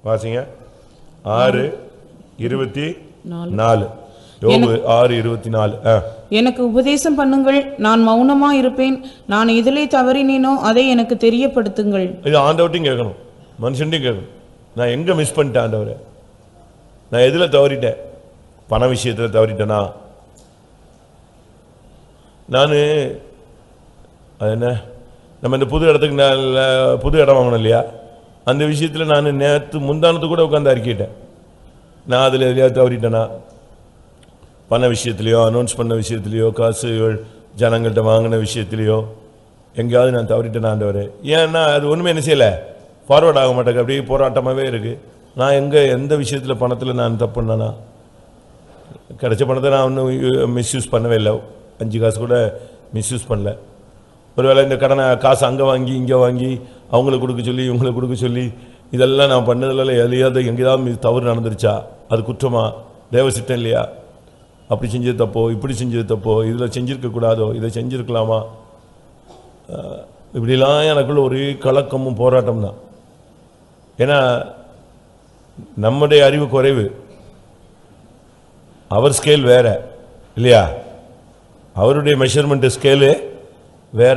வாசிங்க ஆறு இருபத்தி நாலு. நாலு யோபு ஆறு இருபத்தி நாலு ஆ எனக்கு உபதேசம் பண்ணுங்கள் நான் மௌனமா இருப்பேன் நான் எதிலே தவறினேனோ அதை எனக்கு தெரியப்படுத்துங்கள் இது ஆண்டவர்ட்டையும் கேட்கணும் மனுஷன்ட்டையும் கேட்கணும் நான் எங்க மிஸ் பண்ணிட்டேன் ஆண்டவரை நான் எதுல தவறிட்டேன் பண விஷயத்துல தவறிட்டேனா நான் அது என்ன நம்ம இந்த புது இடத்துக்கு நல்ல புது இடம் வாங்கணும் இல்லையா அந்த விஷயத்துல நான் நேற்று முந்தானத்து கூட உட்காந்து அறிக்கிட்டேன் நான் அதில் எதையாவது தவறிட்டேனா பண விஷயத்துலையோ அனௌன்ஸ் பண்ண விஷயத்துலையோ காசுகள் ஜனங்கள்கிட்ட வாங்கின விஷயத்துலையோ எங்கேயாவது நான் தவறிட்டேன் ஆண்டவரே ஏன்னா அது ஒன்றுமே என்ன செய்யலை ஃபார்வர்ட் ஆக மாட்டேங்க அப்படியே போராட்டமாகவே இருக்குது நான் எங்கே எந்த விஷயத்தில் பணத்தில் நான் தப்பு பண்ணேனா கிடைச்ச பணத்தை நான் ஒன்றும் மிஸ்யூஸ் பண்ணவே இல்லை அஞ்சு காசு கூட மிஸ்யூஸ் பண்ணல ஒருவேளை இந்த கடனை காசு அங்கே வாங்கி இங்கே வாங்கி அவங்களுக்கு கொடுக்க சொல்லி இவங்களுக்கு கொடுக்க சொல்லி இதெல்லாம் நான் பண்ணதில் எதையாவது எங்கேயாவது மீது தவறு நடந்துருச்சா அது குற்றமா தேவ சித்தம் இல்லையா அப்படி செஞ்சது தப்போ இப்படி செஞ்சது தப்போ இதில் செஞ்சிருக்க கூடாதோ இதை செஞ்சிருக்கலாமா அஹ் இப்படிலாம் எனக்குள்ள ஒரே கலக்கமும் போராட்டம் தான் ஏன்னா நம்முடைய அறிவு குறைவு அவர் ஸ்கேல் வேற இல்லையா அவருடைய மெஷர்மெண்ட் ஸ்கேலு வேற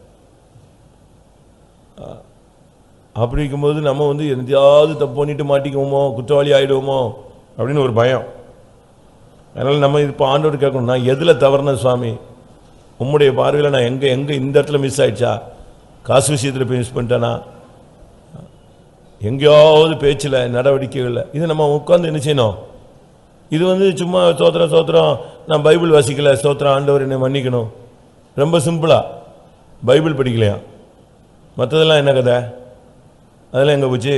அஹ் அப்படி இருக்கும்போது நம்ம வந்து எந்தையாவது தப்பு பண்ணிட்டு மாட்டிக்குவோமோ குற்றவாளி ஆயிடுவோமோ அப்படின்னு ஒரு பயம் அதனால் நம்ம இப்போ ஆண்டோடு கேட்கணும் நான் எதில் தவறுனேன் சுவாமி உம்முடைய பார்வையில் நான் எங்கே எங்கே இந்த இடத்துல மிஸ் ஆயிடுச்சா காசு விஷயத்தில் போய் மிஸ் பண்ணிட்டேனா எங்கேயாவது பேச்சில் நடவடிக்கைகளில் இது நம்ம உட்காந்து என்ன செய்யணும் இது வந்து சும்மா சோத்திரம் சோத்திரம் நான் பைபிள் வாசிக்கல சோத்திரம் ஆண்டவர் என்னை மன்னிக்கணும் ரொம்ப சிம்பிளா பைபிள் படிக்கலையா மற்றதெல்லாம் என்ன கதை அதெல்லாம் எங்கே போச்சு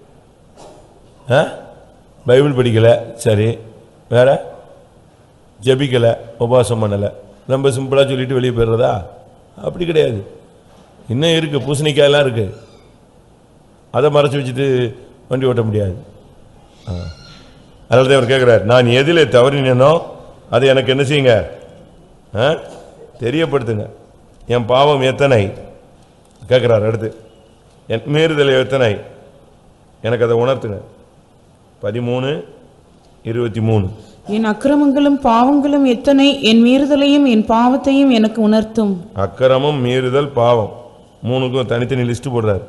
ஆ பைபிள் படிக்கலை சரி வேற ஜெபிக்கலை உபவாசம் பண்ணலை ரொம்ப சிம்பிளாக சொல்லிட்டு வெளியே போயிடுறதா அப்படி கிடையாது இன்னும் இருக்குது பூசணிக்காயெல்லாம் இருக்குது அதை மறைச்சு வச்சுட்டு வண்டி ஓட்ட முடியாது ஆ. அதனால தான் அவர் கேட்குறார் நான் எதில் தவறினேனோ அதை எனக்கு என்ன செய்யுங்க ஆ? தெரியப்படுத்துங்க என் பாவம் எத்தனை கேட்குறார் அடுத்து என் மீறுதல் எத்தனை எனக்கு அதை உணர்த்துங்க பதிமூணு இருபத்தி மூணு என் அக்கிரமங்களும் பாவங்களும் எத்தனை என் மீறுதலையும் என் பாவத்தையும் எனக்கு உணர்த்தும் அக்கிரமம் மீறுதல் பாவம் மூணுக்கும் தனித்தனி லிஸ்ட் போடுறாரு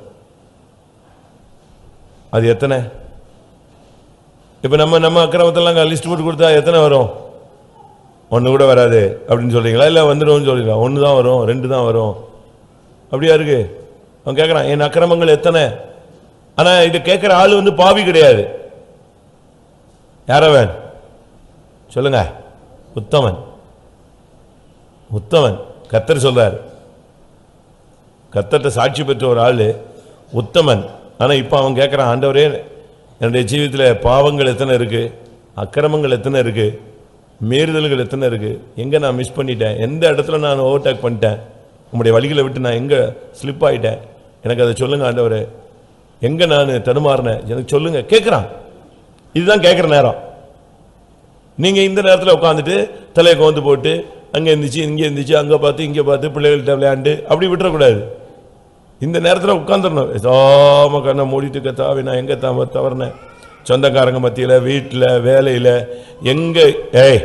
அது எத்தனை இப்போ நம்ம நம்ம அக்கிரமத்தெல்லாம் லிஸ்ட் போட்டு கொடுத்தா எத்தனை வரும் ஒன்று கூட வராது அப்படின்னு சொல்றீங்களா இல்லை வந்துடும்னு சொல்றீங்களா ஒன்று தான் வரும் ரெண்டு தான் வரும் அப்படியா இருக்கு அவன் கேட்குறான் என் அக்கிரமங்கள் எத்தனை ஆனால் இதை கேட்குற ஆள் வந்து பாவி கிடையாது யாரவன் சொல்லுங்க உத்தமன் உத்தமன் கத்தர் சொல்றாரு கத்தர்ட்ட சாட்சி பெற்ற ஒரு ஆளு உத்தமன் ஆனா இப்ப அவன் கேட்கறான் ஆண்டவரே என்னுடைய ஜீவிதத்துல பாவங்கள் எத்தனை இருக்கு அக்கிரமங்கள் எத்தனை இருக்கு மீறுதல்கள் எத்தனை இருக்கு எங்க நான் மிஸ் பண்ணிட்டேன் எந்த இடத்துல நான் ஓவர்டேக் பண்ணிட்டேன் உங்களுடைய வழிகளை விட்டு நான் எங்க ஸ்லிப் ஆயிட்டேன் எனக்கு அதை சொல்லுங்க ஆண்டவரே எங்க நான் தடுமாறினேன் எனக்கு சொல்லுங்க கேட்கறான் இதுதான் கேட்குற நேரம் நீங்க இந்த நேரத்தில் உட்காந்துட்டு தலையை கோந்து போட்டு அங்கே இருந்துச்சு இங்கே இருந்துச்சு அங்கே பார்த்து இங்கே பார்த்து பிள்ளைகள்கிட்ட விளையாண்டு அப்படி விட்டுறக்கூடாது இந்த நேரத்தில் உட்காந்துடணும் ஏதாம கண்ணை மூடிட்டு கத்தாவே நான் எங்கே தவ தவறினேன் சொந்தக்காரங்க மத்தியில் வீட்டில் வேலையில் எங்கே ஏய்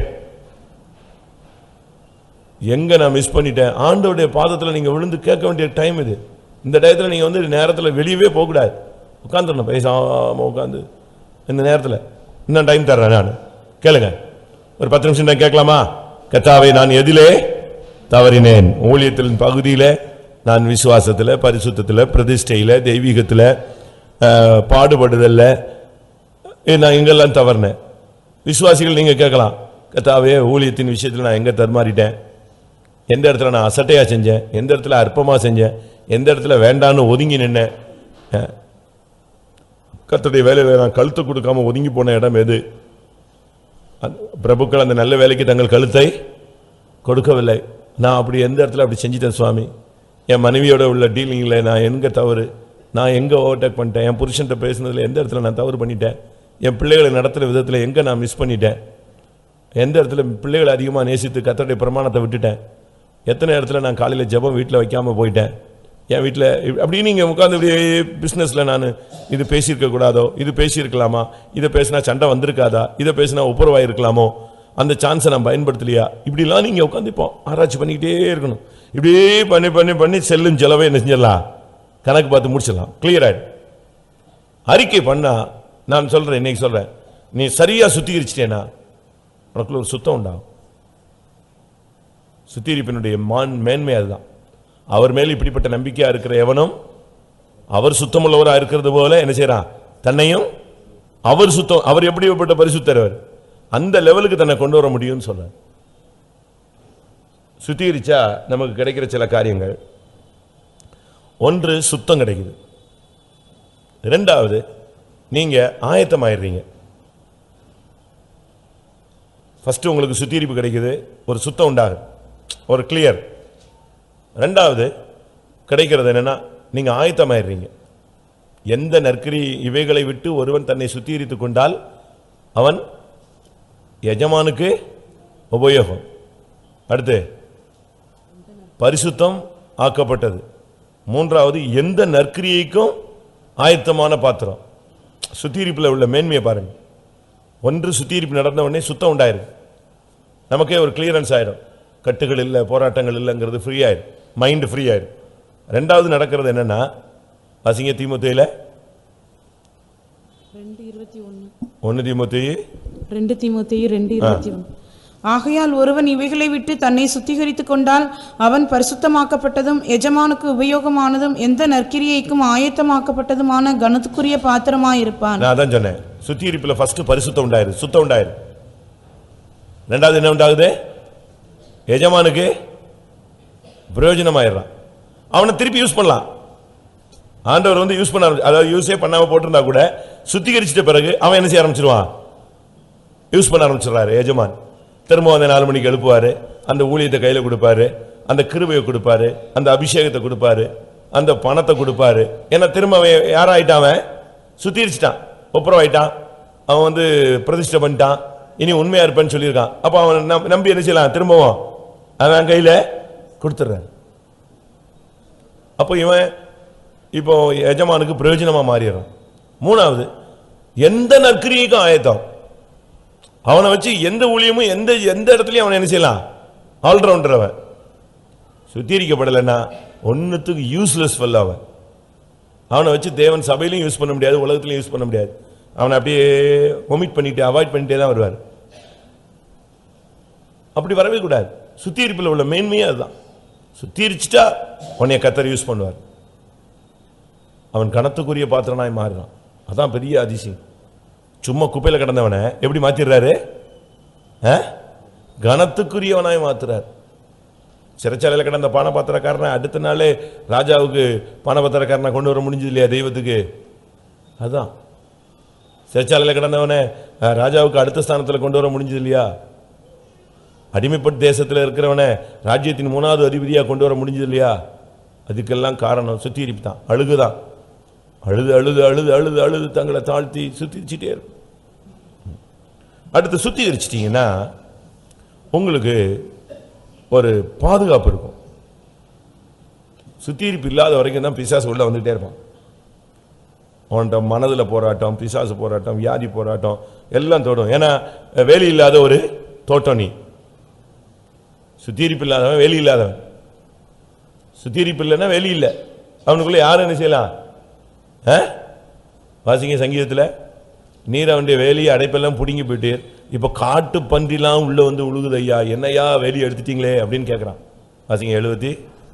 எங்கே நான் மிஸ் பண்ணிட்டேன் ஆண்டோடைய பாதத்தில் நீங்கள் விழுந்து கேட்க வேண்டிய டைம் இது இந்த டயத்தில் நீங்கள் வந்து நேரத்தில் வெளியவே போகக்கூடாது உட்காந்துடணும் பேசாமல் உட்காந்து இந்த நேரத்தில் இன்னும் டைம் தர்றேன் நான் கேளுங்க ஒரு பத்து நிமிஷம் நான் கேட்கலாமா கத்தாவை நான் எதிலே தவறினேன் ஊழியத்தின் பகுதியில் நான் விசுவாசத்தில் பரிசுத்தத்தில் பிரதிஷ்டையில் தெய்வீகத்தில் அஹ், பாடுபடுதல்ல ஏ, நான் எங்கெல்லாம் தவறினேன் விசுவாசிகள் நீங்கள் கேட்கலாம் கத்தாவே ஊழியத்தின் விஷயத்தில் நான் எங்கே தடுமாறிட்டேன் எந்த இடத்துல நான் அசட்டையாக செஞ்சேன் எந்த இடத்துல அற்பமாக செஞ்சேன் எந்த இடத்துல வேண்டான்னு ஒதுங்கி நின்னேன் அஹ், கர்த்தருடைய வேலையில் நான் கழுத்து கொடுக்காம ஒதுங்கி போன இடம் எது அந்த பிரபுக்கள் அந்த நல்ல வேலைக்கு தங்கள் கழுத்தை கொடுக்கவில்லை நான் அப்படி எந்த இடத்துல அப்படி செஞ்சிட்டேன் சுவாமி என் மனைவியோட உள்ள டீலிங்கில் நான் எங்கே தவறு நான் எங்கே ஓவர்டேக் பண்ணிட்டேன் என் புருஷன்ட்ட பேசுனதில் எந்த இடத்துல நான் தவறு பண்ணிட்டேன் என் பிள்ளைகளை நடத்துகிற விதத்தில் எங்கே நான் மிஸ் பண்ணிட்டேன் எந்த இடத்துல பிள்ளைகளை அதிகமாக நேசித்து கத்தருடைய பிரமாணத்தை விட்டுட்டேன் எத்தனை இடத்துல நான் காலையில் ஜெபம் வீட்டில் வைக்காமல் போயிட்டேன் என் வீட்டில் அப்படி நீங்கள் உட்காந்து இப்படி பிஸ்னஸில் நான் இது பேசியிருக்க கூடாதோ இது பேசியிருக்கலாமா இதை பேசினா சண்டை வந்திருக்காதா இதை பேசினா ஒப்புரவாக இருக்கலாமோ அந்த சான்ஸை நான் பயன்படுத்தலையா இப்படிலாம் நீங்கள் உட்காந்து இப்போ ஆராய்ச்சி பண்ணிக்கிட்டே இருக்கணும் இப்படியே பண்ணி பண்ணி பண்ணி செல்லும் செலவை என்ன செஞ்சிடலாம் கணக்கு பார்த்து முடிச்சிடலாம் கிளியர் ஆயிடும் அறிக்கை பண்ணா நான் சொல்றேன் இன்னைக்கு சொல்றேன் நீ சரியா சுத்திகரிச்சிட்டேனா உனக்குள்ள ஒரு சுத்தம் உண்டாகும் சுத்திகரிப்பினுடைய மான் மேன்மை அதுதான் அவர் மேல் இப்படிப்பட்ட நம்பிக்கையா இருக்கிற எவனும் அவர் சுத்தமுள்ளவரா இருக்கிறது போல என்ன செய்றான் தன்னையும் அவர் சுத்தம் அவர் எப்படிப்பட்ட பரிசுத்தரவர் அந்த லெவலுக்கு தன்னை கொண்டு வர முடியும்னு சொல்றார் சுத்திகரிச்சா நமக்கு கிடைக்கிற சில காரியங்கள் ஒன்று சுத்தம் கிடைக்குது ரெண்டாவது நீங்க ஆயத்தமாயிடுறீங்க ஃபர்ஸ்ட் உங்களுக்கு சுத்திகரிப்பு கிடைக்குது ஒரு சுத்தம் உண்டாகுது ஒரு கிளியர் ரெண்டாவது கிடைக்கிறது என்னன்னா நீங்க ஆயத்தமாயிடுறீங்க எந்த நற்கரி இவைகளை விட்டு ஒருவன் தன்னை சுத்திகரித்துக் கொண்டால் அவன் எஜமானுக்கு உபயோகம் அடுத்து பரிசுத்தம் ஆக்கப்பட்டது மூன்றாவது எந்த நற்கிரியைக்கும் ஆயத்தமான பாத்திரம் சுத்திகரிப்புல உள்ள மேன்மையை பாருங்க ஒன்று சுத்திகரிப்பு நடந்த உடனே சுத்தம் உண்டாயிருக்கு நமக்கே ஒரு கிளியரன்ஸ் ஆயிடும் கட்டுகள் இல்லை போராட்டங்கள் இல்லைங்கிறது ஃப்ரீ ஆயிடும் மைண்ட் ஃப்ரீ ஆயிடும் ரெண்டாவது நடக்கிறது என்னன்னா அசிங்க தீமுத்தையில ரெண்டு இருபத்தி ஒன்று ஒன்னு தீமுத்தி ரெண்டு தீமோத்தேயு ரெண்டு இருபத்தி ஒன்று ஆகையால் ஒருவன் இவைகளை விட்டு தன்னை சுத்திகரித்துக் கொண்டால் அவன் பரிசுத்தமாக்கப்பட்டதும் எஜமானுக்கு உபயோகமானதும் எந்த நற்கிரியைக்கும் ஆயத்தமாக்கப்பட்டதுமான கனத்துக்குரிய பாத்திரமாயிருப்பான் நான் அதான் சொன்னேன் சுத்திகரிப்புல ஃபர்ஸ்ட் பரிசுத்தம் உண்டாயிரு சுத்தம் உண்டாயிரு ரெண்டாவது என்ன உண்டாகுது எஜமானுக்கு பிரயோஜனமாயிடுறான் அவனை திருப்பி யூஸ் பண்ணலாம் ஆண்டவர் வந்து யூஸ் பண்ண ஆரம்பி- அதாவது யூஸே பண்ணாம போட்டிருந்தா கூட சுத்திகரிச்சிட்ட பிறகு அவன் என்ன செய்ய ஆரம்பிச்சிருவான் யூஸ் பண்ண ஆரம்பிச்சிடுறாரு எஜமான் திரும்ப அந்த நாலு மணிக்கு எழுப்புவாரு அந்த ஊழியத்தை கையில கொடுப்பாரு அந்த கிருபையை கொடுப்பாரு அந்த அபிஷேகத்தை கொடுப்பாரு அந்த பணத்தை கொடுப்பாரு ஏன்னா திரும்ப அவன் யாராயிட்டான் அவன் சுத்திரிச்சிட்டான் ஒப்புரவாயிட்டான் அவன் வந்து பிரதிஷ்டை பண்ணிட்டான் இனி உண்மையா இருப்பேன்னு சொல்லியிருக்கான் அப்ப அவன் நம்- நம்பி என்ன செய்யலாம் திரும்பவும் அவன் கையில கொடுத்துட்றான் அப்போ இவன் இப்போ எஜமானுக்கு பிரயோஜனமா மாறிடுறான் மூணாவது எந்த நற்கிரியைக்கும் ஆயத்தம் அவனை வச்சு எந்த ஊழியமும் எந்த எந்த இடத்துலயும் அவனை என்ன செய்யலாம் ஆல்ரவுண்டர் அவன் சுத்திகரிக்கப்படலைன்னா ஒன்னுத்துக்கு யூஸ்லெஸ் ஃபெல் அவன் அவனை வச்சு தேவன் சபையிலையும் யூஸ் பண்ண முடியாது உலகத்திலையும் யூஸ் பண்ண முடியாது அவனை அப்படியே ஒமிட் பண்ணிட்டு அவாய்ட் பண்ணிட்டே தான் வருவார் அப்படி வரவே கூடாது சுத்திகரிப்பில் உள்ள மேன்மையே அதுதான் சுத்திகரிச்சிட்டா உன்னைய கத்தர் யூஸ் பண்ணுவார் அவன் கணத்துக்குரிய பாத்திரனாய் மாறுறான் அதான் பெரிய அதிசயம் சும்மா குப்பையில கிடந்தவனை எப்படி மாத்திடுறாரு ஆ? கனத்துக்குரியவனாய் மாத்துறார் சிறைச்சாலையில் கிடந்த பானபாத்திரக்காரனை அடுத்த நாளே ராஜாவுக்கு பானபாத்திரக்காரனை கொண்டு வர முடிஞ்சது இல்லையா தெய்வத்துக்கு அதான் சிறைச்சாலையில் கிடந்தவனை அஹ், ராஜாவுக்கு அடுத்த ஸ்தானத்தில் கொண்டு வர முடிஞ்சது இல்லையா அடிமைப்பட்ட தேசத்தில் இருக்கிறவனை ராஜ்யத்தின் மூணாவது அதிபதியா கொண்டு வர முடிஞ்சது இல்லையா அதுக்கெல்லாம் காரணம் சுத்திகரிப்பு தான் அழுகுதான் அழுது அழுது அழுது அழுது அழுது தங்களை தாழ்த்தி சுத்திரிச்சிட்டே இருக்கும் அடுத்து சுத்திகரிச்சிட்டீங்கன்னா உங்களுக்கு ஒரு பாதுகாப்பு இருக்கும் சுத்திகரிப்பு இல்லாத வரைக்கும் தான் பிசாசு உள்ள வந்துட்டே இருப்பான் அவன்கிட்ட மனதில் போராட்டம் பிசாசு போராட்டம் வியாதி போராட்டம் எல்லாம் தோடும் ஏன்னா வேலி இல்லாத ஒரு தோட்டம் நீ சுத்திகரிப்பு இல்லாதவன் வேலி இல்லாதவன் சுத்திகரிப்பு இல்லைன்னா வேலி இல்லை அவனுக்குள்ள யாரும் என்ன செய்யலாம் ஆ? வாசிங்க சங்கீதத்தில் நீர் அவனுடைய வேலியை அடைப்பெல்லாம் பிடுங்கி போயிட்டீர் இப்போ காட்டு பன்றிலாம் உள்ள வந்து உழுகுது ஐயா என்னையா வேலி எடுத்துட்டீங்களே அப்படின்னு கேட்குறான் வாசிங்க எழுபத்தி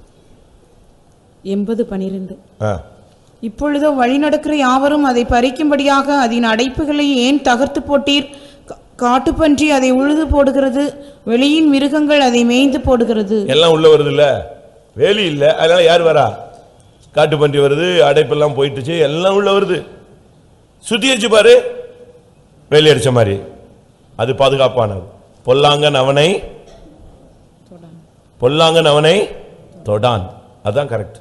எண்பது பனிரெண்டு ஆ இப்பொழுதோ வழி நடக்கிற யாவரும் அதை பறிக்கும்படியாக அதன் அடைப்புகளை ஏன் தகர்த்து போட்டீர் கா- காட்டுப்பன்றி அதை உழுது போடுகிறது வெளியின் மிருகங்கள் அதை மேய்ந்து போடுகிறது எல்லாம் உள்ள வருது இல்ல வேலி இல்ல அதனால யார் வரா காட்டு பன்றி வருது அடைப்பெல்லாம் போயிட்டுச்சு எல்லாம் உள்ள வருது சுத்திகரிச்சு பாரு வேலி அடிச்ச மாதிரி அது பாதுகாப்பானது பொல்லாங்கன் அவனை பொல்லாங்கன் அவனை தொடான் அதான் கரெக்ட்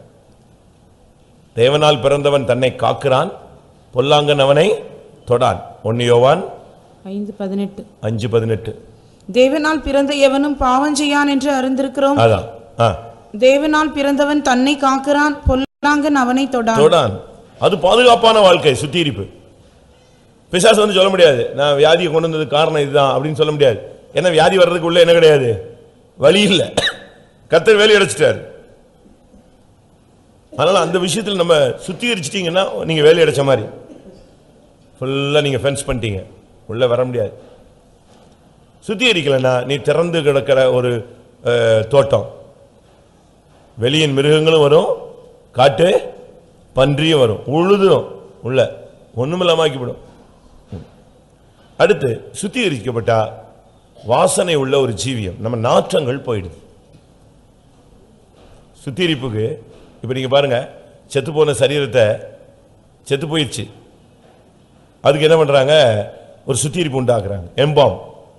தேவனால் பிறந்தவன் தன்னை காக்கிறான் பொல்லாங்கன் அவனை தொடான் ஒன்னு யோவான் ஐந்து பதினெட்டு அஞ்சு பதினெட்டு தேவனால் பிறந்த எவனும் பாவம் செய்யான் என்று அறிந்திருக்கிறோம் அதான் ஆ தேவனால் பிறந்தவன் தன்னை காக்கிறான் பொல்லாங்கன் அவனை தொடான் தொடான் அது பாதுகாப்பான வாழ்க்கை சுத்திகரிப்பு பிசாசு வந்து சொல்ல முடியாது நான் வியாதியை கொண்டு வந்தது காரணம் இதுதான் அப்படின்னு சொல்ல முடியாது ஏன்னா வியாதி வர்றதுக்கு உள்ள என்ன கிடையாது வழி இல்ல கத்தர் வேலி அடைச்சிட்டாரு அதனால அந்த விஷயத்தில் நம்ம சுத்திகரிச்சிட்டீங்கன்னா நீங்க வேலி அடைச்ச மாதிரி ஃபுல்லா நீங்க ஃபென்ஸ் பண்ணிட்டீங்க உள்ள வர முடியாது சுத்திகரிக்கலைன்னா நீ திறந்து கிடக்கிற ஒரு அஹ், தோட்டம் வெளியின் மிருகங்களும் வரும் காட்டு பன்றியும் வரும் உழுதும் உள்ள ஒண்ணுமில்லாமாக்கிவிடும் அடுத்து சுத்திகரிக்கப்பட்டா வாசனை உள்ள ஒரு ஜீவியம் நம்ம நாற்றங்கள் போயிடுது சுத்திகரிப்புக்கு இப்ப நீங்க பாருங்க செத்து போன சரீரத்தை செத்து போயிடுச்சு அதுக்கு என்ன பண்றாங்க ஒரு சுத்திகரிப்பு உண்டாக்குறாங்க எம்பாம்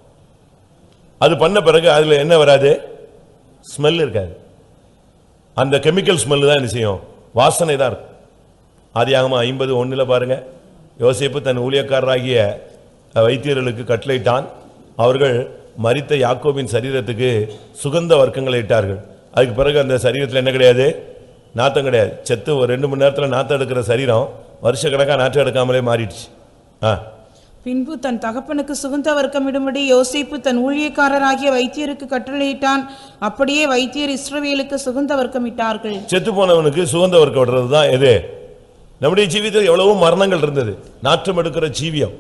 அது பண்ண பிறகு அதுல என்ன வராது ஸ்மெல் இருக்காது அந்த கெமிக்கல் ஸ்மெல் தான் என்ன செய்யும் வாசனை தான் இருக்கும் ஆதியாகமம் ஐம்பது ஒண்ணுல பாருங்க யோசேப்பு தன் ஊழியக்காரராகிய அஹ், வைத்தியர்களுக்கு கட்டளையிட்டான் அவர்கள் மரித்த யாக்கோபின் சரீரத்துக்கு சுகந்த வர்க்கங்களை இட்டார்கள் அதுக்கு பிறகு அந்த சரீரத்தில் என்ன கிடையாது நாத்தம் கிடையாது செத்து ஒரு ரெண்டு மணி நேரத்தில் நாத்தம் எடுக்கிற சரீரம் வருஷ கணக்காக நாற்றம் எடுக்காமலே மாறிடுச்சு ஆ பின்பு தன் தகப்பனுக்கு சுகந்த வர்க்கமிடும்படி யோசேப்பு தன் ஊழியக்காரராகிய வைத்தியருக்கு கட்டளையிட்டான் அப்படியே வைத்தியர் இஸ்ரவேலுக்கு சுகந்த வர்க்கமிட்டார்கள் செத்து போனவனுக்கு சுகந்த வர்க்கம் விடுறது தான் எது நம்முடைய ஜீவிதத்தில் எவ்வளவோ மரணங்கள் இருந்தது நாற்றம் எடுக்கிற ஜீவியம்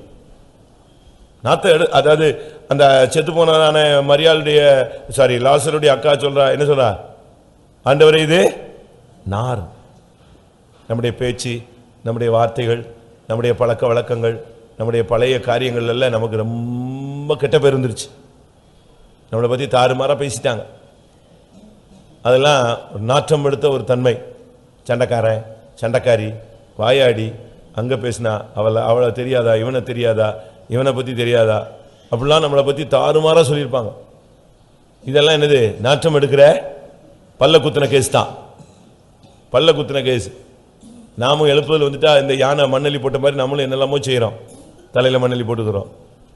நாத்த எடு அதாவது அந்த செத்து போனதான மரியாளுடைய சாரி லாசருடைய அக்கா சொல்றா என்ன சொல்றா ஆண்டவரே இது நார் நம்முடைய பேச்சு நம்முடைய வார்த்தைகள் நம்முடைய பழக்க வழக்கங்கள் நம்முடைய பழைய காரியங்கள் எல்லாம் நமக்கு ரொம்ப கெட்ட பேர் வந்துருச்சு நம்மளை பத்தி தாறுமாறா பேசிட்டாங்க அதெல்லாம் ஒரு நாற்றம் எடுத்த ஒரு தன்மை சண்டைக்காரன் சண்டைக்காரி வாயாடி அங்க பேசினா அவளை அவளை தெரியாதா இவனை தெரியாதா இவனை பத்தி தெரியாதா அப்படிலாம் நம்மளை பத்தி தாறுமாறா சொல்லியிருப்பாங்க இதெல்லாம் என்னது நாற்றம் எடுக்கிற பல்ல குத்துன கேஸ் தான் பல்ல குத்துன கேஸ் நாமும் எழுப்புதல் வந்துட்டா இந்த யானை மண்ணலி போட்ட மாதிரி நம்மளும் என்னெல்லாமோ செய்றோம் தலையில மண்ணலி போட்டுக்கிறோம்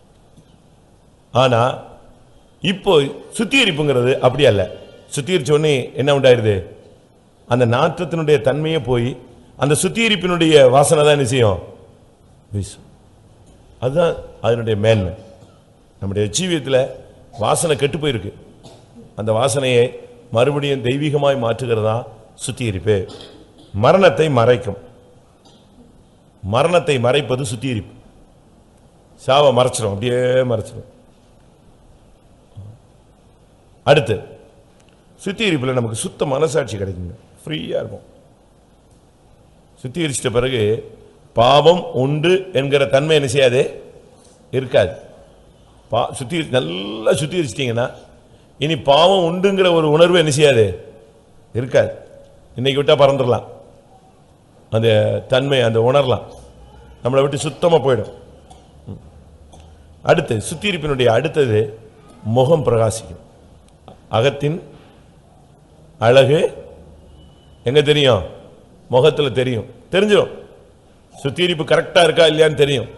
ஆனா இப்போ சுத்திகரிப்புங்கிறது அப்படி அல்ல சுத்திகரிச்ச உடனே என்ன உண்டாயிருது அந்த நாற்றத்தினுடைய தன்மையே போய் அந்த சுத்திகரிப்பினுடைய வாசனை தான் என்ன செய்யும் வீசும் அதுதான் அதனுடைய மேன்மை நம்முடைய ஜீவியத்தில் வாசனை கெட்டு போயிருக்கு அந்த வாசனையை மறுபடியும் தெய்வீகமாய் மாற்றுகிறதா சுத்திகரிப்பு மரணத்தை மறைக்கும் மரணத்தை மறைப்பது சுத்திகரிப்பு சாவை மறைச்சிரும் அப்படியே மறைச்சிரும் அடுத்து சுத்திகரிப்பில் நமக்கு சுத்த மனசாட்சி கிடைக்குங்க ஃப்ரீயாக இருக்கும் சுத்திகரிச்சிட்ட பிறகு பாவம் உண்டு என்கிற தன்மை என்ன செய்யாது இருக்காது பா சுத்தி நல்லா சுத்திகரிச்சிட்டிங்கன்னா இனி பாவம் உண்டுங்கிற ஒரு உணர்வு என்ன செய்யாது இருக்காது இன்னைக்கு விட்டா பறந்துடலாம் அந்த தன்மை அந்த உணரலாம் நம்மளை விட்டு சுத்தமாக போயிடும் ம். அடுத்து சுத்திகரிப்பினுடைய அடுத்தது முகம் பிரகாசிக்கும் அகத்தின் அழகு எங்க தெரியும் முகத்துல தெரியும் தெரிஞ்சிடும் சுத்திகரிப்பு கரெக்டா இருக்கா இல்லையான்னு தெரியும்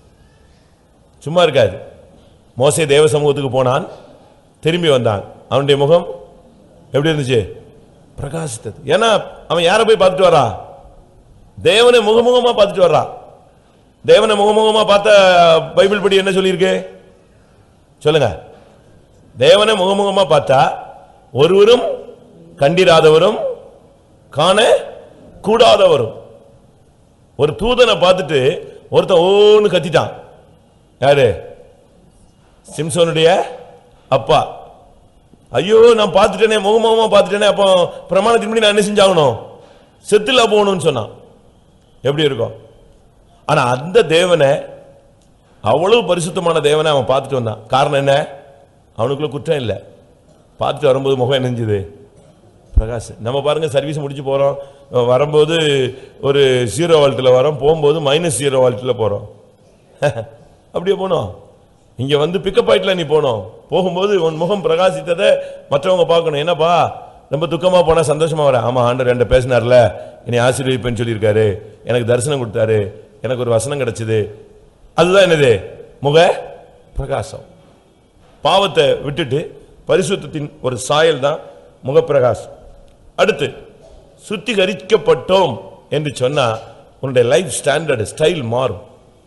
சும்மா இருக்காது மோசே தேவ சமூகத்துக்கு போனான் திரும்பி வந்தான் அவனுடைய முகம் எப்படி இருந்துச்சு பிரகாசித்தது ஏன்னா அவன் யாரை போய் பார்த்துட்டு வரா தேவனை முகமுகமா பார்த்துட்டு வர்றான் தேவனை முகமுகமா பார்த்த பைபிள் படி என்ன சொல்லியிருக்கு சொல்லுங்க தேவனை முகமுகமா பார்த்தா ஒருவரும் கண்டிராதவரும் காண கூடாதவரும் ஒரு தூதனை பார்த்துட்டு ஒருத்தன் ஓன்னு கத்திட்டான் யாரு சிம்சோனுடைய அப்பா ஐயோ நான் பார்த்துட்டேனே முகமுகமா பார்த்துட்டேனே அப்போ பிரமாணத்தின்படி நான் என்ன செஞ்சாகணும் செத்துல போகணும்னு சொன்னான் எப்படி இருக்கும் ஆனா அந்த தேவனை அவ்வளவு பரிசுத்தமான தேவனை அவன் பார்த்துட்டு வந்தான் காரணம் என்ன அவனுக்குள்ள குற்றம் இல்லை பார்த்துட்டு வரும்போது முகம் என்ன செஞ்சது பிரகாஷ் நம்ம பாருங்க சர்வீஸ் முடிச்சு போறோம் அஹ் வரும்போது ஒரு ஜீரோ வால்ட்டில் வரோம் போகும்போது மைனஸ் ஜீரோ வால்ட்டில் போறோம் அப்படியே போனோம் இங்க வந்து பிக்கப் பாயிண்ட்ல நீ போனோம் போகும்போது உன் முகம் பிரகாசித்ததை மற்றவங்க பார்க்கணும் என்னப்பா ரொம்ப துக்கமா போனா சந்தோஷமா வர ஆமா ஆண்டர் என்கிட்ட பேசினார்ல என்னை ஆசீர்வதிப்பேன்னு சொல்லியிருக்காரு எனக்கு தரிசனம் கொடுத்தாரு எனக்கு ஒரு வசனம் கிடைச்சது அதுதான் என்னது முக பிரகாசம் பாவத்தை விட்டுட்டு பரிசுத்தத்தின் ஒரு சாயல் தான் முகப்பிரகாசம் அடுத்து சுத்திகரிக்கப்பட்டோம் என்று சொன்னா உன்னுடைய லைஃப் ஸ்டாண்டர்டு ஸ்டைல் மாறும்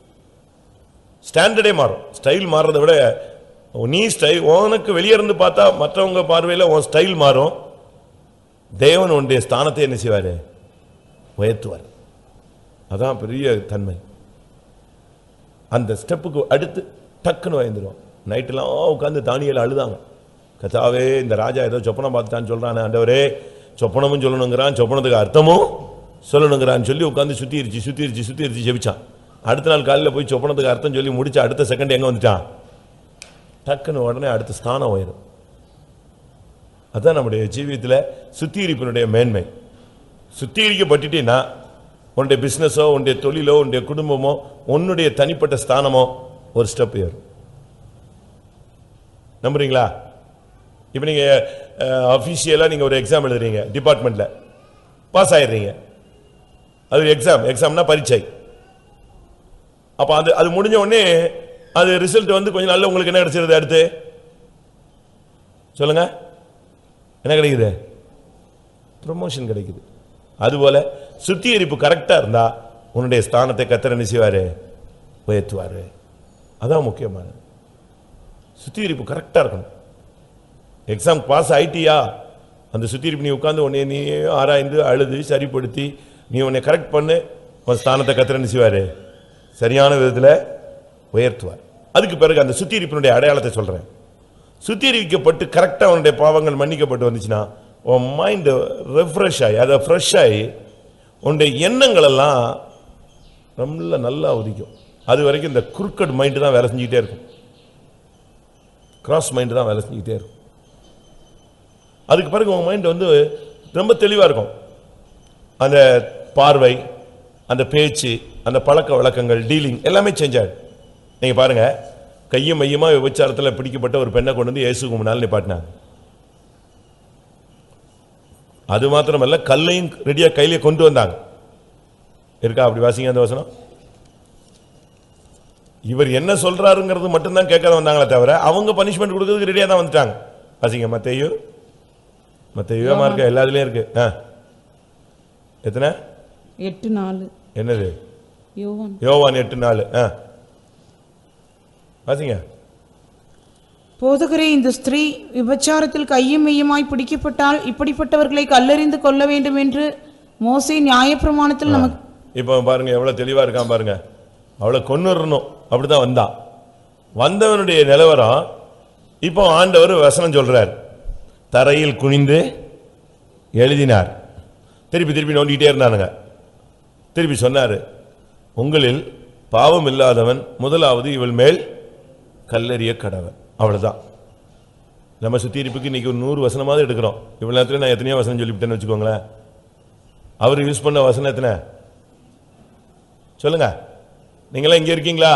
ஸ்டாண்டர்டே மாறும் ஸ்டைல் மாறுறதை விட நீ ஸ்டைல் உனக்கு வெளியே இருந்து பார்த்தா மற்றவங்க பார்வையில் உன் ஸ்டைல் மாறும் தேவன் உன்னுடைய ஸ்தானத்தை என்ன செய்வாரு உயர்த்துவார் அதான் பெரிய தன்மை அந்த ஸ்டெப்புக்கு அடுத்து டக்குன்னு பயந்துருவோம் நைட்டெல்லாம் உட்காந்து தானியல் அழுதாங்க கத்தாவே இந்த ராஜா ஏதோ சொப்பனம் பார்த்துட்டான்னு சொல்றானே ஆண்டவரே சொப்பனமும் சொல்லணுங்கிறான் சொப்பனத்துக்கு அர்த்தமும் சொல்லணுங்கிறான்னு சொல்லி உட்காந்து சுத்திருச்சு சுத்திருச்சு சுத்திருச்சு ஜெபிச்சான் அடுத்த நாள் காலையில் போய் சொப்பனத்துக்கு அர்த்தம் சொல்லி முடிச்சு அடுத்த செகண்ட் எங்க வந்துட்டான் டக்குன்னு உடனே அடுத்த ஸ்தானம் உயரும் அதான் நம்முடைய ஜீவியத்தில் சுத்திகரிப்பினுடைய மேன்மை சுத்திகரிக்கப்பட்டுட்டீன்னா உன்னுடைய பிசினஸோ உன்னுடைய தொழிலோ உன்னுடைய குடும்பமோ உன்னுடைய தனிப்பட்ட ஸ்தானமோ ஒரு ஸ்டெப் ஏறும் நம்புறீங்களா இப்போ நீங்க அஃபிஷியலாக நீங்க ஒரு எக்ஸாம் எழுதுறீங்க டிபார்ட்மெண்ட்ல பாஸ் ஆயிடுறீங்க அது எக்ஸாம் எக்ஸாம்னா பரீட்சை அப்ப அது அது முடிஞ்ச உடனே அது ரிசல்ட் வந்து கொஞ்ச நாள்ல உங்களுக்கு என்ன கிடைச்சிருது அடுத்து சொல்லுங்க என்ன கிடைக்குது ப்ரமோஷன் கிடைக்குது அதுபோல சுத்திகரிப்பு கரெக்டா இருந்தா உன்னுடைய ஸ்தானத்தை கத்தர் என்ன செய்வாரு உயர்த்துவாரு அதான் முக்கியமானது சுத்திகரிப்பு கரெக்டா இருக்கணும் எக்ஸாம் பாஸ் ஆயிட்டியா அந்த சுத்திகரிப்பு நீ உட்கார்ந்து உன்னை நீ ஆராய்ந்து அழுது சரிப்படுத்தி நீ உன்னை கரெக்ட் பண்ணு உன் ஸ்தானத்தை கத்தர் என்ன செய்வாரு சரியான விதத்துல உயர்த்துவார் அதுக்கு பிறகு அந்த சுத்திகரிப்பினுடைய அடையாளத்தை சொல்றேன் சுத்திகரிக்கப்பட்டு கரெக்டா உன்னுடைய பாவங்கள் மன்னிக்கப்பட்டு வந்துச்சுன்னா உன் மைண்ட் ரெஃப்ரெஷ் ஆகி அதை ஃப்ரெஷ் ஆகி உன்னுடைய எண்ணங்கள் எல்லாம் ரொம்ப நல்லா உதிக்கும் அது வரைக்கும் இந்த குறுக்கட் மைண்டு தான் வேலை செஞ்சுக்கிட்டே இருக்கும் கிராஸ் மைண்டு தான் வேலை செஞ்சுக்கிட்டே இருக்கும் அதுக்கு பிறகு உன் மைண்ட் வந்து ரொம்ப தெளிவாக இருக்கும் அந்த பார்வை அந்த பேச்சு அந்த பழக்க வழக்கங்கள் டீலிங் எல்லாமே சேஞ்ச் ஆகும் நீங்க பாருங்க கையும் மையமா விபச்சாரத்தில் பிடிக்கப்பட்ட ஒரு பெண்ணை கொண்டு வந்து இயேசுக்கு முன்னால் நிப்பாட்டினாங்க அது மாத்திரமல்ல கல்லையும் ரெடியா கையிலே கொண்டு வந்தாங்க இருக்கா அப்படி வாசிங்க அந்த வசனம் இவர் என்ன சொல்றாருங்கிறது மட்டும்தான் கேட்காத வந்தாங்களே தவிர அவங்க பனிஷ்மெண்ட் கொடுக்கறதுக்கு ரெடியா தான் வந்துட்டாங்க வாசிங்க மத்தையோ மத்தையோ மார்க்க எல்லாத்துலயும் இருக்கு ஆ. எத்தனை எட்டு நாலு என்னது யோவான் யோவான் எட்டு நாலு ஆ வாசிங்க போதகரே இந்த ஸ்திரீ விபச்சாரத்தில் கையும் மெய்யுமாய் பிடிக்கப்பட்டால் இப்படிப்பட்டவர்களை கல்லெறிந்து கொள்ள வேண்டும் என்று மோசே நியாயப்பிரமாணத்தில் நமக்கு இப்போ பாருங்க எவ்வளவு தெளிவா இருக்கான் பாருங்க அவளை கொன்னுறணும் அப்படிதான் வந்தான் வந்தவனுடைய நிலவரம் இப்போ ஆண்டவர் வசனம் சொல்றார் தரையில் குனிந்து எழுதினார் திருப்பி திருப்பி நோண்டிக்கிட்டே இருந்தானுங்க திருப்பி சொன்னாரு உங்களில் பாவம் இல்லாதவன் முதலாவது இவள் மேல் கல்லெறிய கடவன் அவ்வளவுதான் நம்ம சுத்தியிருப்புக்கு இன்னைக்கு ஒரு நூறு வசனமாவது எடுக்கிறோம் இவ்வளவு நேரத்துல நான் எத்தனையோ வசனம் சொல்லிவிட்டேன்னு வச்சுக்கோங்களேன் அவர் யூஸ் பண்ண வசனம் எத்தனை சொல்லுங்க நீங்களாம் இங்க இருக்கீங்களா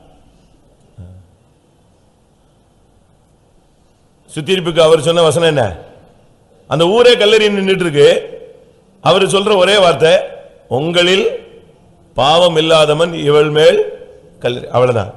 சுத்தியிருப்புக்கு அவர் சொன்ன வசனம் என்ன அந்த ஊரே கல்லறி நின்றுட்டு இருக்கு அவர் சொல்ற ஒரே வார்த்தை உங்களில் பாவம் இல்லாதவன் இவள் மேல் கல்லறி அவ்வளவுதான்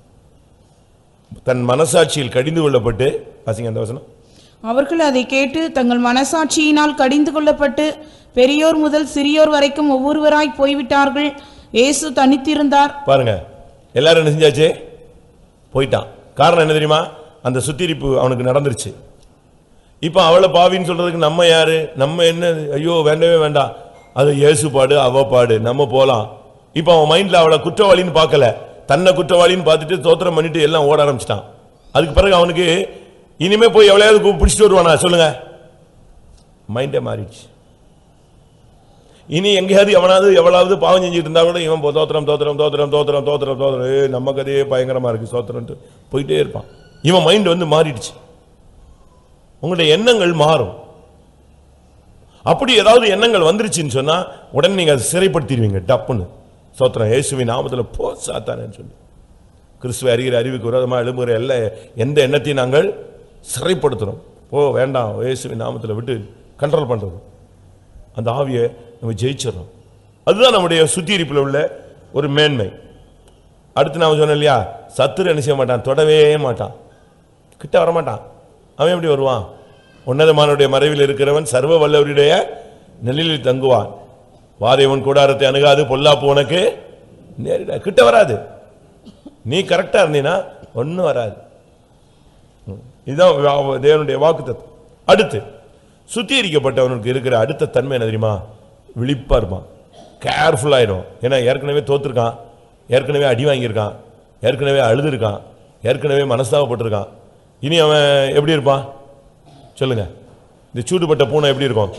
தன் மனசாட்சியில் கடிந்து கொள்ளப்பட்டு வாசிங்க அந்த வசனம் அவர்கள் அதை கேட்டு தங்கள் மனசாட்சியினால் கடிந்து கொள்ளப்பட்டு பெரியோர் முதல் சிறியோர் வரைக்கும் ஒவ்வொருவராய் போய்விட்டார்கள் இயேசு தனித்திருந்தார் பாருங்க எல்லாரும் என்ன செஞ்சாச்சு போயிட்டான் காரணம் என்ன தெரியுமா அந்த சுத்திரிப்பு அவனுக்கு நடந்துருச்சு இப்போ அவளை பாவின்னு சொல்றதுக்கு நம்ம யாரு நம்ம என்ன ஐயோ வேண்டவே வேண்டாம் அது இயேசு பாடு அவ பாடு நம்ம போலாம் இப்போ அவன் மைண்ட்ல அவளை குற்றவாளின்னு பார்க்கல தன்னை குற்றவாளின்னு பார்த்துட்டு தோத்திரம் பண்ணிட்டு எல்லாம் ஓட ஆரம்பிச்சிட்டான் அதுக்கு பிறகு அவனுக்கு இனிமே போய் எவ்வளையாவது கூ- பிடிச்சிட்டு வருவானா சொல்லுங்க மைண்டே மாறிடுச்சு இனி எங்கேயாவது எவனாவது எவ்வளவு பாவம் செஞ்சுட்டு இருந்தா கூட இவன் போ- தோத்திரம் தோத்திரம் தோத்திரம் தோத்திரம் தோத்திரம் தோத்திரம் ஏய், நம்ம கதையே பயங்கரமா இருக்கு சோத்திரம்ட்டு போயிட்டே இருப்பான் இவன் மைண்ட் வந்து மாறிடுச்சு உங்களுடைய எண்ணங்கள் மாறும் அப்படி ஏதாவது எண்ணங்கள் வந்துருச்சுன்னு சொன்னா உடனே நீங்க அதை சிறைப்படுத்திடுவீங்க டப்புன்னு சோத்திரம் இயேசுவின் நாமத்துல போ சாத்தானேன்னு சொல்லி கிறிஸ்துவ அறிகிற அறிவுக்கு விரோதமா எழும்புகிற எல்லா எந்த எண்ணத்தையும் நாங்கள் சிறைப்படுத்துறோம் ஓ வேண்டாம் இயேசுவின் நாமத்துல விட்டு கண்ட்ரோல் பண்றது அந்த ஆவியை நம்ம ஜெயிச்சிடறோம் அதுதான் நம்முடைய சுத்திகரிப்பில் உள்ள ஒரு மேன்மை அடுத்து நான் சொன்னேன் இல்லையா சத்துரு என்ன செய்ய மாட்டான் தொடவே மாட்டான் கிட்ட வர மாட்டான் அவன் எப்படி வருவான் உன்னதமானுடைய மறைவில் இருக்கிறவன் சர்வ வல்லவருடைய நிழலில் தங்குவான் வாதைவன் கூடாரத்தை அணுகாது பொல்லாப்பு உனக்கு நேரிட கிட்ட வராது நீ கரெக்டா இருந்தீனா ஒண்ணும் வராது ம். இதுதான் வா- தேவனுடைய வாக்குத்தத்தம் அடுத்து சுத்திகரிக்கப்பட்டவனுக்கு இருக்கிற அடுத்த தன்மை என்ன தெரியுமா விழிப்பா இருப்பான் கேர்ஃபுல் ஆயிடும் ஏன்னா ஏற்கனவே தோத்துருக்கான் ஏற்கனவே அடி வாங்கியிருக்கான் ஏற்கனவே அழுதுருக்கான் ஏற்கனவே மனஸ்தாபப்பட்டிருக்கான் இனி அவன் எப்படி இருப்பான் சொல்லுங்க இந்த சூடுபட்ட பூனை எப்படி இருக்கும்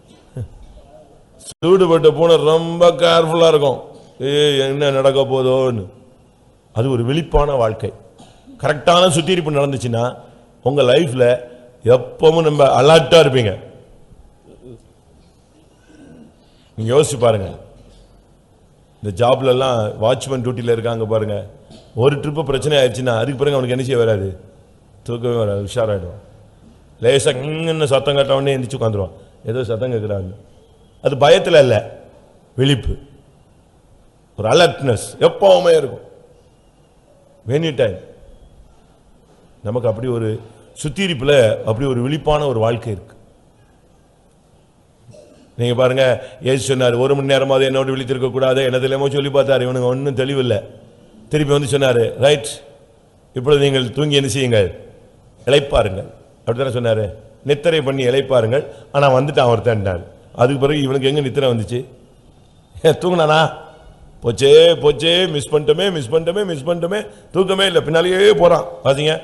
சூடுபட்ட பூனை ரொம்ப கேர்ஃபுல்லா இருக்கும் ஏய் என்ன நடக்க போதோன்னு அது ஒரு விழிப்பான வாழ்க்கை கரெக்டான சுத்திகரிப்பு நடந்துச்சுன்னா உங்க லைஃப்ல எப்பவும் நம்ம அலர்ட்டா இருப்பீங்க நீங்க யோசிச்சு பாருங்க இந்த ஜாப்ல எல்லாம் வாட்ச்மேன் டியூட்டில இருக்காங்க பாருங்க ஒரு ட்ரிப்பு பிரச்சனை ஆயிடுச்சுன்னா அதுக்கு பிறகு அவனுக்கு என்ன செய்ய வராது தூக்கமே வராது உஷாராயிடும் லேசா இங்கன்னு சத்தம் கேட்ட உடனே எந்திரிச்சு உட்காந்துருவான் ஏதோ சத்தம் கேட்குறாங்க அது பயத்துல இல்ல விழிப்பு ஒரு அலர்ட்னஸ் எப்பவுமே இருக்கும் எனி டைம் நமக்கு அப்படி ஒரு சுத்திரிப்புல அப்படி ஒரு விழிப்பான ஒரு வாழ்க்கை இருக்கு நீங்க பாருங்க ஏசு சொன்னார் ஒரு மணி நேரமாவது என்னோட விழித்திருக்க கூடாது என்னதிலேமோ சொல்லி பார்த்தாரு இவனுங்க ஒன்றும் தெளிவில்லை திருப்பி வந்து சொன்னாரு ரைட் இப்பொழுது நீங்கள் தூங்கி என்ன செய்யுங்கள் இளைப்பாருங்கள் அப்படித்தானே சொன்னாரு நித்திரை பண்ணி இளைப்பாருங்கள் ஆனா வந்துட்டான் ஒருத்தன்ட்டார் அதுக்கு பிறகு இவனுக்கு எங்க நித்திரை வந்துச்சு தூங்கினானா போச்சே போச்சே மிஸ் பண்ணிட்டோமே மிஸ் பண்ணிட்டோமே மிஸ் பண்ணிட்டோமே தூக்கமே இல்லை பின்னாலேயே போறான் பாத்தீங்க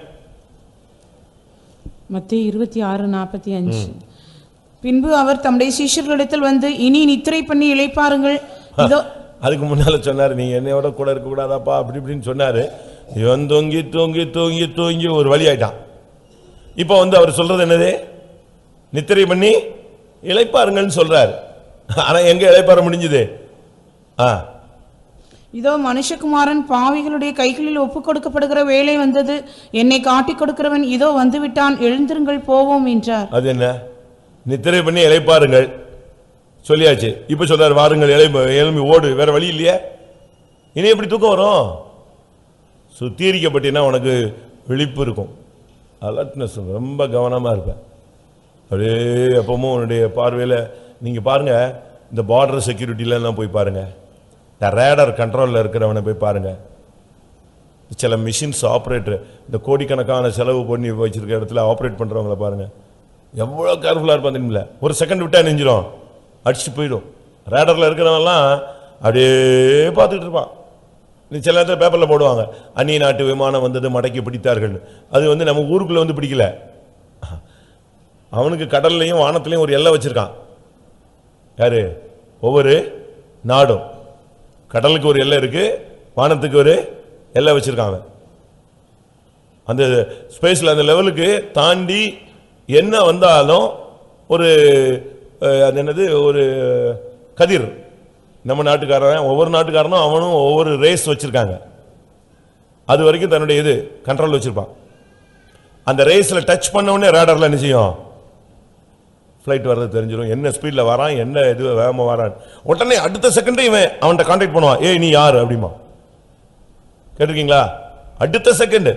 மத்திய இருபத்தி ஆறு நாற்பத்தி அஞ்சு பின்பு அவர் தம்முடைய சீஷர்களிடத்தில் வந்து இனி நித்திரை பண்ணி இளைப்பாருங்கள் இதோ அதுக்கு முன்னால சொன்னாரு நீ என்னையோட கூட இருக்க கூடாதாப்பா அப்படி இப்படின்னு சொன்னாரு இவன் தூங்கி தூங்கி தூங்கி தூங்கி ஒரு வழி ஆயிட்டான் இப்போ வந்து அவர் சொல்றது என்னது நித்திரை பண்ணி இளைப்பாருங்கள்னு சொல்றாரு ஆனா எங்க இளைப்பாற முடிஞ்சது ஆ இதோ மனுஷகுமாரன் பாவிகளுடைய கைகளில் ஒப்புக் கொடுக்கப்படுகிற வேலை வந்தது என்னை காட்டிக் கொடுக்கிறவன் இதோ வந்துவிட்டான் எழுந்திருங்கள் போவோம் என்றார் அது என்ன நித்திரை பண்ணி இளைப்பாருங்கள் சொல்லியாச்சு இப்ப சொல்றாரு வாருங்கள் இளை எழும்பி ஓடு வேற வழி இல்லையே இனி எப்படி தூக்கம் வரும் சுத்திகரிக்கப்பட்டீங்கன்னா உனக்கு விழிப்பு இருக்கும் அலர்ட்னஸ் ரொம்ப கவனமா இருப்பேன் அப்படியே எப்பவும் உன்னுடைய பார்வையில நீங்க பாருங்க இந்த பார்டர் செக்யூரிட்டில எல்லாம் போய் பாருங்க இந்த ரேடர் கண்ட்ரோல்ல இருக்கிறவனை போய் பாருங்க சில மிஷின்ஸ் ஆப்ரேட்டர் இந்த கோடிக்கணக்கான செலவு பண்ணி வச்சிருக்க இடத்துல ஆப்ரேட் பண்றவங்கள பாருங்க எவ்வளவு கேர்ஃபுல்லா இருப்பான் தெரியுமில்ல ஒரு செகண்ட் விட்டா நெஞ்சிரும் அடிச்சுட்டு போயிடும் ரேடர்ல இருக்கிறவன்லாம் அப்படியே பார்த்துட்டு இருப்பான் நீ சில நேரத்தில் பேப்பர்ல போடுவாங்க அந்நிய நாட்டு விமானம் வந்தது மடக்கி பிடித்தார்கள் அது வந்து நம்ம ஊருக்குள்ள வந்து பிடிக்கல அவனுக்கு கடல்லையும் வானத்திலையும் ஒரு எல்லை வச்சிருக்கான் யாரு ஒவ்வொரு நாடும் கடலுக்கு ஒரு எல்லை இருக்கு வானத்துக்கு ஒரு எல்லை வச்சிருக்கான் அவன் அந்த ஸ்பேஸ்ல அந்த லெவலுக்கு தாண்டி என்ன வந்தாலும் ஒரு அஹ், அது என்னது ஒரு கதிர் நம்ம நாட்டுக்காரன் ஒவ்வொரு நாட்டுக்காரனும் அவனும் ஒவ்வொரு ரேஸ் வச்சிருக்காங்க அது வரைக்கும் தன்னுடைய இது கண்ட்ரோல் வச்சிருப்பான் அந்த ரேஸ்ல டச் பண்ண உடனே ரேடர்ல என்ன செய்யும் ஃப்ளைட் வர்றது தெரிஞ்சிடும் என்ன ஸ்பீட்ல வரான் என்ன இது வேகமா வரான் உடனே அடுத்த செகண்டே இவன் அவன்கிட்ட கான்டாக்ட் பண்ணுவான் ஏய் நீ யார் அப்படிமா கேட்டிருக்கீங்களா அடுத்த செகண்ட்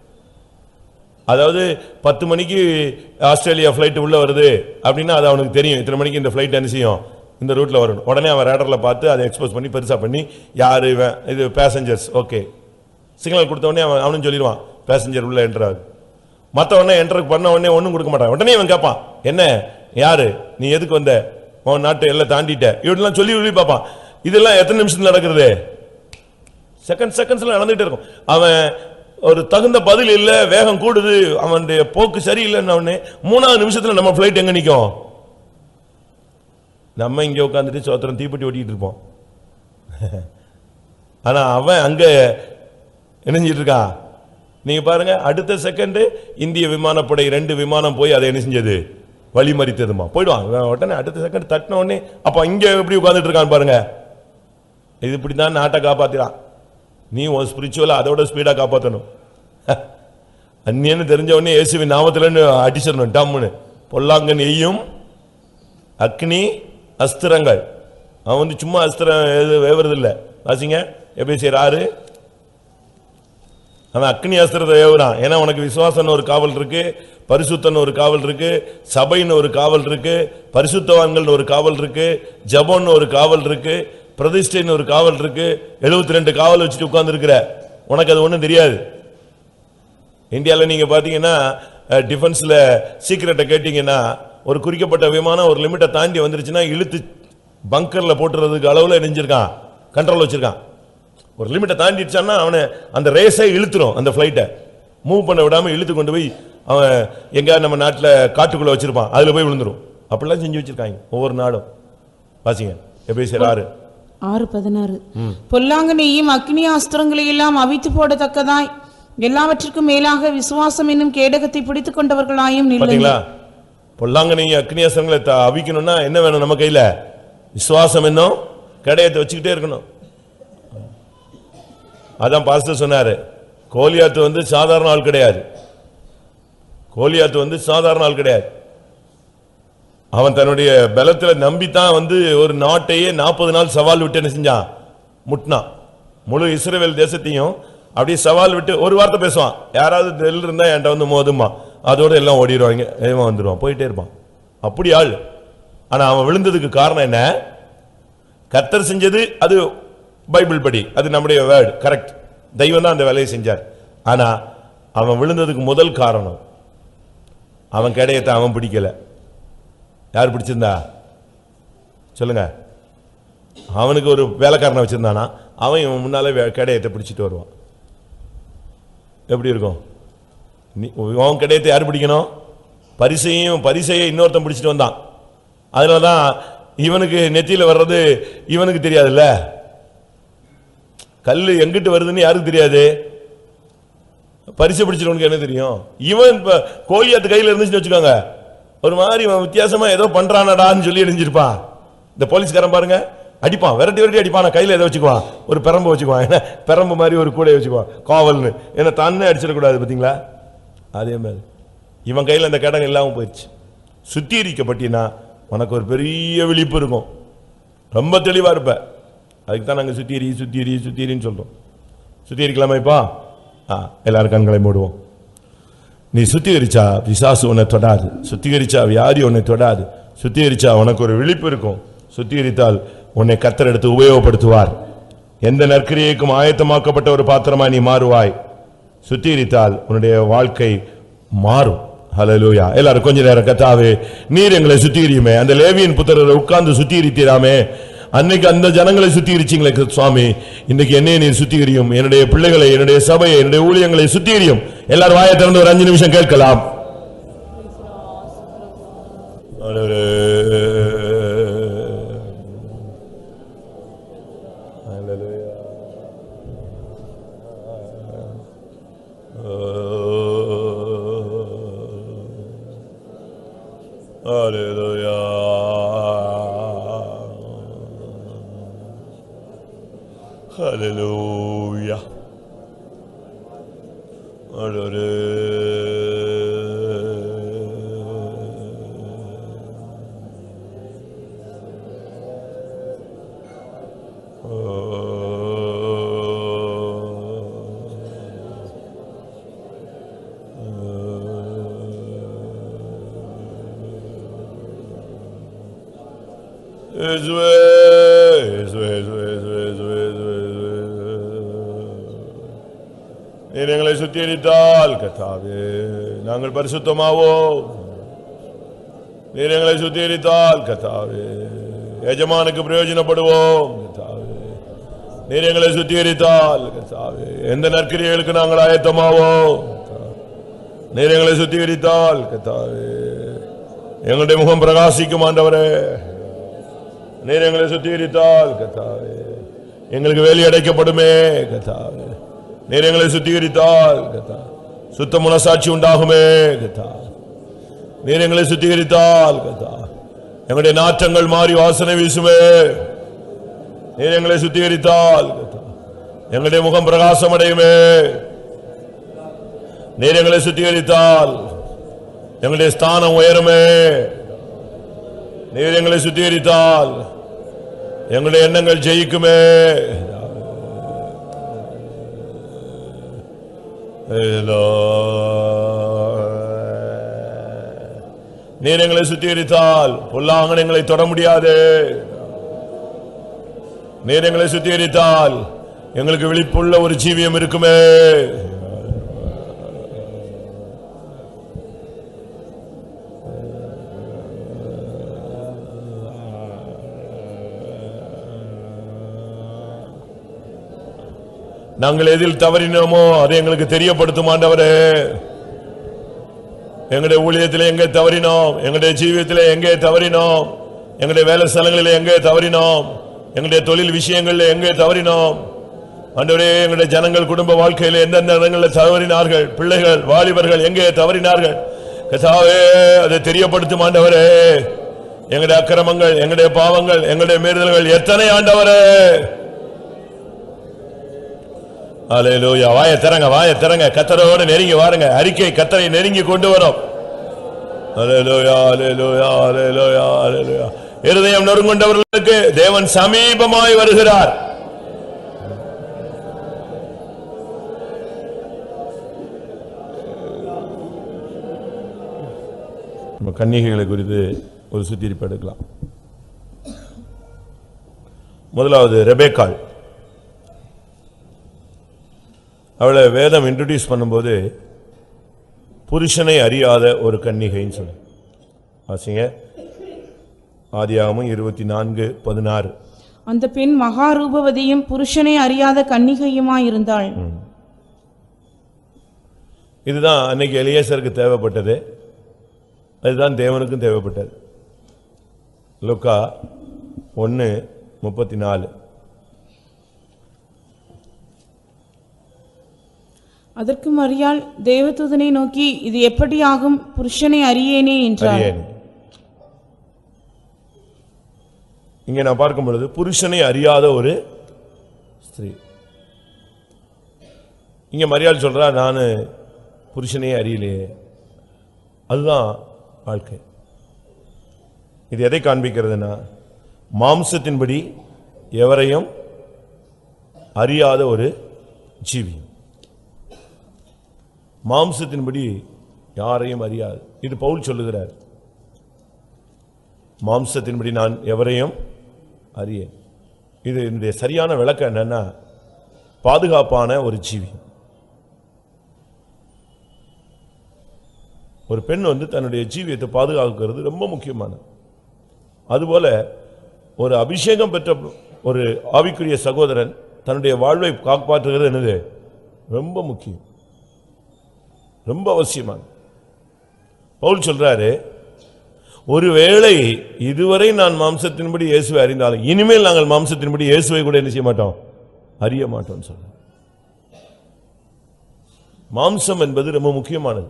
அதாவது பத்து மணிக்கு ஆஸ்திரேலியா ஃப்ளைட் உள்ள வருது அப்படின்னா அது அவனுக்கு தெரியும் இத்தனை மணிக்கு இந்த ஃப்ளைட் என்ன செய்யும் இந்த ரூட்ல வரணும் உடனே அவன் ரேடர்ல பார்த்து அதை எக்ஸ்போஸ் பண்ணி பெருசா பண்ணி யாரு இவன் இது பேசஞ்சர்ஸ் ஓகே சிக்னல் கொடுத்த உடனே அவன் அவனும் சொல்லிடுவான் பேசஞ்சர் உள்ள என்டர் ஆகுது மத்த உடனே என்டர் பண்ண உடனே ஒண்ணும் கொடுக்க மாட்டான் உடனே இவன் கேட்பான் என்ன யாரு நீ எதுக்கு வந்த உன் நாட்டை எல்லாம் தாண்டிட்ட இப்படிலாம் சொல்லி சொல்லி பார்ப்பான் இதெல்லாம் எத்தனை நிமிஷத்துல நடக்கிறது செகண்ட் செகண்ட்ஸ்ல நடந்துட்டு இருக்கும் அவன் ஒரு தகுந்த பதில் இல்ல வேகம் கூடுது அவனுடைய போக்கு சரியில்லைன்ன உடனே மூணாவது நிமிஷத்துல நம்ம ஃபிளைட் எங்க நிக்கும் நம்ம இங்க உட்காந்துட்டு சோத்திரம் தீப்பெட்டி ஓட்டிட்டு இருப்போம் ஆனா அவன் அங்க இணைஞ்சிட்டு இருக்கான் நீங்க பாருங்க அடுத்த செகண்ட் இந்திய விமானப்படை ரெண்டு விமானம் போய் அதை என்ன செஞ்சது வழிமறித்ததுமா போயிடுவான் இவன் உடனே அடுத்த செகண்ட் தட்டின உடனே அப்ப இங்க எப்படி உட்கார்ந்துட்டு இருக்கான் பாருங்க இது இப்படிதான் நாட்டை காப்பாத்திரான் நீ உன் ஸ்பிரிச்சுவலா அதோட ஸ்பீடா காப்பாத்தணும் அந்நியன்னு தெரிஞ்ச உடனே இயேசுவின் நாமத்துலன்னு அடிச்சிடணும் டம்முன்னு பொல்லாங்கன் எய்யும் அக்னி அஸ்திரங்கள் அவன் வந்து சும்மா அஸ்திரம் எது வேவுறது இல்ல வாசிங்க எப்படி செய்யற ஆறு அவன் அக்னி அஸ்திரத்தை ஏவுறான் ஏன்னா உனக்கு விசுவாசம்னு ஒரு காவல் இருக்கு பரிசுத்தன்னு ஒரு காவல் இருக்கு சபைன்னு ஒரு காவல் இருக்கு பரிசுத்தவான்கள்னு ஒரு காவல் இருக்கு ஜபம்னு ஒரு காவல் இருக்கு பிரதிஷ்டைன்னு ஒரு காவல் இருக்கு 72 ரெண்டு காவல் வச்சுட்டு உட்கார்ந்திருக்கிற உனக்கு அது ஒண்ணும் தெரியாது இந்தியாவில் நீங்க பாத்தீங்கன்னா டிஃபென்ஸ்ல சீக்கிரட்டை கேட்டீங்கன்னா ஒரு குறிக்கப்பட்ட விமானம் ஒரு லிமிட்டை தாண்டி வந்துருச்சுன்னா இழுத்து பங்கர்ல போட்டுறதுக்கு அளவுல நெஞ்சிருக்கான் கண்ட்ரோல் வச்சிருக்கான் ஒரு லிமிட்டை தாண்டிடுச்சான்னா அவனை அந்த ரேஸை இழுத்துரும் அந்த ஃப்ளைட்டை மூவ் பண்ண விடாம இழுத்து கொண்டு போய் அவன் எங்க நம்ம நாட்டுல காட்டுக்குள்ள வச்சிருப்பான் அதுல போய் விழுந்துரும் அப்படிலாம் செஞ்சு வச்சிருக்காங்க ஒவ்வொரு நாடும் வாசிங்க எப்படி சார் ஆறு ஆறு பதினாறு பொல்லாங்கனையும் அக்னி அஸ்திரங்களை எல்லாம் அவித்து போடத்தக்கதாய் எல்லாவற்றிற்கும் மேலாக விசுவாசம் என்னும் கேடகத்தை பிடித்துக் கொண்டவர்களாயும் நில்லுங்கள் பாத்தீங்களா பொல்லாங்கனி அக்னியாசங்களை த- அவிக்கணும்னா என்ன வேணும் நம்ம கையில விசுவாசம் என்னும் கடையத்தை வச்சுக்கிட்டே இருக்கணும் அதான் பாஸ்டர் சொன்னாரு கோலியாத்து வந்து சாதாரண ஆள் கிடையாது கோலியாத்து வந்து சாதாரண ஆள் கிடையாது அவன் தன்னுடைய பலத்துல நம்பித்தான் வந்து ஒரு நாட்டையே நாற்பது நாள் சவால் விட்டு என்ன செஞ்சான் முட்டினான் முழு இஸ்ரவேல் தேசத்தையும் அப்படியே சவால் விட்டு ஒரு வார்த்தை பேசுவான் யாராவது தெல் இருந்தா என்கிட்ட வந்து மோதுமா அதோட எல்லாம் ஓடிடுவாங்க இவன் வந்துடுவான் போயிட்டே இருப்பான் அப்படி ஆள் ஆனா அவன் விழுந்ததுக்கு காரணம் என்ன கர்த்தர் செஞ்சது அது பைபிள் படி அது நம்முடைய வேர்டு கரெக்ட் தெய்வம் தான் அந்த வேலையை செஞ்சார் ஆனா அவன் விழுந்ததுக்கு முதல் காரணம் அவன் கிடையத்தை அவன் பிடிக்கல யார் பிடிச்சிருந்தா சொல்லுங்க அவனுக்கு ஒரு வேலைக்காரனை வச்சிருந்தானா அவன் இவன் முன்னாலே வே- கிடையத்தை பிடிச்சிட்டு வருவான் எப்படி இருக்கும் நீ உன் கிடையத்தை யார் பிடிக்கணும் பரிசையும் பரிசையை இன்னொருத்தன் பிடிச்சிட்டு வந்தான் அதனால தான் இவனுக்கு நெத்தியில வர்றது இவனுக்கு தெரியாதுல்ல கல்லு எங்கிட்டு வருதுன்னு யாருக்கு தெரியாது பரிசு பிடிச்சிருவனுக்கு என்ன தெரியும் இவன் இப்ப கோலியாத்து கையில இருந்துச்சுன்னு வச்சுக்கோங்க ஒரு மாதிரி இவன் வித்தியாசமா ஏதோ பண்றானடான்னு சொல்லி எரிஞ்சிருப்பான் இந்த போலீஸ்காரன் பாருங்க அடிப்பான் விரட்டி விரட்டி அடிப்பான் நான் கையில ஏதோ வச்சுக்குவான் ஒரு பெரம்பு வச்சுக்குவான் ஏன்னா பெரம்பு மாதிரி ஒரு கூடையை வச்சுக்குவான் காவல்னு ஏன்னா தானே அடிச்சிடக்கூடாது பாத்தீங்களா அதே மாதிரி இவன் கையில அந்த கடங்க இல்லாம போயிடுச்சு சுத்திகரிக்கப்பட்டினா உனக்கு ஒரு பெரிய விழிப்பு இருக்கும் ரொம்ப தெளிவா இருப்ப அதுக்கு தான் நாங்க சுத்திரி சுத்திரி சுத்திரின்னு சொல்றோம் சுத்திகரிக்கலாமா இப்போ ஆ எல்லாரும் கண்களை மூடுவோம் நீ சுத்திகரிச்சா பிசாசு உன்னை தொடாது சுத்திகரிச்சா வியாதி உன்னை தொடாது சுத்திகரிச்சா உனக்கு ஒரு விழிப்பு இருக்கும் சுத்திகரித்தால் உன்னை கத்தர் எடுத்து உபயோகப்படுத்துவார் எந்த நற்கிரியைக்கும் ஆயத்தமாக்கப்பட்ட ஒரு பாத்திரமா நீ மாறுவாய் சுத்திகரித்தால் உன்னுடைய வாழ்க்கை மாறும் ஹalleluya எல்லாரும் கொஞ்ச நேரம் கத்தாவே நீர் எங்களை சுத்திகரியுமே அந்த லேவியின் புத்திரரை உட்கார்ந்து சுத்திகரித்தீராமே அன்னைக்கு அந்த ஜனங்களை சுத்திகரிச்சீங்களே சுவாமி இன்னைக்கு என்னைய நீர் சுத்திகரியும் என்னுடைய பிள்ளைகளை என்னுடைய சபையை என்னுடைய ஊழியங்களை சுத்திகரியும் எல்லாரும் வாயை திறந்து ஒரு அஞ்சு நிமிஷம் கேட்கலாம் ஆண்டவரே. ஹalleluya. Hallelujah. Ezwe, ezwe, ezwe, ezwe, ezwe, ezwe, ezwe. நீர் எங்களை சுத்திகரித்தால் கத்தாவே நாங்கள் பரிசுத்தமாவோம் நீர் எங்களை சுத்திகரித்தால் கத்தாவே எஜமானுக்கு பிரயோஜனப்படுவோம் கத்தாவே நீர் எங்களை சுத்திகரித்தால் கத்தாவே எந்த நற்கிரியைகளுக்கு நாங்கள் ஆயத்தமாவோம் கர்த்தாவே. நீர் எங்களை சுத்திகரித்தால் கத்தாவே எங்களுடைய முகம் பிரகாசிக்கும் ஆண்டவரே நீர் எங்களை சுத்திகரித்தால் கத்தாவே எங்களுக்கு வேலி அடைக்கப்படுமே கத்தாவே நீர் எங்களை சுத்திகரித்தால் கத்தா சுத்த மனசாட்சி உண்டாகுமே கத்தா நீர் எங்களை சுத்திகரித்தால் கத்தா எங்களுடைய நாற்றங்கள் மாறி வாசனை வீசுமே நீர் எங்களை சுத்திகரித்தால் கத்தா எங்களுடைய முகம் பிரகாசம் அடையுமே நீர் எங்களை சுத்திகரித்தால் எங்களுடைய ஸ்தானம் உயருமே நீர் எங்களை சுத்திகரித்தால் எங்களுடைய எண்ணங்கள் ஜெயிக்குமே நீர் எங்களை சுத்திகரித்தால் பொல்லாங்கன் எங்களை தொட முடியாது நீர் எங்களை சுத்திகரித்தால் எங்களுக்கு விழிப்புள்ள ஒரு ஜீவியம் இருக்குமே நாங்கள் எதில் தவறினோமோ அதை எங்களுக்கு தெரியப்படுத்தும் ஆண்டவரே எங்களுடைய ஊழியத்தில் எங்கே தவறினோம் எங்களுடைய ஜீவியத்தில் எங்கே தவறினோம் எங்களுடைய வேலை ஸ்தலங்களில் எங்கே தவறினோம் எங்களுடைய தொழில் விஷயங்களில் எங்கே தவறினோம் ஆண்டவரே எங்களுடைய ஜனங்கள் குடும்ப வாழ்க்கையில் எந்தெந்த இடங்களில் தவறினார்கள் பிள்ளைகள் வாலிபர்கள் எங்கே தவறினார்கள் கதாவே அதை தெரியப்படுத்தும் ஆண்டவரே எங்களுடைய அக்கிரமங்கள் எங்களுடைய பாவங்கள் எங்களுடைய மீறுதல்கள் எத்தனை ஆண்டவரே அல்லேலூயா வாய திறங்க வாய திறங்க கத்தரோடு நெருங்கி வாருங்க அறிக்கை கத்தரை நெருங்கி கொண்டு வரும் அல்லேலூயா அல்லேலூயா அல்லேலூயா அல்லேலூயா இருதயம் நொறுங்கொண்டவர்களுக்கு தேவன் சமீபமாய் வருகிறார் நம்ம கன்னிகைகளை குறித்து ஒரு சுத்திரிப்பு எடுக்கலாம் முதலாவது ரெபேக்காள் அவளை வேதம் இன்ட்ரடியூஸ் பண்ணும்போது புருஷனை அறியாத ஒரு கன்னிகைன்னு சொல்லு வாசிங்க ஆதியாகமும் இருபத்தி நான்கு பதினாறு அந்த பெண் மகாரூபவதியும் புருஷனை அறியாத கன்னிகையுமாயிருந்தாள் இதுதான் அன்னைக்கு எலியேசருக்கு தேவைப்பட்டது அதுதான் தேவனுக்கும் தேவைப்பட்டது லுக்கா ஒன்று முப்பத்தி நாலு அதற்கு மரியாள் தேவதூதனை நோக்கி இது எப்படி ஆகும் புருஷனை அறியேனே என்றாள் அறியேன் இங்க நான் பார்க்கும் பொழுது புருஷனை அறியாத ஒரு ஸ்திரீ இங்க மரியாள் சொல்றா நான் புருஷனையே அறியலையே அதுதான் வாழ்க்கை இது எதை காண்பிக்கிறதுனா மாம்சத்தின்படி எவரையும் அறியாத ஒரு ஜீவி மாம்சத்தின்படி யாரையும் அறியாது இது பவுல் சொல்லுகிறார் மாம்சத்தின்படி நான் எவரையும் அறியேன் இது என்னுடைய சரியான விளக்கம் என்னன்னா பாதுகாப்பான ஒரு ஜீவி ஒரு பெண் வந்து தன்னுடைய ஜீவியத்தை பாதுகாக்கிறது ரொம்ப முக்கியமானது அதுபோல ஒரு அபிஷேகம் பெற்ற ஒரு ஆவிக்குரிய சகோதரன் தன்னுடைய வாழ்வை காப்பாற்றுகிறது என்னது ரொம்ப முக்கியம் ரொம்ப அவசியமானது பவுல் சொல்றாரு ஒருவேளை இதுவரை நான் மாம்சத்தின்படி இயேசுவை அறிந்தாலும் இனிமேல் நாங்கள் மாம்சத்தின்படி இயேசுவை கூட என்ன செய்ய மாட்டோம் அறிய மாட்டோம் சொல்ற மாம்சம் என்பது ரொம்ப முக்கியமானது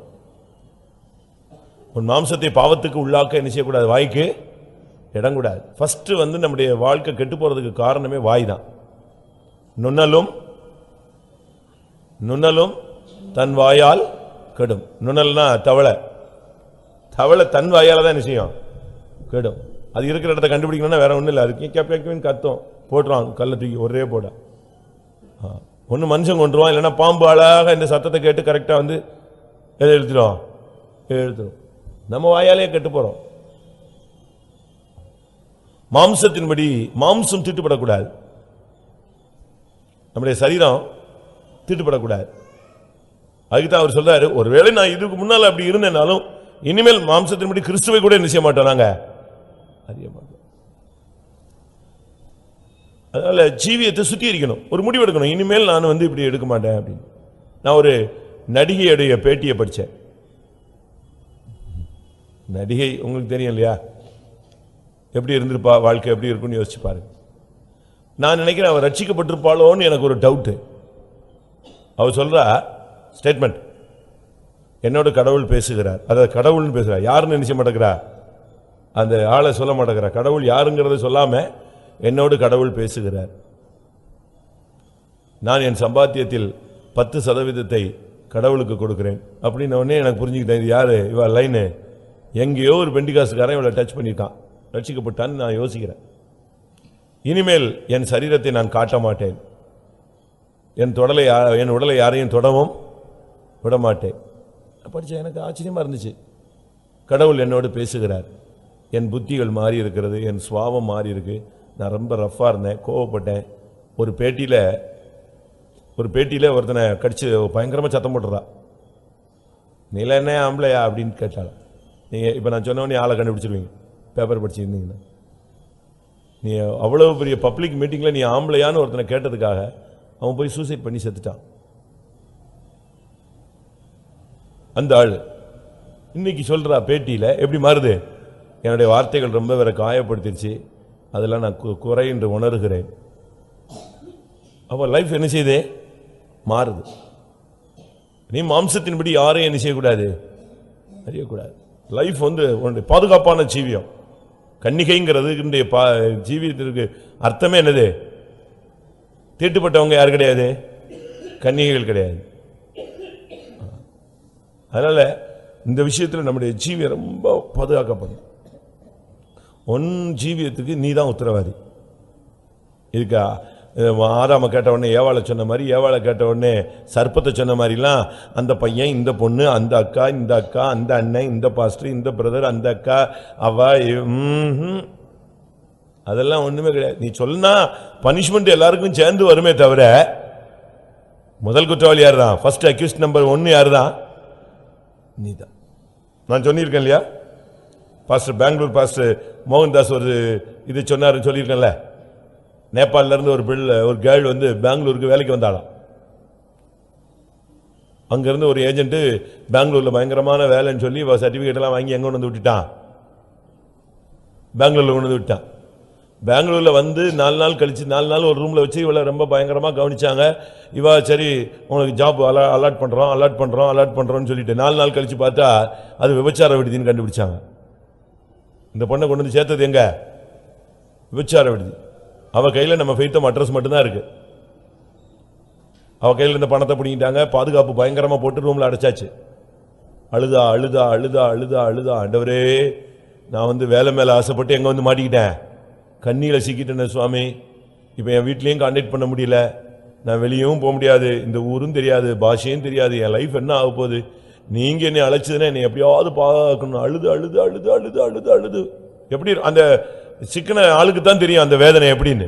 உன் மாம்சத்தை பாவத்துக்கு உள்ளாக்க என்ன செய்யக்கூடாது வாய்க்கு இடம் கூடாது ஃபர்ஸ்ட் வந்து நம்முடைய வாழ்க்கை கெட்டு போறதுக்கு காரணமே வாய் தான் நுண்ணலும் நுண்ணலும் தன் வாயால் கெடும் நுண்ணல்னா தவளை தவளை தன் வாயால தான் என்ன செய்யும் கெடும் அது இருக்கிற இடத்த கண்டுபிடிக்கணும்னா வேற ஒண்ணும் இல்லை அதுக்கு கேப்பின்னு கத்தும் போட்டுருவான் கல்லை தூக்கி ஒரே போட ஒன்று மனுஷன் கொண்டுருவான் இல்லைன்னா பாம்பு அழகாக இந்த சத்தத்தை கேட்டு கரெக்டாக வந்து எதை எழுத்துடும் எழுத்துடும் நம்ம வாயாலே கெட்டு போறோம் மாம்சத்தின்படி மாம்சம் தீட்டுப்படக்கூடாது நம்முடைய சரீரம் தீட்டுப்படக்கூடாது அதுக்கு தான் அவர் சொல்றாரு ஒருவேளை நான் இதுக்கு முன்னால் அப்படி இருந்தேனாலும் இனிமேல் மாம்சத்தின்படி கிறிஸ்துவை கூட என்ன செய்ய மாட்டோம் நாங்க அறிய மாட்டோம் அதனால ஜீவியத்தை சுத்தி இருக்கணும் ஒரு முடிவு எடுக்கணும் இனிமேல் நான் வந்து இப்படி எடுக்க மாட்டேன் அப்படின்னு நான் ஒரு நடிகையுடைய பேட்டியை படித்தேன் நடிகை உங்களுக்கு தெரியும் இல்லையா எப்படி இருந்திருப்பா வாழ்க்கை எப்படி இருக்கும்னு யோசிச்சு பாருங்க நான் நினைக்கிறேன் அவள் ரட்சிக்கப்பட்டிருப்பாளோன்னு எனக்கு ஒரு டவுட்டு அவ சொல்றா ஸ்டேட்மெண்ட் என்னோட கடவுள் பேசுகிறார் அதாவது கடவுள்னு பேசுகிறார் யாருன்னு நினைச்ச மாட்டேங்கிறா அந்த ஆளை சொல்ல மாட்டேங்கிறா கடவுள் யாருங்கிறத சொல்லாம என்னோடு கடவுள் பேசுகிறார் நான் என் சம்பாத்தியத்தில் பத்து சதவீதத்தை கடவுளுக்கு கொடுக்கிறேன் அப்படின்னு உடனே எனக்கு புரிஞ்சுக்கிட்டேன் இது யாரு இவ லைனு எங்கேயோ ஒரு பெண்டிகாசுக்காரன் இவளை டச் பண்ணியிருக்கான் ரட்சிக்கப்பட்டான்னு நான் யோசிக்கிறேன் இனிமேல் என் சரீரத்தை நான் காட்ட மாட்டேன் என் தொடலை யா- என் உடலை யாரையும் தொடவும் விட மாட்டேன் படித்தேன் எனக்கு ஆச்சரியமாக இருந்துச்சு கடவுள் என்னோடு பேசுகிறார் என் புத்திகள் மாறி இருக்கிறது என் சுவாபம் மாறி இருக்கு நான் ரொம்ப ரஃப்பாக இருந்தேன் கோவப்பட்டேன் ஒரு பேட்டியில் ஒரு பேட்டியில் ஒருத்தனை கடிச்சு பயங்கரமாக சத்தம் போட்டுறா நீல என்ன ஆம்பளையா அப்படின்னு கேட்டாள் நீங்கள் இப்போ நான் சொன்னவொடனே ஆளை கண்டுபிடிச்சிருவீங்க பேப்பர் படிச்சிருந்தீங்கன்னா நீ அவ்வளோ பெரிய பப்ளிக் மீட்டிங்கில் நீ ஆம்பளையான்னு ஒருத்தனை கேட்டதுக்காக அவன் போய் சூசைட் பண்ணி செத்துட்டான் அந்த ஆள் இன்னைக்கு சொல்றா பேட்டியில் எப்படி மாறுது என்னுடைய வார்த்தைகள் ரொம்ப வேற காயப்படுத்திருச்சு அதெல்லாம் நான் கு- குறை என்று உணர்கிறேன் அப்போ லைஃப் என்ன செய்யுது மாறுது நீ மாம்சத்தின்படி யாரையும் என்ன செய்யக்கூடாது அறியக்கூடாது லைஃப் வந்து உன்னுடைய பாதுகாப்பான ஜீவியம் கன்னிகைங்கிறது இன்றைய பா ஜீவியத்திற்கு அர்த்தமே என்னது தீட்டுப்பட்டவங்க யார் கிடையாது கன்னிகைகள் கிடையாது அதனால இந்த விஷயத்தில் நம்முடைய ஜீவியம் ரொம்ப பாதுகாக்கப்படும் உன் ஜீவியத்துக்கு நீ தான் உத்தரவாதி இதுக்கா அஹ் ஆதாம கேட்ட உடனே ஏவாளை சொன்ன மாதிரி ஏவாளை கேட்ட உடனே சர்ப்பத்தை சொன்ன மாதிரிலாம் அந்த பையன் இந்த பொண்ணு அந்த அக்கா இந்த அக்கா அந்த அண்ணன் இந்த பாஸ்டர் இந்த பிரதர் அந்த அக்கா அவ இவ- ம்ஹும். அதெல்லாம் ஒண்ணுமே கிடையாது நீ சொன்னா பனிஷ்மெண்ட் எல்லாருக்கும் சேர்ந்து வருமே தவிர முதல் குற்றவாளி யார் தான் ஃபர்ஸ்ட் அக்யூஸ்ட் நம்பர் ஒன்னு யார் தான் நீதான் நான் சொல்லியிருக்கேன் இல்லையா பாஸ்டர் பெங்களூர் பாஸ்டர் மோகன்தாஸ் ஒரு இது சொன்னாருன்னு சொல்லியிருக்கேன்ல நேபாளில இருந்து ஒரு பிள்ளை ஒரு கேர்ள் வந்து பெங்களூருக்கு வேலைக்கு வந்தாளாம் அங்கிருந்து ஒரு ஏஜென்ட் பெங்களூர்ல பயங்கரமான வேலைன்னு சொல்லி சர்டிபிகேட் எல்லாம் வாங்கி எங்க கொண்டு வந்து விட்டுட்டான் பெங்களூர்ல கொண்டு வந்து விட்டான் பெங்களூர்ல வந்து நாலு நாள் கழிச்சு நாலு நாள் ஒரு ரூம்ல வச்சு இவளை ரொம்ப பயங்கரமா கவனிச்சாங்க இவ சரி உனக்கு ஜாப் அலா அலாட் பண்றோம் அலாட் பண்றோம் அலாட் பண்றோம்னு சொல்லிட்டு நாலு நாள் கழிச்சு பார்த்தா அது விபச்சார விடுதின்னு கண்டுபிடிச்சாங்க இந்த பொண்ணை கொண்டு வந்து சேர்த்தது எங்க விபச்சார விடுதி அவ கையில நம்ம ஃபெய்த்தம் அட்ரஸ் மட்டும்தான் இருக்கு அவ கையில இருந்த பணத்தை பிடிங்கிட்டாங்க பாதுகாப்பு பயங்கரமா போட்டு ரூம்ல அடைச்சாச்சு அழுதா அழுதா அழுதா அழுதா அழுதா ஆண்டவரே நான் வந்து வேலை மேல ஆசைப்பட்டு எங்க வந்து மாட்டிக்கிட்டேன் கண்ணியில சிக்கிட்டேன் சுவாமி இப்போ என் வீட்லயும் கான்டாக்ட் பண்ண முடியல நான் வெளியவும் போக முடியாது இந்த ஊரும் தெரியாது பாஷையும் தெரியாது என் லைஃப் என்ன ஆக போகுது நீங்க என்னை அழைச்சதுன்னா என்னை எப்படியாவது பார்க்கணும் அழுது அழுது அழுது அழுது அழுது அழுது எப்படி இரு- அந்த சிக்கன ஆளுக்கு தான் தெரியும் அந்த வேதனை எப்படின்னு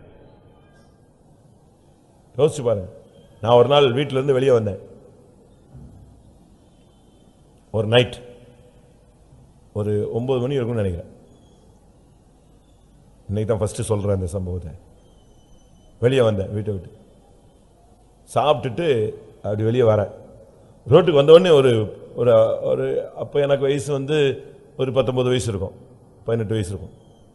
யோசிச்சு பாருங்க நான் ஒரு நாள் வீட்ல இருந்து வெளியே வந்தேன் ஒரு நைட் ஒரு ஒன்பது மணி இருக்கும்னு நினைக்கிறேன் இன்னைக்கு தான் ஃபர்ஸ்ட் சொல்றேன் இந்த சம்பவத்தை வெளியே வந்தேன் வீட்டை விட்டு சாப்பிட்டுட்டு அப்படி வெளியே வரேன் ரோட்டுக்கு வந்த உடனே ஒரு ஒரு ஒரு அப்போ எனக்கு வயசு வந்து ஒரு பத்தொன்பது வயசு இருக்கும் பதினெட்டு வயசு இருக்கும்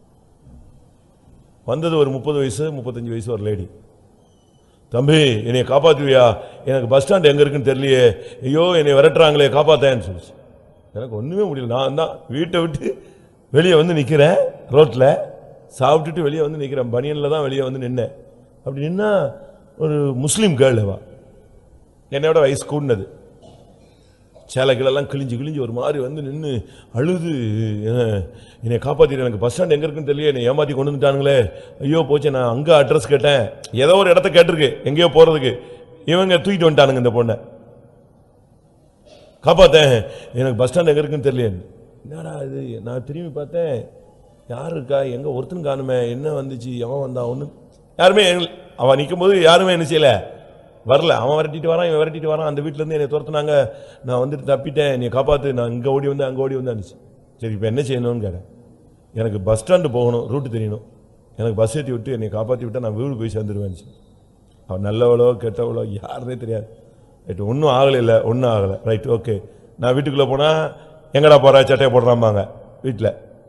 வந்தது ஒரு முப்பது வயசு முப்பத்தஞ்சு வயசு ஒரு லேடி தம்பி என்னை காப்பாத்துவியா எனக்கு பஸ் ஸ்டாண்ட் எங்க இருக்குன்னு தெரியலையே ஐயோ என்னை விரட்டுறாங்களே காப்பாத்தேன்னு சொல்லிச்சு எனக்கு ஒண்ணுமே முடியல நான் தான் வீட்டை விட்டு வெளியே வந்து நிக்கிறேன் ரோட்ல சாப்பிட்டுட்டு வெளியே வந்து நிக்கிறேன் பனியன்ல தான் வெளியே வந்து நின்னேன் அப்படி நின்னா ஒரு முஸ்லீம் கேர்ள் அவ என்னோட வயசு கூடினது சேலைகளெல்லாம் கிழிஞ்சு கிழிஞ்சு ஒரு மாதிரி வந்து நின்று அழுது அஹ், என்னை காப்பாத்திட்டு எனக்கு பஸ் ஸ்டாண்ட் எங்க இருக்குன்னு தெரியல என்னை ஏமாத்தி கொண்டு வந்துட்டானுங்களே ஐயோ போச்சு நான் அங்க அட்ரஸ் கேட்டேன் ஏதோ ஒரு இடத்த கேட்டிருக்கு எங்கேயோ போறதுக்கு இவங்க தூக்கிட்டு வந்துட்டானுங்க இந்த பொண்ணை காப்பாத்தேன் எனக்கு பஸ் ஸ்டாண்ட் எங்க இருக்குன்னு தெரியல என்னடா இது நான் திரும்பி பார்த்தேன் யார் இருக்கா எங்க ஒருத்தன் காணுமே என்ன வந்துச்சு எவன் வந்தான் ஒன்று யாருமே எங்கள- அவன் நிக்கும்போது யாருமே என்ன செய்யல வரல அவன் விரட்டிட்டு வரான் இவன் விரட்டிட்டு வரான் அந்த வீட்ல இருந்து என்னை துரத்துனாங்க நான் வந்துட்டு தப்பிட்டேன் நீ காப்பாத்து நான் இங்க ஓடி வந்து அங்க ஓடி வந்தாச்சு சரி இப்போ என்ன செய்யணும்னு கேட்டேன் எனக்கு பஸ் ஸ்டாண்டு போகணும் ரூட்டு தெரியணும் எனக்கு பஸ் ஏற்றி விட்டு என்னை காப்பாற்றி விட்டா நான் வீடு போய் சேர்ந்துருவேன் அவன் நல்லவளோ கெட்டவளோ யாருனே தெரியாது ரைட் ஒன்றும் ஆகலை இல்லை ஒன்றும் ஆகலை ரைட் ஓகே நான் வீட்டுக்குள்ளே போனால் எங்கடா போகிறா சட்டையை போடுறாம்பாங்க வீட்டில்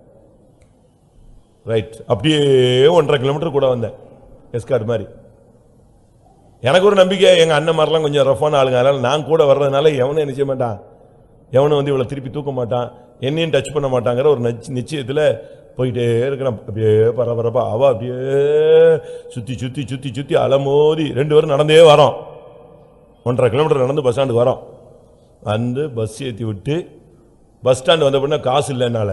ரைட் அப்படியே ஒன்றரை கிலோமீட்டர் கூட வந்தேன் எஸ்கார்ட் மாதிரி எனக்கு ஒரு நம்பிக்கை எங்கள் அண்ணன் மாதிரிலாம் கொஞ்சம் ரஃபான ஆளுங்க அதனால நான் கூட வர்றதுனால எவனும் என்ன செய்ய மாட்டான் எவனும் வந்து இவளை திருப்பி தூக்க மாட்டான் என்னையும் டச் பண்ண மாட்டாங்கிற ஒரு நச்சு நிச்சயத்தில் போயிட்டே இருக்கிறான் அப்படியே பரபரப்பா அவ அப்படியே சுற்றி சுற்றி சுற்றி சுற்றி அலமோதி ரெண்டு பேரும் நடந்தே வரோம் ஒன்றரை கிலோமீட்டர் நடந்து பஸ் ஸ்டாண்டுக்கு வரோம் வந்து பஸ் ஏற்றி விட்டு பஸ் ஸ்டாண்டு வந்த பின்ன காசு இல்லைனால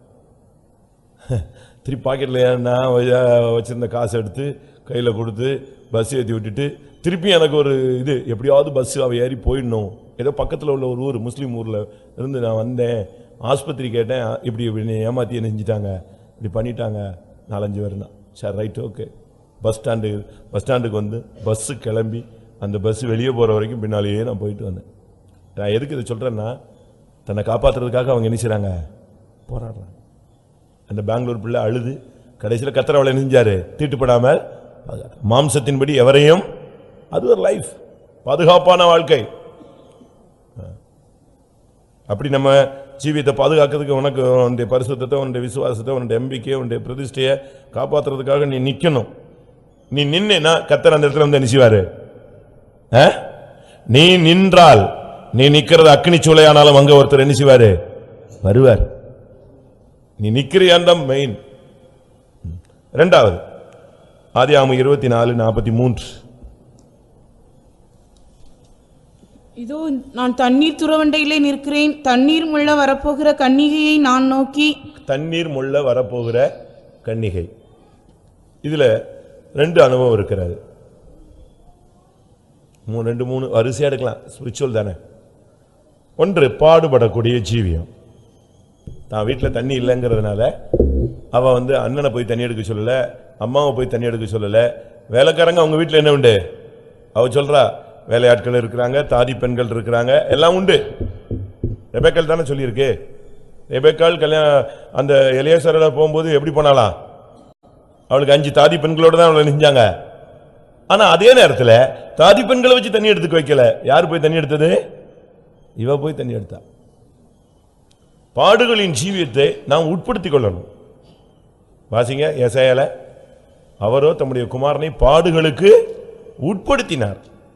திருப்பி பாக்கெட்டில் ஏன்னா வச்சிருந்த காசு எடுத்து கையில் கொடுத்து பஸ் ஏற்றி விட்டுட்டு திருப்பி எனக்கு ஒரு இது எப்படியாவது பஸ் அவ ஏறி போயிடணும் ஏதோ பக்கத்துல உள்ள ஒரு ஊர் முஸ்லீம் ஊர்ல இருந்து நான் வந்தேன் ஆஸ்பத்திரி கேட்டேன் இப்படி இப்படி ஏமாத்தி என்ன செஞ்சிட்டாங்க இப்படி பண்ணிட்டாங்க நாலஞ்சு பேர் தான் சரி right okay bus stand bus ஸ்டாண்டுக்கு வந்து பஸ்ஸு கிளம்பி அந்த பஸ் வெளியே போகிற வரைக்கும் பின்னாலேயே நான் போயிட்டு வந்தேன் நான் எதுக்கு இதை சொல்கிறேன்னா தன்னை காப்பாற்றுறதுக்காக அவங்க என்ன செய்றாங்க போராடுறாங்க அந்த பெங்களூர் பிள்ளை அழுது கடைசியில் கத்திரவளை நெஞ்சாரு தீட்டுப்படாமல் பாதுகாத்தார். மாம்சத்தின்படி எவரையும் அது ஒரு லைஃப் பாதுகாப்பான வாழ்க்கை ஆ. அப்படி நம்ம ஜீவியத்தை பாதுகாக்கிறதுக்கு உனக்கு உன்னுடைய பரிசுத்தத்தை உன்னுடைய விசுவாசத்தை உன்னுடைய நம்பிக்கையை உன்னுடைய பிரதிஷ்டையை காப்பாத்துறதுக்காக நீ நிக்கணும் நீ நின்னா கத்தர் அந்த இடத்துல வந்து என்ன செய்வாரு ஆ? நீ நின்றால் நீ நிக்கிறது அக்னி சூளையானாலும் அங்க ஒருத்தர் என்ன செய்வாரு வருவார் நீ நிக்கிறியாண்டம் மெயின் ரெண்டாவது ஆதியாகமம் இருபத்தி நாலு நாற்பத்தி மூன்று இதோ நான் தண்ணீர் துறவண்டையிலே நிற்கிறேன் தண்ணீர் முள்ள வரப்போகிற கன்னிகையை நான் நோக்கி தண்ணீர் முள்ள வரப்போகிற கன்னிகை இதுல ரெண்டு அனுபவம் இருக்கிறது மூணு ரெண்டு மூணு வரிசையா எடுக்கலாம் ஸ்பிரிச்சுவல் தானே ஒன்று பாடுபடக்கூடிய ஜீவியம் தான் வீட்டில் தண்ணி இல்லைங்கிறதுனால அவ வந்து அண்ணனை போய் தண்ணி எடுக்க சொல்லல அம்மாவை போய் தண்ணி எடுக்க சொல்லல வேலைக்காரங்க அவங்க வீட்டில் என்ன உண்டு அவ சொல்றா வேலையாட்கள் இருக்கிறாங்க தாதி பெண்கள் இருக்கிறாங்க எல்லாம் உண்டு ரெபேக்கால் தானே சொல்லியிருக்கு ரெபேக்கால் கல்யாணம் அந்த எலியாசரோட போகும்போது எப்படி போனாலாம் அவளுக்கு அஞ்சு தாதி பெண்களோட தான் அவளை நெஞ்சாங்க ஆனா அதே நேரத்துல தாதி பெண்களை வச்சு தண்ணி எடுத்துக்க வைக்கல யார் போய் தண்ணி எடுத்தது இவ போய் தண்ணி எடுத்தா பாடுகளின் ஜீவியத்தை நாம் உட்படுத்திக் கொள்ளணும் வாசிங்க எசையல அவரோ தம்முடைய குமாரனை பாடுகளுக்கு உட்படுத்தினார்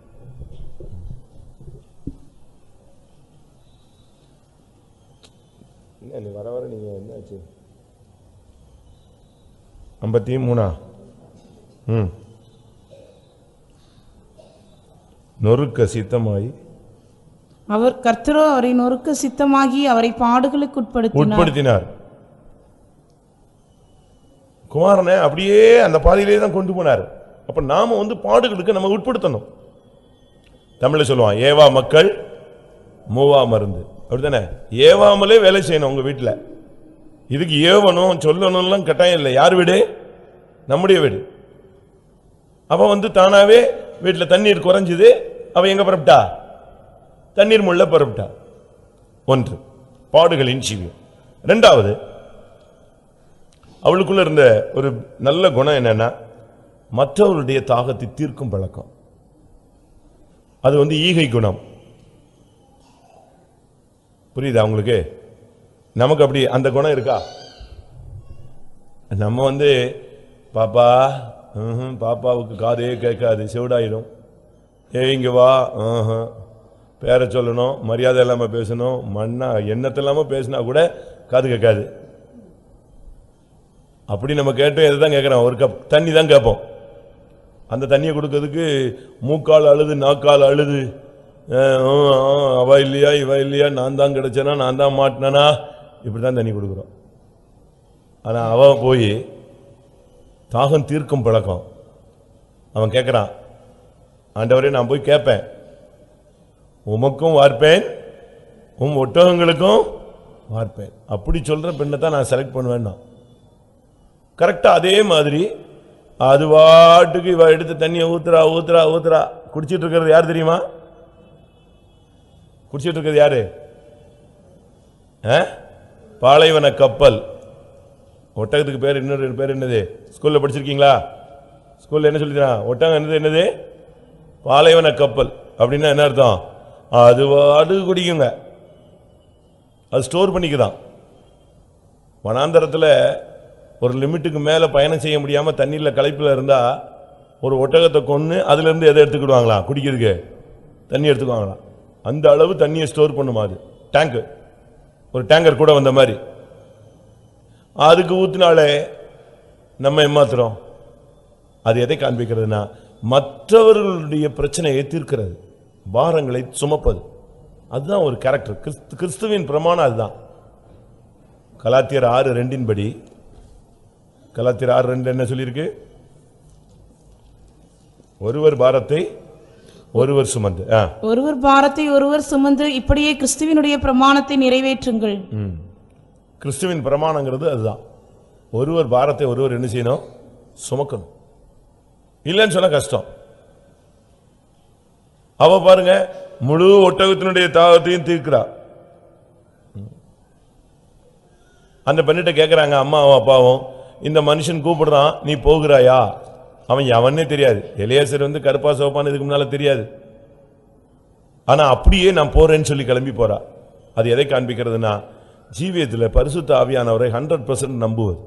என்ன நீ வர வர நீங்க என்னாச்சு ஐம்பத்தி மூணா ம் நொறுக்க சித்தமாய் அவர் கர்த்தரோ அவரை நொறுக்க சித்தமாகி அவரை பாடுகளுக்கு உட்படுத்தினார் உட்படுத்தினார் குமாரனை அப்படியே அந்த பாதையிலே தான் கொண்டு போனார் அப்ப நாம வந்து பாடுகளுக்கு நம்ம உட்படுத்தணும் தமிழ்ல சொல்லுவான் ஏவா மக்கள் மூவா மருந்து அப்படிதானே ஏவாமலே வேலை செய்யணும் உங்க வீட்டுல இதுக்கு ஏவணும் சொல்லணும்லாம் கட்டாயம் இல்லை யார் வீடு நம்முடைய வீடு அவ வந்து தானாவே வீட்டுல தண்ணீர் குறைஞ்சுது அவ எங்க புறப்பட்டா தண்ணீர் முள்ள புறப்பட்டா ஒன்று பாடுகளின் ஜீவியம் ரெண்டாவது அவளுக்குள்ள இருந்த ஒரு நல்ல குணம் என்னன்னா மற்றவர்களுடைய தாகத்தை தீர்க்கும் பழக்கம் அது வந்து ஈகை குணம் புரியுதா உங்களுக்கு நமக்கு அப்படி அந்த குணம் இருக்கா நம்ம வந்து பாப்பா ம்ஹும், பாப்பாவுக்கு காதே கேட்காது செவிடாயிடும் ஏ இங்க வா ம்ஹும். பேரை சொல்லணும் மரியாதை இல்லாம பேசணும் மண்ணா எண்ணத்தை இல்லாம பேசினா கூட காது கேட்காது அப்படி நம்ம கேட்டோம் எதை தான் கேட்குறோம் ஒரு கப் தண்ணி தான் கேட்போம் அந்த தண்ணியை கொடுக்கறதுக்கு மூக்கால் அழுது நாக்கால் அழுது அஹ், ஆ, ஆ, அவ இல்லையா இவ இல்லையா நான் தான் கிடைச்சேனா நான் தான் மாட்டினனா இப்படி தான் தண்ணி கொடுக்குறோம் ஆனால் அவ போய் தாகம் தீர்க்கும் பழக்கம் அவன் கேட்குறான் ஆண்டவரே நான் போய் கேட்பேன் உமக்கும் வார்ப்பேன் உம் ஒட்டகங்களுக்கும் வார்ப்பேன் அப்படி சொல்ற பெண்ணை தான் நான் செலக்ட் பண்ணுவேன்னா கரெக்டா அதே மாதிரி அது வாட்டுக்கு இவ எடுத்து தண்ணியை ஊத்துறா ஊத்துறா ஊத்துறா குடிச்சிட்டு இருக்கிறது யார் தெரியுமா குடிச்சிட்டு இருக்கிறது யாரு ஆ? பாலைவன கப்பல் ஒட்டகத்துக்கு பேர் இன்னொரு பேர் என்னது ஸ்கூல்ல படிச்சிருக்கீங்களா ஸ்கூல்ல என்ன சொல்லிக்கிறான் ஒட்டகம் என்னது என்னது பாலைவன கப்பல் அப்படின்னா என்ன அர்த்தம் அது வாடு குடிக்குங்க அது ஸ்டோர் பண்ணிக்குதான் வனாந்தரத்தில் ஒரு லிமிட்டுக்கு மேலே பயணம் செய்ய முடியாமல் தண்ணியில் களைப்பில் இருந்தால் ஒரு ஒட்டகத்தை கொன்று அதுலேருந்து எதை எடுத்துக்கிடுவாங்களாம் குடிக்கிறதுக்கு தண்ணி எடுத்துக்குவாங்களாம் அந்த அளவு தண்ணியை ஸ்டோர் பண்ணுமா அது டேங்கு ஒரு டேங்கர் கூட வந்த மாதிரி அதுக்கு ஊற்றினாலே நம்ம ஏமாத்துறோம் அது எதை காண்பிக்கிறதுனா மற்றவர்களுடைய பிரச்சனையை தீர்க்கிறது பாரங்களை சுமப்பது அதுதான் ஒரு கேரக்டர் கிறிஸ்து கிறிஸ்துவின் பிரமாணம் அதுதான் கலாத்தியர் ஆறு ரெண்டின் படி கலாத்தியர் ஆறு ரெண்டு என்ன சொல்லியிருக்கு ஒருவர் பாரத்தை ஒருவர் சுமந்து ஆ ஒருவர் பாரத்தை ஒருவர் சுமந்து இப்படியே கிறிஸ்துவினுடைய பிரமாணத்தை நிறைவேற்றுங்கள் ம். கிறிஸ்துவின் பிரமாணங்கிறது அதுதான் ஒருவர் பாரத்தை ஒருவர் என்ன செய்யணும் சுமக்கணும் இல்லைன்னு சொன்னா கஷ்டம் அவ பாருங்க முழு ஒட்டகத்தினுடைய தாகத்தையும் தீர்க்கிறா ம். அந்த பெண்ணிட்ட கேக்குறாங்க அம்மாவும் அப்பாவும் இந்த மனுஷன் கூப்பிடுறான் நீ போகிறாயா அவன் எவனே தெரியாது எலியாசர் வந்து கருப்பா சோப்பான்னு இதுக்கு முன்னால தெரியாது ஆனா அப்படியே நான் போறேன்னு சொல்லி கிளம்பி போறா அது எதை காண்பிக்கிறதுனா ஜீவியத்துல பரிசுத்த ஆவியானவரை ஹண்ட்ரட் பர்சன்ட் நம்புவது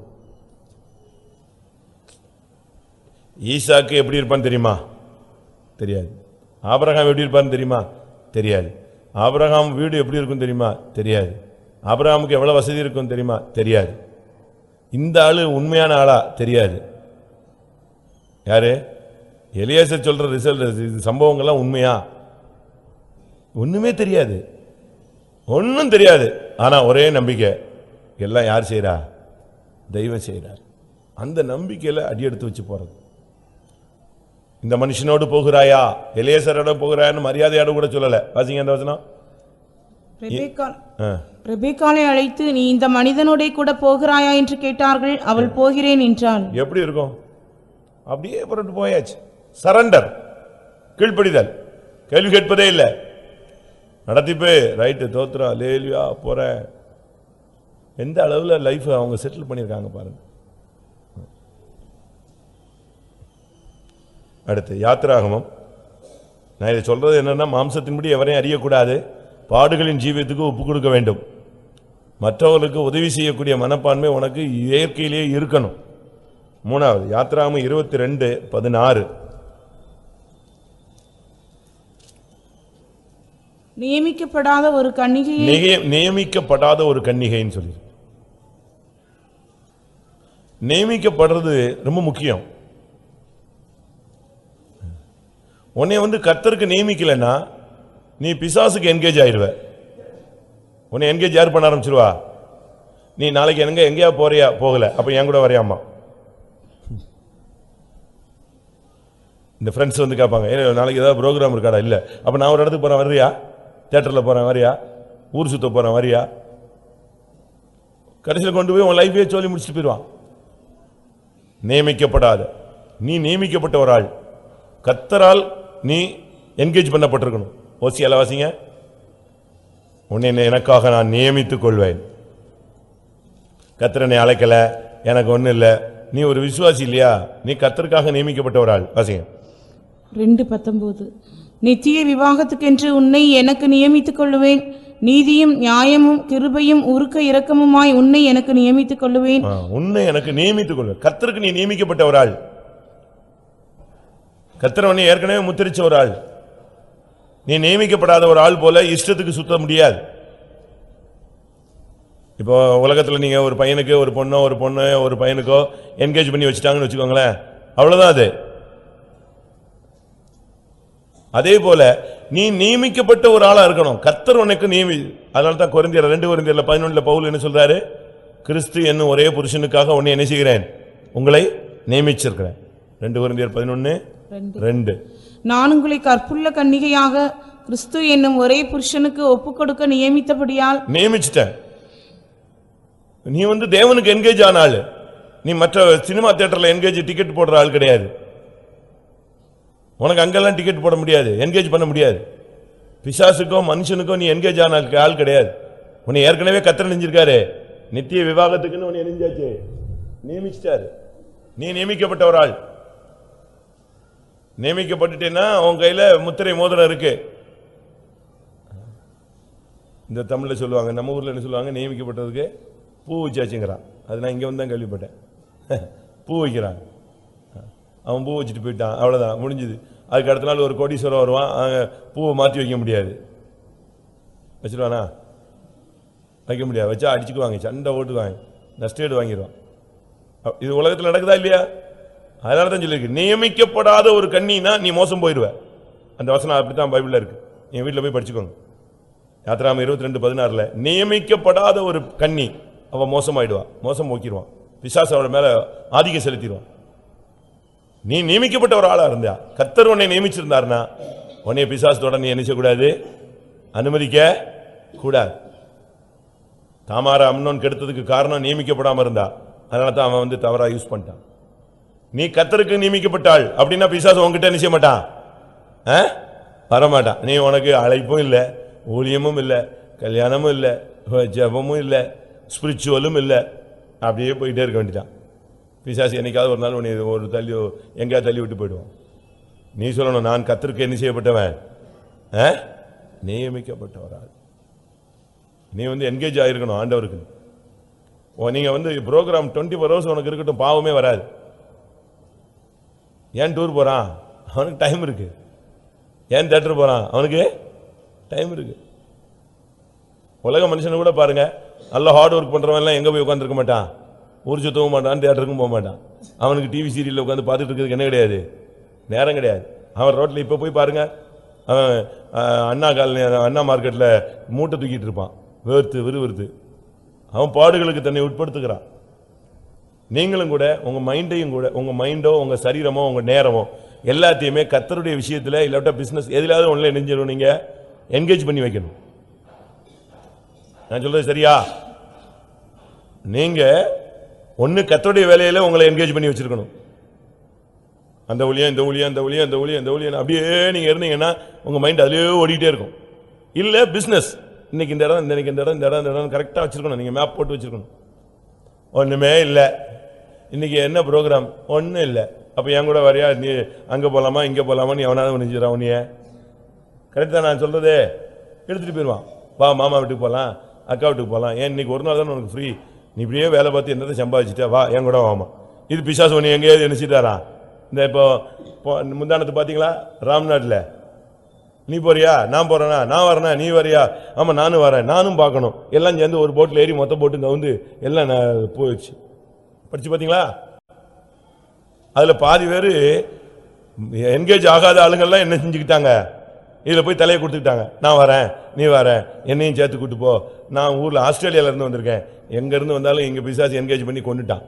ஈசாக்கு எப்படி இருப்பான்னு தெரியுமா தெரியாது ஆபிரகாம் எப்படி இருப்பான்னு தெரியுமா தெரியாது ஆபிரகாம் வீடு எப்படி இருக்கும் தெரியுமா தெரியாது ஆபிரகாமுக்கு எவ்வளவு வசதி இருக்கும் தெரியுமா தெரியாது இந்த ஆளு உண்மையான ஆளா தெரியாது யாரு எலியாசர் சொல்ற ரிசல்ட் இது சம்பவங்கள்லாம் உண்மையா ஒண்ணுமே தெரியாது ஒண்ணும் தெரியாது ஆனா ஒரே நம்பிக்கை எல்லாம் யார் செய்றா தெய்வம் செய்றார் அந்த நம்பிக்கையில அடி எடுத்து வச்சு போறது இந்த மனுஷனோடு போகிறாயா எலேசரோட போகிறாயான்னு மரியாதையோட கூட சொல்லல வாசிங்க அந்த வசனம் ரெபேக்காள் ஆ. ரெபேக்காளை அழைத்து நீ இந்த மனிதனோடே கூட போகிறாயா என்று கேட்டார்கள் அவள் போகிறேன் என்றாள் எப்படி இருக்கும் அப்படியே புரட்டு போயாச்சு சரண்டர் கீழ்ப்படிதல் கேள்வி கேட்பதே இல்லை நடத்திப்பே ரைட்டு தோத்துறா லேலியா போறேன் எந்த அளவுல லைஃப் அவங்க செட்டில் பண்ணியிருக்காங்க பாருங்க அடுத்து யாத்திராகமம் நான் இதை சொல்றது என்னன்னா மாம்சத்தின்படி எவரையும் அறியக்கூடாது பாடுகளின் ஜீவியத்துக்கு ஒப்பு கொடுக்க வேண்டும் மற்றவர்களுக்கு உதவி செய்யக்கூடிய மனப்பான்மை உனக்கு இயற்கையிலேயே இருக்கணும் மூணாவது யாத்ராமம் இருபத்தி ரெண்டு பதினாறு நியமிக்கப்படாத ஒரு கன்னிகையை நிய- நியமிக்கப்படாத ஒரு கன்னிகைன்னு சொல்லி நியமிக்கப்படுறது ரொம்ப முக்கியம் உன்னை வந்து கர்த்தருக்கு நியமிக்கலைன்னா நீ பிசாசுக்கு என்கேஜ் ஆயிடுவ உன்னை என்கேஜ் யார் பண்ண ஆரம்பிச்சிருவா நீ நாளைக்கு எங்க எங்கேயா போறியா போகல அப்ப என் கூட வரையாமா இந்த ஃப்ரெண்ட்ஸ் வந்து கேட்பாங்க "ஏய், நாளைக்கு ஏதாவது ப்ரோக்ராம் இருக்காடா இல்ல அப்ப நான் ஒரு இடத்துக்கு போறேன் வர்றியா தியேட்டர்ல போறேன் வரியா ஊர் சுத்த போறேன் வரியா கடைசியில் கொண்டு போய் உன் லைஃபே சொல்லி முடிச்சுட்டு போயிடுவான் நியமிக்கப்படாத நீ நியமிக்கப்பட்ட ஒரு ஆள் கத்தரால் நீ என்கேஜ் பண்ணப்பட்டிருக்கணும் ஓசி வாசிங்க உன்னை எனக்காக நான் நியமித்துக் கொள்வேன் கத்திரனை அழைக்கல எனக்கு ஒண்ணும் இல்ல நீ ஒரு விசுவாசி இல்லையா நீ கத்தருக்காக நியமிக்கப்பட்ட ஒரு ஆள் வாசிங்க ரெண்டு பத்தொன்பது நித்திய விவாகத்துக்கென்று உன்னை எனக்கு நியமித்துக் கொள்ளுவேன் நீதியும் நியாயமும் கிருபையும் உருக்க இரக்கமுமாய் உன்னை எனக்கு நியமித்துக் கொள்ளுவேன் ஆ, உன்னை எனக்கு நியமித்துக் கொள்வேன் கத்தருக்கு நீ நியமிக்கப்பட்ட ஒரு ஆள் கத்திரவனை ஏற்கனவே முத்திரிச்ச ஒரு ஆள் நீ நியமிக்கப்படாத ஒரு ஆள் போல இஷ்டத்துக்கு சுத்த முடியாது இப்போ உலகத்துல நீங்க ஒரு பையனுக்கு ஒரு பொண்ணோ ஒரு பொண்ணு ஒரு பையனுக்கோ என்கேஜ் பண்ணி வச்சுட்டாங்கன்னு வச்சுக்கோங்களேன் அவ்வளவுதான் அது அதே போல நீ நியமிக்கப்பட்ட ஒரு ஆளா இருக்கணும் கத்தர் உனக்கு நியமி அதனால தான் கொரிந்தியர் ரெண்டு கொரிந்தியர்ல பதினொன்றுல பவுல் என்ன சொல்றாரு கிறிஸ்து என்னும் ஒரே புருஷனுக்காக உன்னை என்ன செய்கிறேன் உங்களை நியமிச்சிருக்கிறேன் ரெண்டு கொரிந்தியர் பதினொன்னு ரெண்டு நான் உங்களை கற்புள்ள கன்னிகையாக கிறிஸ்து என்னும் ஒரே புருஷனுக்கு ஒப்புக்கொடுக்க நியமித்தபடியால் நியமிச்சிட்டேன் நீ வந்து தேவனுக்கு என்கேஜ் ஆன ஆளு நீ மற்ற சினிமா தியேட்டர்ல என்கேஜ் டிக்கெட் போடுற ஆள் கிடையாது உனக்கு அங்கெல்லாம் டிக்கெட் போட முடியாது என்கேஜ் பண்ண முடியாது பிசாசுக்கோ மனுஷனுக்கோ நீ என்கேஜ் ஆன ஆள் ஆள் கிடையாது உன்னை ஏற்கனவே கத்திர நெஞ்சிருக்காரு நித்திய விவாகத்துக்குன்னு உன்னை நெஞ்சாச்சு நியமிச்சிட்டாரு நீ நியமிக்கப்பட்ட ஒரு ஆள் நியமிக்கப்பட்டுட்டேன்னா உன் கையில முத்திரை மோதிரம் இருக்கு இந்த தமிழ்ல சொல்லுவாங்க நம்ம ஊர்ல என்ன சொல்லுவாங்க நியமிக்கப்பட்டதுக்கு பூ வச்சாச்சுங்கிறான் அது நான் இங்க வந்து தான் கேள்விப்பட்டேன் பூ வைக்கிறான் அவன் பூ வச்சுட்டு போயிட்டான் அவ்வளவுதான் முடிஞ்சுது அதுக்கு அடுத்த நாள் ஒரு கோடீஸ்வரம் வருவான் அங்க பூவை மாற்றி வைக்க முடியாது வச்சிருவானா வைக்க முடியாது வச்சா அடிச்சுக்குவாங்க சண்டை ஓட்டுவாங்க நஷ்டேடு வாங்கிடுவான் அ- இது உலகத்தில் நடக்குதா இல்லையா அதனால தான் சொல்லியிருக்கு நியமிக்கப்படாத ஒரு கண்ணினா நீ மோசம் போயிடுவ அந்த வசனம் அப்படித்தான் பைபிள்ல இருக்கு என் வீட்டில் போய் படிச்சுக்கோங்க யாத்திராம இருபத்தி ரெண்டு பதினாறுல நியமிக்கப்படாத ஒரு கன்னி அவ மோசமாயிடுவா மோசம் போக்கிடுவான் பிசாசு அவள மேல ஆதிக்கம் செலுத்திடுவான் நீ நியமிக்கப்பட்ட ஒரு ஆளா இருந்தா கத்தர் உன்னை நியமிச்சிருந்தாருன்னா உன்னைய பிசாசத்தோட நீ என்ன செய்யக்கூடாது அனுமதிக்க கூடாது தாமார அம்னோன் கெடுத்ததுக்கு காரணம் நியமிக்கப்படாம இருந்தா அதனால தான் அவன் வந்து தவறா யூஸ் பண்ணிட்டான் நீ கத்தருக்கு நியமிக்கப்பட்டாள் அப்படின்னா பிசாசு உன்கிட்ட என்ன செய்ய மாட்டான் ஆ? வரமாட்டான் நீ உனக்கு அழைப்பும் இல்லை ஊழியமும் இல்லை கல்யாணமும் இல்லை ஜெபமும் இல்லை ஸ்பிரிச்சுவலும் இல்லை அப்படியே போயிட்டே இருக்க வேண்டியதான் பிசாசு என்னைக்காவது ஒரு நாள் உன்னை ஒரு தள்ளி எங்கேயாவது தள்ளி விட்டு போயிடுவான் நீ சொல்லணும் நான் கத்தருக்கு என்ன செய்யப்பட்டவன் ஆ? நியமிக்கப்பட்டவரால் நீ வந்து என்கேஜ் ஆயிருக்கணும் ஆண்டவருக்கு ஓ நீங்க வந்து ப்ரோக்ராம் டுவெண்ட்டி ஃபோர் ஹவர்ஸ் உனக்கு இருக்கட்டும் பாவமே வராது ஏன் டூர் போறான் அவனுக்கு டைம் இருக்கு ஏன் தேட்டர் போறான் அவனுக்கு டைம் இருக்கு உலக மனுஷனை கூட பாருங்க நல்ல ஹார்ட் ஒர்க் பண்றவன் எல்லாம் எங்க போய் உட்காந்துருக்க மாட்டான் ஊர் சுத்தவும் மாட்டான் தியேட்டருக்கும் போக மாட்டான் அவனுக்கு டிவி சீரியல்ல உட்காந்து பார்த்துட்டு இருக்கிறதுக்கு என்ன கிடையாது நேரம் கிடையாது அவன் ரோட்ல இப்ப போய் பாருங்க அவன் அஹ், அண்ணா காலனி அண்ணா மார்க்கெட்ல மூட்டை தூக்கிட்டு இருப்பான் வேர்த்து விறுவிறுத்து அவன் பாடுகளுக்கு தன்னை உட்படுத்துகிறான் நீங்களும் கூட உங்க மைண்டையும் கூட உங்க மைண்டோ உங்க சரீரமோ உங்க நேரமோ எல்லாத்தையுமே கத்தருடைய விஷயத்துல இல்லாட்ட பிசினஸ் எதிலாவது ஒண்ணுல நெஞ்சிடும் நீங்க என்கேஜ் பண்ணி வைக்கணும் நான் சொல்றது சரியா நீங்க ஒண்ணு கத்தருடைய வேலையில உங்களை என்கேஜ் பண்ணி வச்சிருக்கணும் அந்த ஊழியம் இந்த ஊழியம் இந்த ஊழியம் இந்த ஊழியம் இந்த ஊழியம் அப்படியே நீங்க இருந்தீங்கன்னா உங்க மைண்ட் அதுலயே ஓடிட்டே இருக்கும் இல்ல பிசினஸ் இன்னைக்கு இந்த இடம் இன்னைக்கு இந்த இடம் இந்த இடம் இந்த இடம் கரெக்டா வச்சிருக்கணும் நீங்க மேப் போட்டு வச்சிருக்கணும் ஒண்ணுமே இல்லை இன்னைக்கு என்ன ப்ரோக்ராம் ஒண்ணும் இல்லை அப்ப என் கூட வரியா நீ அங்க போலாமா இங்க போலாமா நீ எவனாவது நினைச்சிடா உனிய கரெக்ட் தான் நான் சொல்றது எடுத்துட்டு போயிடுவான் வா மாமா வீட்டுக்கு போகலாம் அக்கா வீட்டுக்கு போகலாம் ஏன் இன்னைக்கு ஒரு நாள் தானே உனக்கு ஃப்ரீ நீ இப்படியே வேலை பார்த்து என்னத்தை சம்பாதிச்சிட்டா வா என் கூட வாமா இது பிசாசு உன்னை எங்கேயாவது நினைச்சிட்டாரா இந்த இப்போ இப்போ முந்தானத்து பார்த்தீங்களா ராம்நாட்டில் நீ போறியா நான் போறேனா நான் வரேனா நீ வரியா ஆமா நானும் வரேன் நானும் பார்க்கணும் எல்லாம் சேர்ந்து ஒரு போட்டில் ஏறி மொத்த போட்டு கவுந்து எல்லாம் நான் போயிடுச்சு படிச்சு பார்த்தீங்களா அதுல பாதி பேர் என்கேஜ் ஆகாத ஆளுங்கள்லாம் என்ன செஞ்சுக்கிட்டாங்க இதுல போய் தலையை கொடுத்துக்கிட்டாங்க நான் வரேன் நீ வரேன் என்னையும் சேர்த்து கூட்டு போ நான் ஊர்ல ஆஸ்திரேலியால இருந்து வந்திருக்கேன் எங்க இருந்து வந்தாலும் இங்க பிசாசு என்கேஜ் பண்ணி கொண்டுட்டான்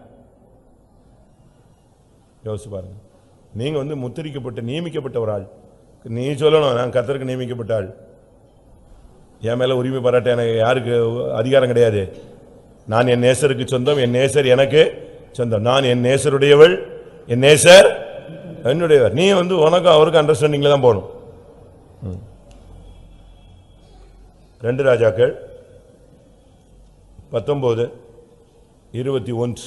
யோசிச்சு பாருங்க நீங்க வந்து முத்திரிக்கப்பட்ட நியமிக்கப்பட்ட ஒரு ஆள் நீ சொல்லணும் நான் கத்தருக்கு நியமிக்கப்பட்ட ஆள் என் மேல உரிமை பாராட்ட எனக்கு யாருக்கு அதிகாரம் கிடையாது நான் என் நேசருக்கு சொந்தம் என் நேசர் எனக்கு சொந்தம் நான் என் நேசருடையவள் என் நேசர் என்னுடையவர் நீ வந்து உனக்கும் அவருக்கும் அண்டர்ஸ்டாண்டிங்ல தான் போகணும் ம். ரெண்டு ராஜாக்கள் பத்தொன்பது இருபத்தி ஒன்று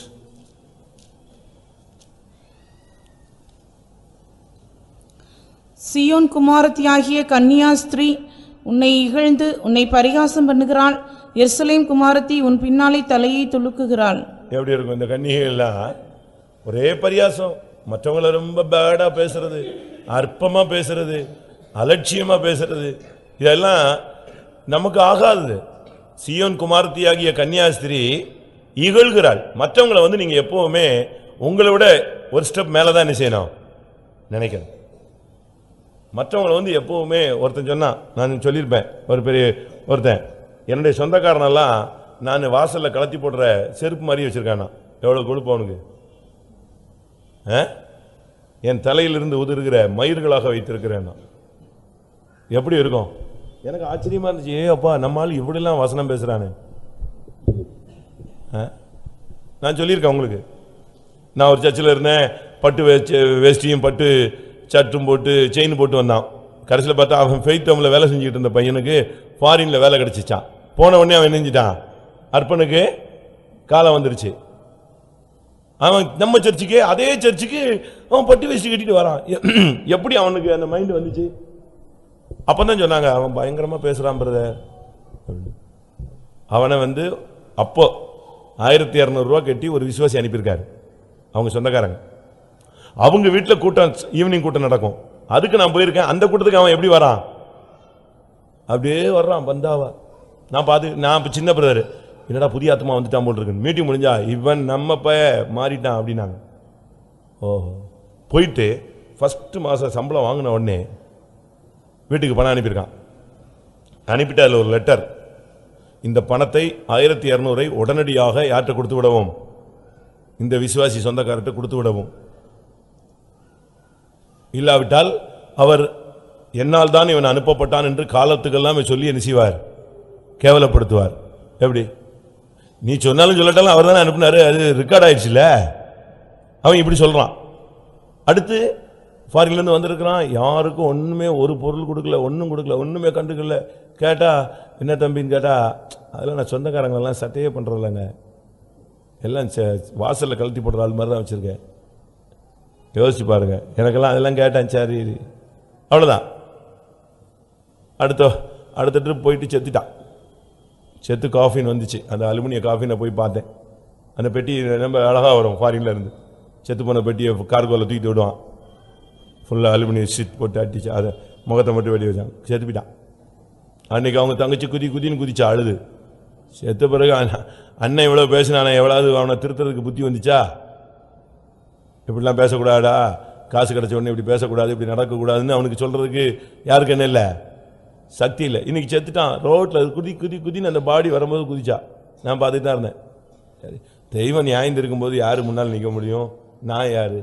சியோன் குமாரத்தியாகிய கன்னியா ஸ்திரீ உன்னை இகழ்ந்து உன்னை பரிகாசம் பண்ணுகிறாள் எருசலேம் குமாரத்தி உன் பின்னாலே தலையை துலுக்குகிறாள் எப்படி இருக்கும் இந்த கன்னிகைகள்லாம் ஒரே பரியாசம் மற்றவங்கள ரொம்ப பேடா பேசுறது அற்பமா பேசுறது அலட்சியமா பேசுறது இதெல்லாம் நமக்கு ஆகாதது சியோன் குமாரத்தியாகிய கன்னியாஸ்திரி இகழ்கிறாள் மற்றவங்கள வந்து நீங்க எப்பவுமே உங்களை விட ஒரு ஸ்டெப் மேல தான் என்ன செய்யணும் நினைக்கணும் மற்றவங்கள வந்து எப்பவுமே ஒருத்தன் சொன்னான் நான் சொல்லியிருப்பேன் ஒரு பெரிய ஒருத்தன் என்னுடைய சொந்தக்காரனெல்லாம் நான் வாசல்ல கலத்தி போடுற செருப்பு மாதிரி வச்சிருக்கானா எவ்வளவு கொழுப்பு அவனுக்கு ஆ? என் தலையிலிருந்து உதிர்கிற மயிர்களாக வைத்திருக்கிறேன் நான். எப்படி இருக்கும் எனக்கு ஆச்சரியமா இருந்துச்சு ஏ அப்பா நம்மால் இப்படிலாம் வசனம் பேசுறானே ஆ? நான் சொல்லியிருக்கேன் உங்களுக்கு நான் ஒரு சர்ச்சில் இருந்தேன் பட்டு வேஷ்டி வேஷ்டியும் பட்டு சட்டும் போட்டு செயின் போட்டு வந்தான் கடைசியில் பார்த்தா அவன் ஃபெய்த் டவுனில் வேலை செஞ்சுக்கிட்டு இருந்த பையனுக்கு ஃபாரின்ல வேலை கிடைச்சிச்சான் போன உடனே அவன் நெஞ்சிட்டான் அர்ப்பனுக்கு காலம் வந்துருச்சு அவன் நம்ம சர்ச்சுக்கு அதே சர்ச்சுக்கு அவன் பட்டு வேஷ்டி கட்டிட்டு வரான் எப்படி அவனுக்கு அந்த மைண்ட் வந்துச்சு அப்பதான் சொன்னாங்க அவன் பயங்கரமா பேசுறான் பிரதர் அவனை வந்து அப்போ ஆயிரத்தி இரநூறுவா கட்டி ஒரு விசுவாசி அனுப்பியிருக்காரு அவங்க சொந்தக்காரங்க அவங்க வீட்டில் கூட்டம் ஈவினிங் கூட்டம் நடக்கும் அதுக்கு நான் போயிருக்கேன் அந்த கூட்டத்துக்கு அவன் எப்படி வரான் அப்படியே வர்றான் பந்தாவா நான் பார்த்து நான் இப்ப சின்ன பிரதர் என்னடா புதிய ஆத்மா வந்துட்டான் போல் இருக்கு மீட்டிங் முடிஞ்சா இவன் நம்ம பய மாறிட்டான் அப்படின்னாங்க ஓஹோ போயிட்டு ஃபர்ஸ்ட் மாதம் சம்பளம் வாங்கின உடனே வீட்டுக்கு பணம் அனுப்பியிருக்கான் அனுப்பிட்டு அதில் ஒரு லெட்டர் இந்த பணத்தை ஆயிரத்தி இரநூறை உடனடியாக யார்கிட்ட கொடுத்து விடவும் இந்த விசுவாசி சொந்தக்காரர்கிட்ட கொடுத்து விடவும் இல்லாவிட்டால் அவர் என்னால் தான் இவன் அனுப்பப்பட்டான் என்று காலத்துக்கெல்லாம் இவன் சொல்லி என்ன செய்வார் கேவலப்படுத்துவார் எப்படி நீ சொன்னாலும் சொல்லட்டாலும் அவர் தானே அனுப்புனாரு அது ரெக்கார்ட் ஆயிடுச்சுல அவன் இப்படி சொல்றான் அடுத்து ஃபாரின்ல இருந்து வந்திருக்கிறான் யாருக்கும் ஒண்ணுமே ஒரு பொருள் கொடுக்கல ஒண்ணும் கொடுக்கல ஒண்ணுமே கண்டுக்கல கேட்டா என்ன தம்பின்னு கேட்டா அதெல்லாம் நான் சொந்தக்காரங்களெல்லாம் சட்டையே பண்றதில்லைங்க எல்லாம் ச- வாசல்ல கழட்டி போடுற ஆள் மாதிரி தான் வச்சிருக்கேன் யோசிச்சு பாருங்க எனக்கெல்லாம் அதெல்லாம் கேட்டேன் சரி அவ்வளவுதான் அடுத்த அடுத்த ட்ரிப் போயிட்டு செத்துட்டான் செத்து காஃபின் வந்துச்சு அந்த அலுமினிய காஃபினை போய் பார்த்தேன் அந்த பெட்டி ரொம்ப அழகா வரும் ஃபாரின்ல இருந்து செத்து போன பெட்டியை கார்கோல தூக்கிட்டு விடுவான் ஃபுல்லாக அலுமினியம் ஷீட் போட்டு அடிச்சு அதை முகத்தை மட்டும் வெடி வச்சாங்க செத்து போயிட்டான் அன்னைக்கு அவங்க தங்கச்சி குதி குதின்னு குதிச்சா அழுது செத்த பிறகு அண்ணா- அண்ணன் இவ்வளோ பேசினானே எவ்வளவு அவனை திருத்துறதுக்கு புத்தி வந்துச்சா இப்படிலாம் பேசக்கூடாதா காசு கிடைச்ச உடனே இப்படி பேசக்கூடாது இப்படி நடக்கக்கூடாதுன்னு அவனுக்கு சொல்றதுக்கு யாருக்கு என்ன இல்லை சக்தி இல்லை இன்னைக்கு செத்துட்டான் ரோட்ல குதி குதி குதின்னு அந்த பாடி வரும்போது குதிச்சா நான் பார்த்துட்டு தான் இருந்தேன் சரி தெய்வம் நியாயம் இருக்கும்போது யாரு முன்னால் நிற்க முடியும் நான் யாரு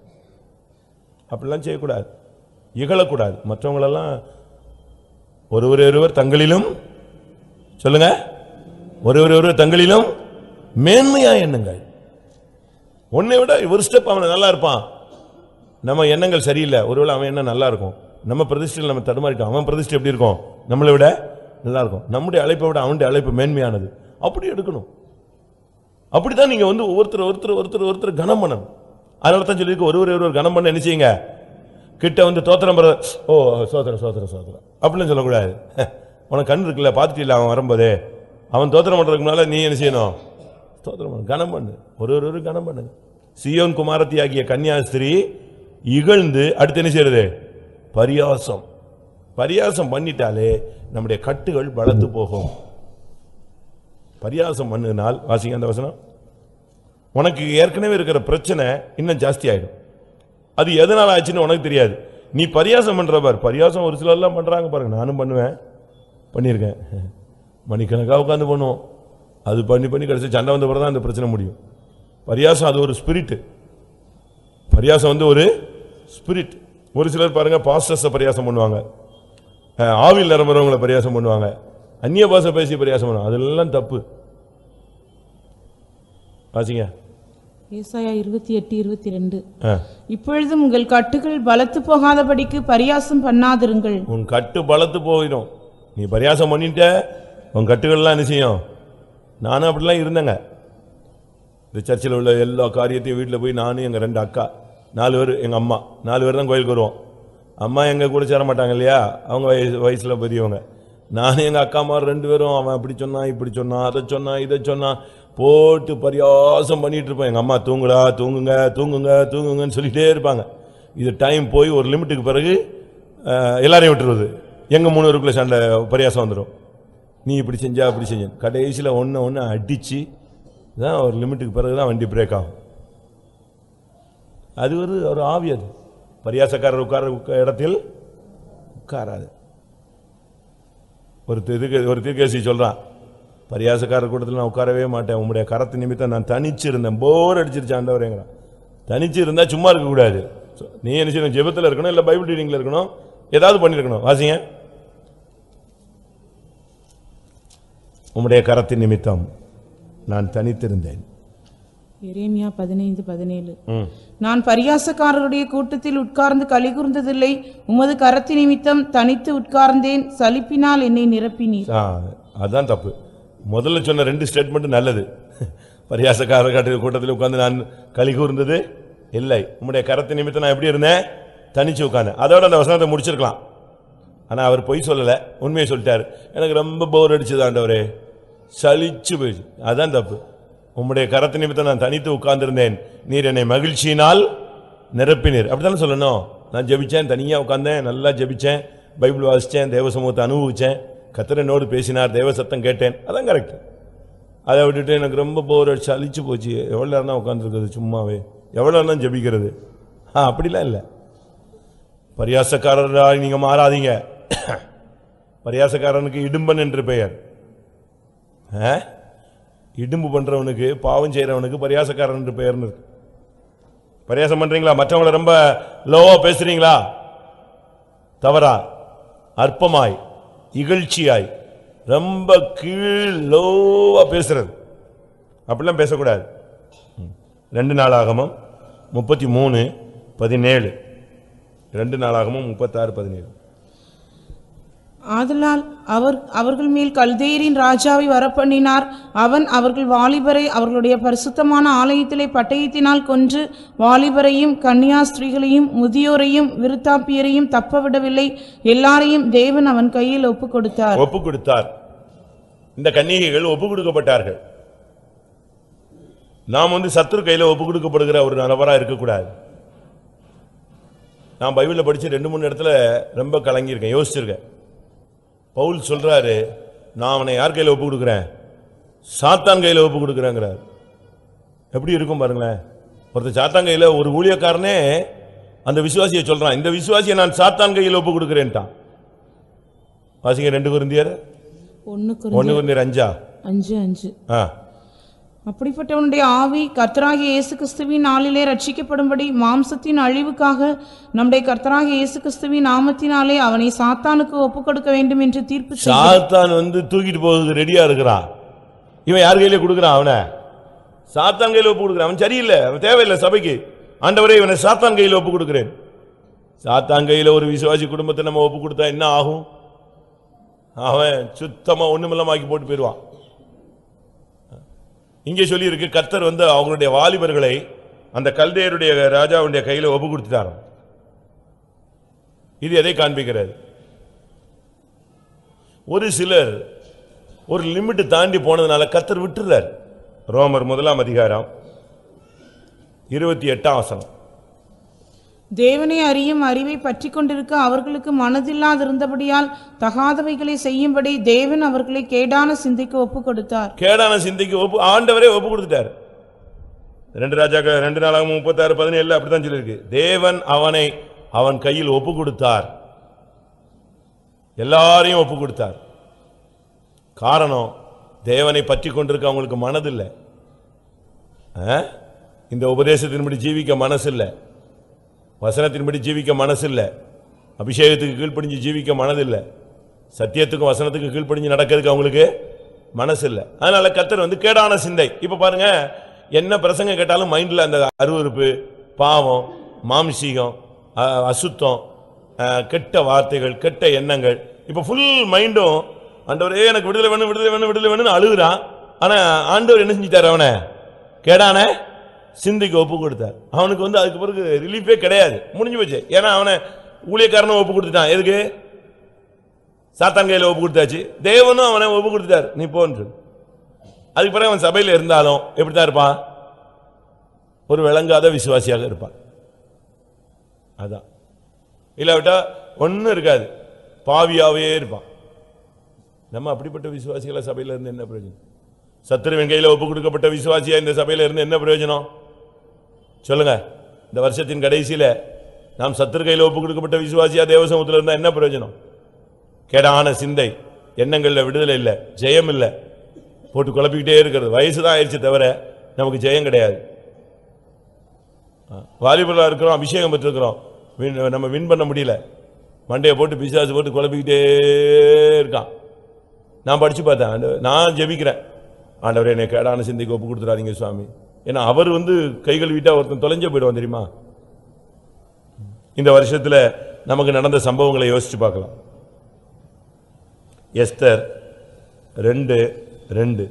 அப்படிலாம் செய்யக்கூடாது இகழக்கூடாது மற்றவங்களெல்லாம் ஒருவர் ஒருவர் தங்களிலும் சொல்லுங்க ஒருவர் ஒருவர் தங்களிலும் மேன்மையா எண்ணுங்கள் உன்னை விட ஒரு ஸ்டெப் அவனை நல்லா இருப்பான் நம்ம எண்ணங்கள் சரியில்லை ஒருவேளை அவன் என்ன நல்லா இருக்கும் நம்ம பிரதிஷ்டையில் நம்ம தடுமாறிட்டோம் அவன் பிரதிஷ்டை எப்படி இருக்கும் நம்மளை விட நல்லா இருக்கும் நம்முடைய அழைப்பை விட அவனுடைய அழைப்பு மேன்மையானது அப்படி எடுக்கணும் அப்படிதான் நீங்க வந்து ஒருத்தர் ஒருத்தர் ஒருத்தர் ஒருத்தர் கனம் பண்ணணும் அதனால தான் சொல்லியிருக்கு ஒருவர் ஒருவர் கனம் பண்ண என்ன செய்யுங்க கிட்ட வந்து தோத்திரம் பெற ஓ சோத்திரம் சோத்திரம் சோத்திரம் அப்படின்னு சொல்லக்கூடாது உனக்கு கண் இருக்குல்ல பார்த்துட்டு அவன் வரும்போதே அவன் தோத்திரம் பண்றதுக்கு முன்னால நீ என்ன செய்யணும் ஸ்தோத்திரம் பண்ணு கனம் பண்ணு ஒரு ஒரு ஒரு கனம் பண்ணுங்க சியோன் குமாரத்தி ஆகிய கன்னியாஸ்திரி இகழ்ந்து அடுத்து என்ன செய்யறது பரியாசம் பரியாசம் பண்ணிட்டாலே நம்முடைய கட்டுகள் பலத்து போகும் பரியாசம் பண்ணினால் வாசிங்க அந்த வசனம் உனக்கு ஏற்கனவே இருக்கிற பிரச்சனை இன்னும் ஜாஸ்தி ஆயிடும் அது எதனால ஆச்சுன்னு உனக்கு தெரியாது நீ பரியாசம் பண்ற பார் பரியாசம் ஒரு சிலர்லாம் பண்றாங்க பாருங்க நானும் பண்ணுவேன் பண்ணியிருக்கேன் மணிக்கணக்காக உட்காந்து பண்ணுவோம் அது பண்ணி பண்ணி கடைசி சண்டை வந்த பிறகு தான் அந்த பிரச்சனை முடியும் பரியாசம் அது ஒரு ஸ்பிரிட் பரியாசம் வந்து ஒரு ஸ்பிரிட் ஒரு சிலர் பாருங்க பாஸ்டர்ஸை பரியாசம் பண்ணுவாங்க அஹ், ஆவியில் நிரம்புறவங்களை பரியாசம் பண்ணுவாங்க அந்நிய பாஷை பேசி பரியாசம் பண்ணுவாங்க அதெல்லாம் தப்பு வாசிங்க ஏசாயா இருபத்தி எட்டு இருபத்தி ரெண்டு ஆ. இப்பொழுதும் உங்கள் கட்டுகள் பலத்து போகாதபடிக்கு பரியாசம் பண்ணாதிருங்கள் உன் கட்டு பலத்து போயிடும் நீ பரியாசம் பண்ணிட்ட உன் கட்டுகள்லாம் என்ன செய்யும் நானும் அப்படிலாம் இருந்தேங்க இந்த சர்ச்சில் உள்ள எல்லா காரியத்தையும் வீட்டில் போய் நானும் எங்கள் ரெண்டு அக்கா நாலு பேர் எங்கள் அம்மா நாலு பேர் தான் கோயிலுக்கு வருவோம் அம்மா எங்கள் கூட சேர மாட்டாங்க இல்லையா அவங்க வயசு வயசில் பெரியவங்க நானும் எங்கள் அக்கா அம்மா ரெண்டு பேரும் அவன் அப்படி சொன்னான் இப்படி சொன்னான் அதை சொன்னான் இதை சொன்னான் போட்டு பரியாசம் பண்ணிட்டு இருப்பேன் எங்கள் அம்மா தூங்குடா தூங்குங்க தூங்குங்க தூங்குங்கன்னு சொல்லிட்டே இருப்பாங்க இது டைம் போய் ஒரு லிமிட்டுக்கு பிறகு அஹ், எல்லாரையும் விட்டுருவது எங்கள் மூணு பேருக்குள்ள சண்டை பரியாசம் வந்துடும் நீ இப்படி செஞ்சா அப்படி செஞ்ச கடைசியில் ஒன்று ஒன்று அடித்து தான் ஒரு லிமிட்டுக்கு பிறகு தான் வண்டி பிரேக் ஆகும் அது ஒரு ஒரு ஆவி அது பரியாசக்காரர் உட்கார உட்கா- இடத்தில் உட்காராது ஒரு திருக்கு ஒரு தீர்க்கசி சொல்றான் பரியாசக்காரர் கூட்டத்தில் நான் உட்காரவே மாட்டேன் உங்களுடைய கரத்து நிமித்தம் நான் தனிச்சு இருந்தேன் போர் அடிச்சிருச்சு ஆண்டவரேங்கிறான் தனிச்சு இருந்தா சும்மா இருக்கக்கூடாது So, நீ என்ன செய்யணும் ஜெபத்தில் இருக்கணும் இல்லை பைபிள் ரீடிங்கில் இருக்கணும் ஏதாவது பண்ணியிருக்கணும் வாசிங்க உம்முடைய கரத்தின் நிமித்தம் நான் தனித்திருந்தேன் எரேமியா பதினைந்து பதினேழு ம். நான் பரியாசக்காரருடைய கூட்டத்தில் உட்கார்ந்து களி கூர்ந்ததில்லை உமது கரத்தி நிமித்தம் தனித்து உட்கார்ந்தேன் சலிப்பினால் என்னை நிரப்பினீர் ஆ, அதான் தப்பு முதல்ல சொன்ன ரெண்டு ஸ்டேட்மெண்ட் நல்லது பரியாசக்காரர் காட்டு கூட்டத்தில் உட்கார்ந்து நான் களி கூர்ந்தது இல்லை உம்முடைய கரத்தை நிமித்தம் நான் எப்படி இருந்தேன் தனிச்சு உட்கார்ந்தேன் அதோட அந்த வசனத்தை முடிச்சிருக்கலாம் ஆனா அவர் பொய் சொல்லல உண்மையை சொல்லிட்டாரு எனக்கு ரொம்ப போர் அடிச்சது ஆண்டவரே சலிச்சு போயிடுச்சு அதான் தப்பு உம்முடைய கரத்து நிமித்தம் நான் தனித்து உட்கார்ந்திருந்தேன் நீர் என்னை மகிழ்ச்சியினால் நிரப்பினீர் அப்படித்தானே சொல்லணும் நான் ஜெபிச்சேன் தனியா உட்கார்ந்தேன் நல்லா ஜெபிச்சேன் பைபிள் வாசிச்சேன் தேவ சமூகத்தை அனுபவிச்சேன் கத்திரனோடு பேசினார் தேவ சத்தம் கேட்டேன் அதான் கரெக்ட் அதை விட்டுட்டு எனக்கு ரொம்ப போர் அடிச்சு அழிச்சு போச்சு எவ்வளோ நேரம் தான் உட்காந்துருக்குது சும்மாவே எவ்வளோ நேரம் தான் ஜெபிக்கிறது ஆ அப்படிலாம் இல்லை பரியாசக்காரராக நீங்க மாறாதீங்க பரியாசக்காரனுக்கு இடும்பன் என்று பெயர் ஆ? இடும்பு பண்றவனுக்கு பாவம் செய்றவனுக்கு பரியாசக்காரன் என்று பெயர்னு இருக்கு பரியாசம் பண்றீங்களா மற்றவங்கள ரொம்ப லோவா பேசுறீங்களா தவறா அற்பமாய் இகழ்ச்சியாய் ரொம்ப கீழ் லோவா பேசுறது அப்படிலாம் பேசக்கூடாது ம். ரெண்டு நாளாகமும் முப்பத்தி மூணு பதினேழு ரெண்டு நாளாகமும் முப்பத்தாறு பதினேழு ஆதலால் அவர் அவர்கள் மேல் கல்தேரின் ராஜாவை வரப்பண்ணினார் அவன் அவர்கள் வாலிபரை அவர்களுடைய பரிசுத்தமான ஆலயத்திலே பட்டயத்தினால் கொன்று வாலிபரையும் கன்னியா ஸ்திரீகளையும் முதியோரையும் விருத்தாப்பியரையும் தப்பவிடவில்லை எல்லாரையும் தேவன் அவன் கையில் ஒப்புக் கொடுத்தார் ஒப்பு கொடுத்தார் இந்த கன்னிகைகள் ஒப்பு கொடுக்கப்பட்டார்கள் நாம் வந்து சத்துரு கையில ஒப்பு கொடுக்கப்படுகிற ஒரு நபரா இருக்கக்கூடாது நான் பைபிள்ல படிச்சு ரெண்டு மூணு இடத்துல ரொம்ப கலங்கியிருக்கேன் யோசிச்சிருக்கேன் பவுல் சொல்றாரு நான் அவனை யார் கையில ஒப்பு கொடுக்குறேன் சாத்தான் கையில ஒப்பு கொடுக்குறேங்கிறார் எப்படி இருக்கும் பாருங்களேன் ஒருத்தர் சாத்தான் கையில ஒரு ஊழியக்காரனே அந்த விசுவாசியை சொல்றான் இந்த விசுவாசியை நான் சாத்தான் கையில் ஒப்பு கொடுக்குறேன்ட்டான் வாசிங்க ரெண்டு குருந்தியர் ஒண்ணுக்கு ஒன்று குருந்தியர் அஞ்சா அஞ்சு அஞ்சு ஆ அப்படிப்பட்டவனுடைய ஆவி கர்த்தராகிய இயேசு கிறிஸ்துவின் நாளிலே ரட்சிக்கப்படும்படி மாம்சத்தின் அழிவுக்காக நம்முடைய கர்த்தராகிய இயேசு கிறிஸ்துவின் நாமத்தினாலே அவனை சாத்தானுக்கு ஒப்புக் கொடுக்க வேண்டும் என்று தீர்ப்பு செய்து சாத்தான் வந்து தூக்கிட்டு போகிறதுக்கு ரெடியா இருக்கிறான் இவன் யார் கையில கொடுக்குறான் அவனை சாத்தான் கையில ஒப்பு கொடுக்குறான் அவன் சரியில்லை அவன் தேவையில்லை சபைக்கு ஆண்டவரே இவனை சாத்தான் கையில ஒப்பு கொடுக்கிறேன் சாத்தான் கையில ஒரு விசுவாசி குடும்பத்தை நம்ம ஒப்பு கொடுத்தா என்ன ஆகும் அவன் சுத்தமா ஒண்ணுமில்லமாக்கி போட்டு போயிடுவான் இங்கே சொல்லியிருக்கு கர்த்தர் வந்து அவங்களுடைய வாலிபர்களை அந்த கல்தேயருடைய ராஜாவுடைய கையில ஒப்பு கொடுத்துட்டாராம் இது எதை காண்பிக்கிறது ஒரு சிலர் ஒரு லிமிட் தாண்டி போனதுனால கர்த்தர் விட்டுறார் ரோமர் முதலாம் அதிகாரம் இருபத்தி எட்டாம் வசனம் தேவனை அறியும் அறிவை பற்றி கொண்டிருக்க அவர்களுக்கு மனதில்லாதிருந்தபடியால் தகாதவைகளை செய்யும்படி தேவன் அவர்களை கேடான சிந்தைக்கு ஒப்புக் கொடுத்தார் கேடான சிந்தைக்கு ஒப்பு ஆண்டவரே ஒப்பு கொடுத்துட்டார் ரெண்டு ராஜாக்கள் ரெண்டு நாளாக முப்பத்தாறு பதினேழு அப்படித்தான் சொல்லியிருக்கு தேவன் அவனை அவன் கையில் ஒப்பு கொடுத்தார் எல்லாரையும் ஒப்பு கொடுத்தார் காரணம் தேவனை பற்றி கொண்டிருக்க அவங்களுக்கு மனதில்லை ஆ? இந்த உபதேசத்தின்படி ஜீவிக்க மனசில்லை வசனத்தின்படி ஜீவிக்க மனசில்லை அபிஷேகத்துக்கு கீழ்ப்படிஞ்சு ஜீவிக்க மனதில்லை சத்தியத்துக்கும் வசனத்துக்கும் கீழ்ப்படிஞ்சு நடக்கிறதுக்கு அவங்களுக்கு மனசில்லை அதனால கர்த்தர் வந்து கேடான சிந்தை இப்ப பாருங்க என்ன பிரசங்க கேட்டாலும் மைண்ட்ல அந்த அருவருப்பு பாவம் மாம்சீகம் அ- அசுத்தம் அ, கெட்ட வார்த்தைகள் கெட்ட எண்ணங்கள் இப்ப ஃபுல் மைண்டும் ஆண்டவரே எனக்கு விடுதலை வேணும் விடுதலை வேணும் விடுதலை வேணும்னு அழுகுறான் ஆனா ஆண்டவர் என்ன செஞ்சிட்டாரு அவனை கேடான சிந்தைக்கு ஒப்பு கொடுத்தார் அவனுக்கு வந்து அதுக்கு பிறகு ரிலீஃபே கிடையாது முடிஞ்சு போச்சு ஏன்னா அவனை ஊழியக்காரனும் ஒப்பு கொடுத்துட்டான் எதுக்கு சாத்தான் கையில ஒப்பு கொடுத்தாச்சு தேவனும் அவனை ஒப்பு கொடுத்துட்டார் நீ போன்று அதுக்கு பிறகு அவன் சபையில இருந்தாலும் எப்படித்தான் இருப்பான் ஒரு விளங்காத விசுவாசியாக இருப்பான் அதான் இல்லாவிட்டா ஒன்றும் இருக்காது பாவியாவே இருப்பான் நம்ம அப்படிப்பட்ட விசுவாசிகளை சபையில இருந்து என்ன பிரயோஜனம் சத்துருவின் கையில ஒப்பு கொடுக்கப்பட்ட விசுவாசியா இந்த சபையில இருந்து என்ன பிரயோஜனம் சொல்லுங்க இந்த வருஷத்தின் கடைசியில நாம் சத்துரு கையில ஒப்பு கொடுக்கப்பட்ட விசுவாசியா தேவசமூகத்தில் இருந்தா என்ன பிரயோஜனம் கேடான சிந்தை எண்ணங்கள்ல விடுதலை இல்லை ஜெயம் இல்லை போட்டு குழப்பிக்கிட்டே இருக்கிறது வயசு தான் ஆயிடுச்சு தவிர நமக்கு ஜெயம் கிடையாது வாலிபலா இருக்கிறோம் அபிஷேகம் பெற்றிருக்கிறோம் win- நம்ம வின் பண்ண முடியல மண்டையை போட்டு பிசாசு போட்டு குழப்பிக்கிட்டே இருக்கான் நான் படிச்சு பார்த்தேன் ஆண்டு- நான் ஜெபிக்கிறேன் ஆண்டவரே என்னை கேடான சிந்தைக்கு ஒப்பு கொடுத்துறாதீங்க சுவாமி ஏன்னா அவர் வந்து கைகள் வீட்டா ஒருத்தன் தொலைஞ்சே போயிடுவான் தெரியுமா இந்த வருஷத்துல நமக்கு நடந்த சம்பவங்களை யோசிச்சு பார்க்கலாம் எஸ்தர் ரெண்டு ரெண்டு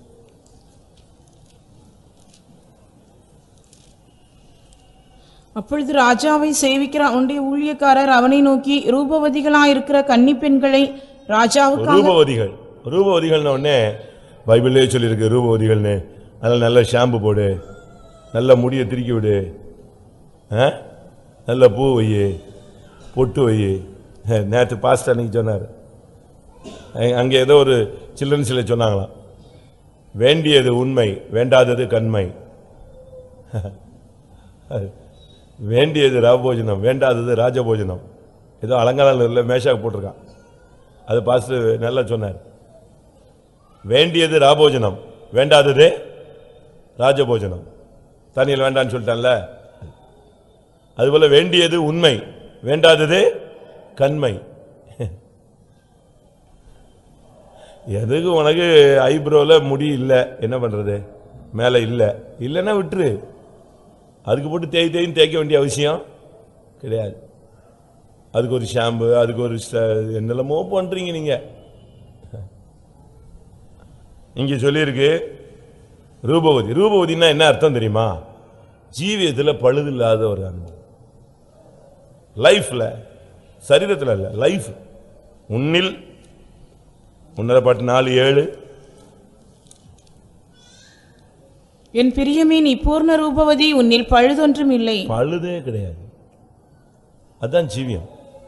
அப்பொழுது ராஜாவை சேவிக்கிற அவனுடைய ஊழியக்காரர் அவனை நோக்கி ரூபவதிகளாயிருக்கிற கன்னி பெண்களை ராஜாவுக்காக ரூபவதிகள் ரூபவதிகள்னு உடனே பைபிள்லேயே சொல்லியிருக்கு ரூபவதிகள்னு அதில் நல்ல ஷாம்பு போடு நல்ல முடியை திருக்கி விடு ஆ? நல்ல பூ வை பொட்டு வை நேற்று பாஸ்டர் அன்னைக்கு சொன்னார் அங்கே ஏதோ ஒரு சில்ட்ரன்ஸில் சொன்னாங்களாம் வேண்டியது உண்மை வேண்டாதது கண்மை வேண்டியது ராபோஜனம் வேண்டாதது ராஜபோஜனம் ஏதோ அலங்காரம் இல்லை மேஷாக்கு போட்டிருக்கான் அது பாஸ்டர் நல்லா சொன்னார் வேண்டியது ராபோஜனம் வேண்டாதது ராஜபோஜனம் தண்ணியில் வேண்டான்னு சொல்லிட்டான்ல அதுபோல வேண்டியது உண்மை வேண்டாதது கண்மை எதுக்கு உனக்கு ஐப்ரோல முடி இல்லை என்ன பண்றது மேலே இல்லை இல்லைன்னா விட்டுரு அதுக்கு போட்டு தேய் தேய்ன்னு தேய்க்க வேண்டிய அவசியம் கிடையாது அதுக்கு ஒரு ஷாம்பு அதுக்கு ஒரு ச- என்னெல்லாமோ பண்றீங்க நீங்க இங்க சொல்லியிருக்கு ரூபவதி ரூபவதினா என்ன அர்த்தம் தெரியுமா ஜீவியத்துல பழுது இல்லாத ஒரு அன்பு லைஃப்ல சரீரத்துல இல்ல லைஃப் உன்னில் உன்னரை பாட்டு நாலு ஏழு என் பிரியமே நீ பூர்ண ரூபவதி உன்னில் பழுதொன்றும் இல்லை பழுதே கிடையாது அதான் ஜீவியம்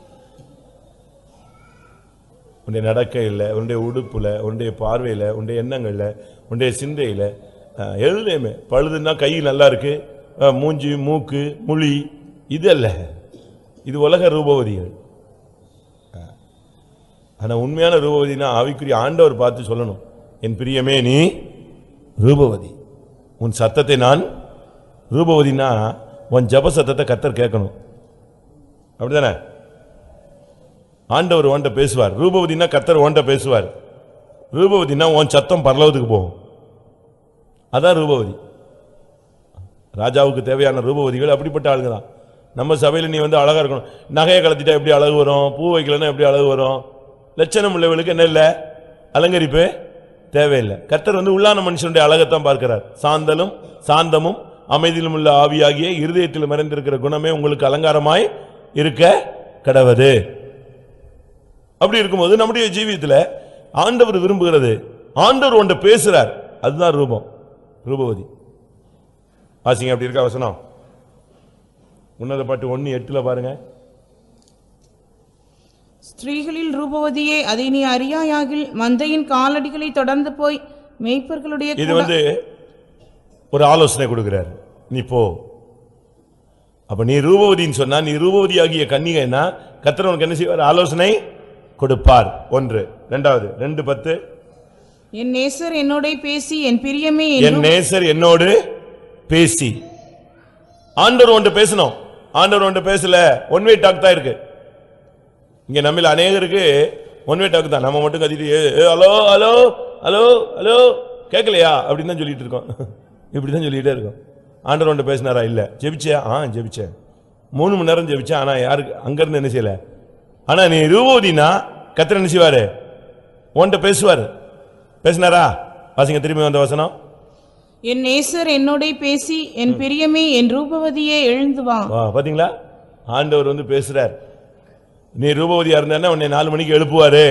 உன்னுடைய நடக்கையில் உன்னுடைய உடுப்புல உன்னுடைய பார்வையில உன்னுடைய எண்ணங்கள்ல உன்னுடைய சிந்தையில அஹ், எதுலையுமே பழுதுன்னா கை நல்லா இருக்கு அஹ், மூஞ்சி மூக்கு முழி இது அல்ல இது உலக ரூபவதிகள் அஹ். ஆனா உண்மையான ரூபவதினா ஆவிக்குரிய ஆண்டவர் பார்த்து சொல்லணும் என் பிரியமே நீ ரூபவதி உன் சத்தத்தை நான் ரூபவதினா உன் ஜப சத்தத்தை கத்தர் கேட்கணும் அப்படிதானே ஆண்டவர் உன்கிட்ட பேசுவார் ரூபவதினா கத்தர் உன்கிட்ட பேசுவார் ரூபவதினா உன் சத்தம் பரலவத்துக்கு போகும் அதான் ரூபவதி ராஜாவுக்கு தேவையான ரூபவதிகள் அப்படிப்பட்ட ஆளுங்க தான் நம்ம சபையில் நீ வந்து அழகா இருக்கணும் நகையை கலத்திட்டா எப்படி அழகு வரும் பூ வைக்கலன்னா எப்படி அழகு வரும் லட்சணம் உள்ளவர்களுக்கு என்ன இல்லை அலங்கரிப்பு தேவையில்லை கர்த்தர் வந்து உள்ளான மனுஷனுடைய அழகைத்தான் பார்க்கிறார் சாந்தலும் சாந்தமும் அமைதியிலும் உள்ள ஆவியாகிய இருதயத்தில் மறைந்திருக்கிற குணமே உங்களுக்கு அலங்காரமாய் இருக்க கடவது அப்படி இருக்கும்போது நம்முடைய ஜீவியத்தில் ஆண்டவர் விரும்புகிறது ஆண்டவர் ஒன்றை பேசுறார் அதுதான் ரூபம் ரூபவதி வாசிங்க அப்படி இருக்கா வசனம் உன்னத பாட்டு ஒன்னு எட்டுல பாருங்க ஸ்திரீகளில் ரூபவதியே அதை நீ அறியாயாகில் மந்தையின் காலடிகளை தொடர்ந்து போய் மேய்ப்பர்களுடைய இது கூட- வந்து ஒரு ஆலோசனை கொடுக்கிறார் நீ போ அப்ப நீ ரூபவதின்னு சொன்னா நீ ரூபவதி ஆகிய கன்னிகைன்னா கர்த்தர் உனக்கு என்ன செய்வார் ஆலோசனை கொடுப்பார் ஒன்று ரெண்டாவது ரெண்டு பத்து என் நேசர் என்னோட பேசி என் பிரியமே என் என் நேசர் என்னோடு பேசி ஆண்டவர் ஒன்று பேசணும் ஆண்டவர் ஒன்று பேசல ஒன் வே டாக் தான் இருக்கு இங்க நம்மள அநேகருக்கு ஒன் வே டாக் தான் நம்ம மட்டும் கத்திட்டு "ஏ, ஏ, ஹலோ ஹலோ ஹலோ ஹலோ கேட்கலையா அப்படின்னு தான் சொல்லிட்டு இருக்கோம் இப்படி தான் சொல்லிட்டே இருக்கோம் ஆண்டவர் ஒன்று பேசினாரா இல்ல ஜெபிச்சியா ஆ ஜெபிச்சேன் மூணு மணி நேரம் ஜெபிச்சேன் ஆனா யாருக்கு அங்கிருந்து என்ன செய்யல ஆனா நீ ரூபோதினா கத்திர என்ன செய்வாரு உன்கிட்ட பேசுவாரு பேசினாரா வாசிங்க திரும்பி வந்த வசனம் என் நேசர் என்னோட பேசி என் பிரியமே என் ரூபவதியே எழுந்து வா வா பாத்தீங்களா ஆண்டவர் வந்து பேசுறார் நீ ரூபவதியா இருந்தா உன்னை நாலு மணிக்கு எழுப்புவாரு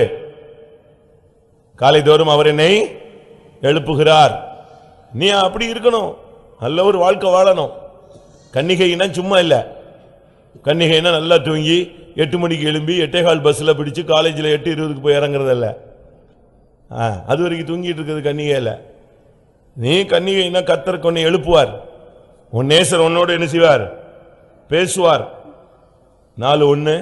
காலை தோறும் அவர் என்னை எழுப்புகிறார் நீ அப்படி இருக்கணும் நல்ல ஒரு வாழ்க்கை வாழணும் கன்னிகைன்னா சும்மா இல்ல கன்னிகைன்னா நல்லா தூங்கி எட்டு மணிக்கு எழும்பி எட்டே கால் பஸ்ல பிடிச்சு காலேஜில் எட்டு இருபதுக்கு போய் இறங்குறதல்ல ஆ, அது வரைக்கும் தூங்கிட்டு இருக்கிறது கன்னிகை இல்ல நீ கன்னிகைன்னா கத்தருக்கு உன்னை எழுப்புவார் உன் நேசர் உன்னோடு என்ன செய்வார் பேசுவார் நாலு ஒண்ணு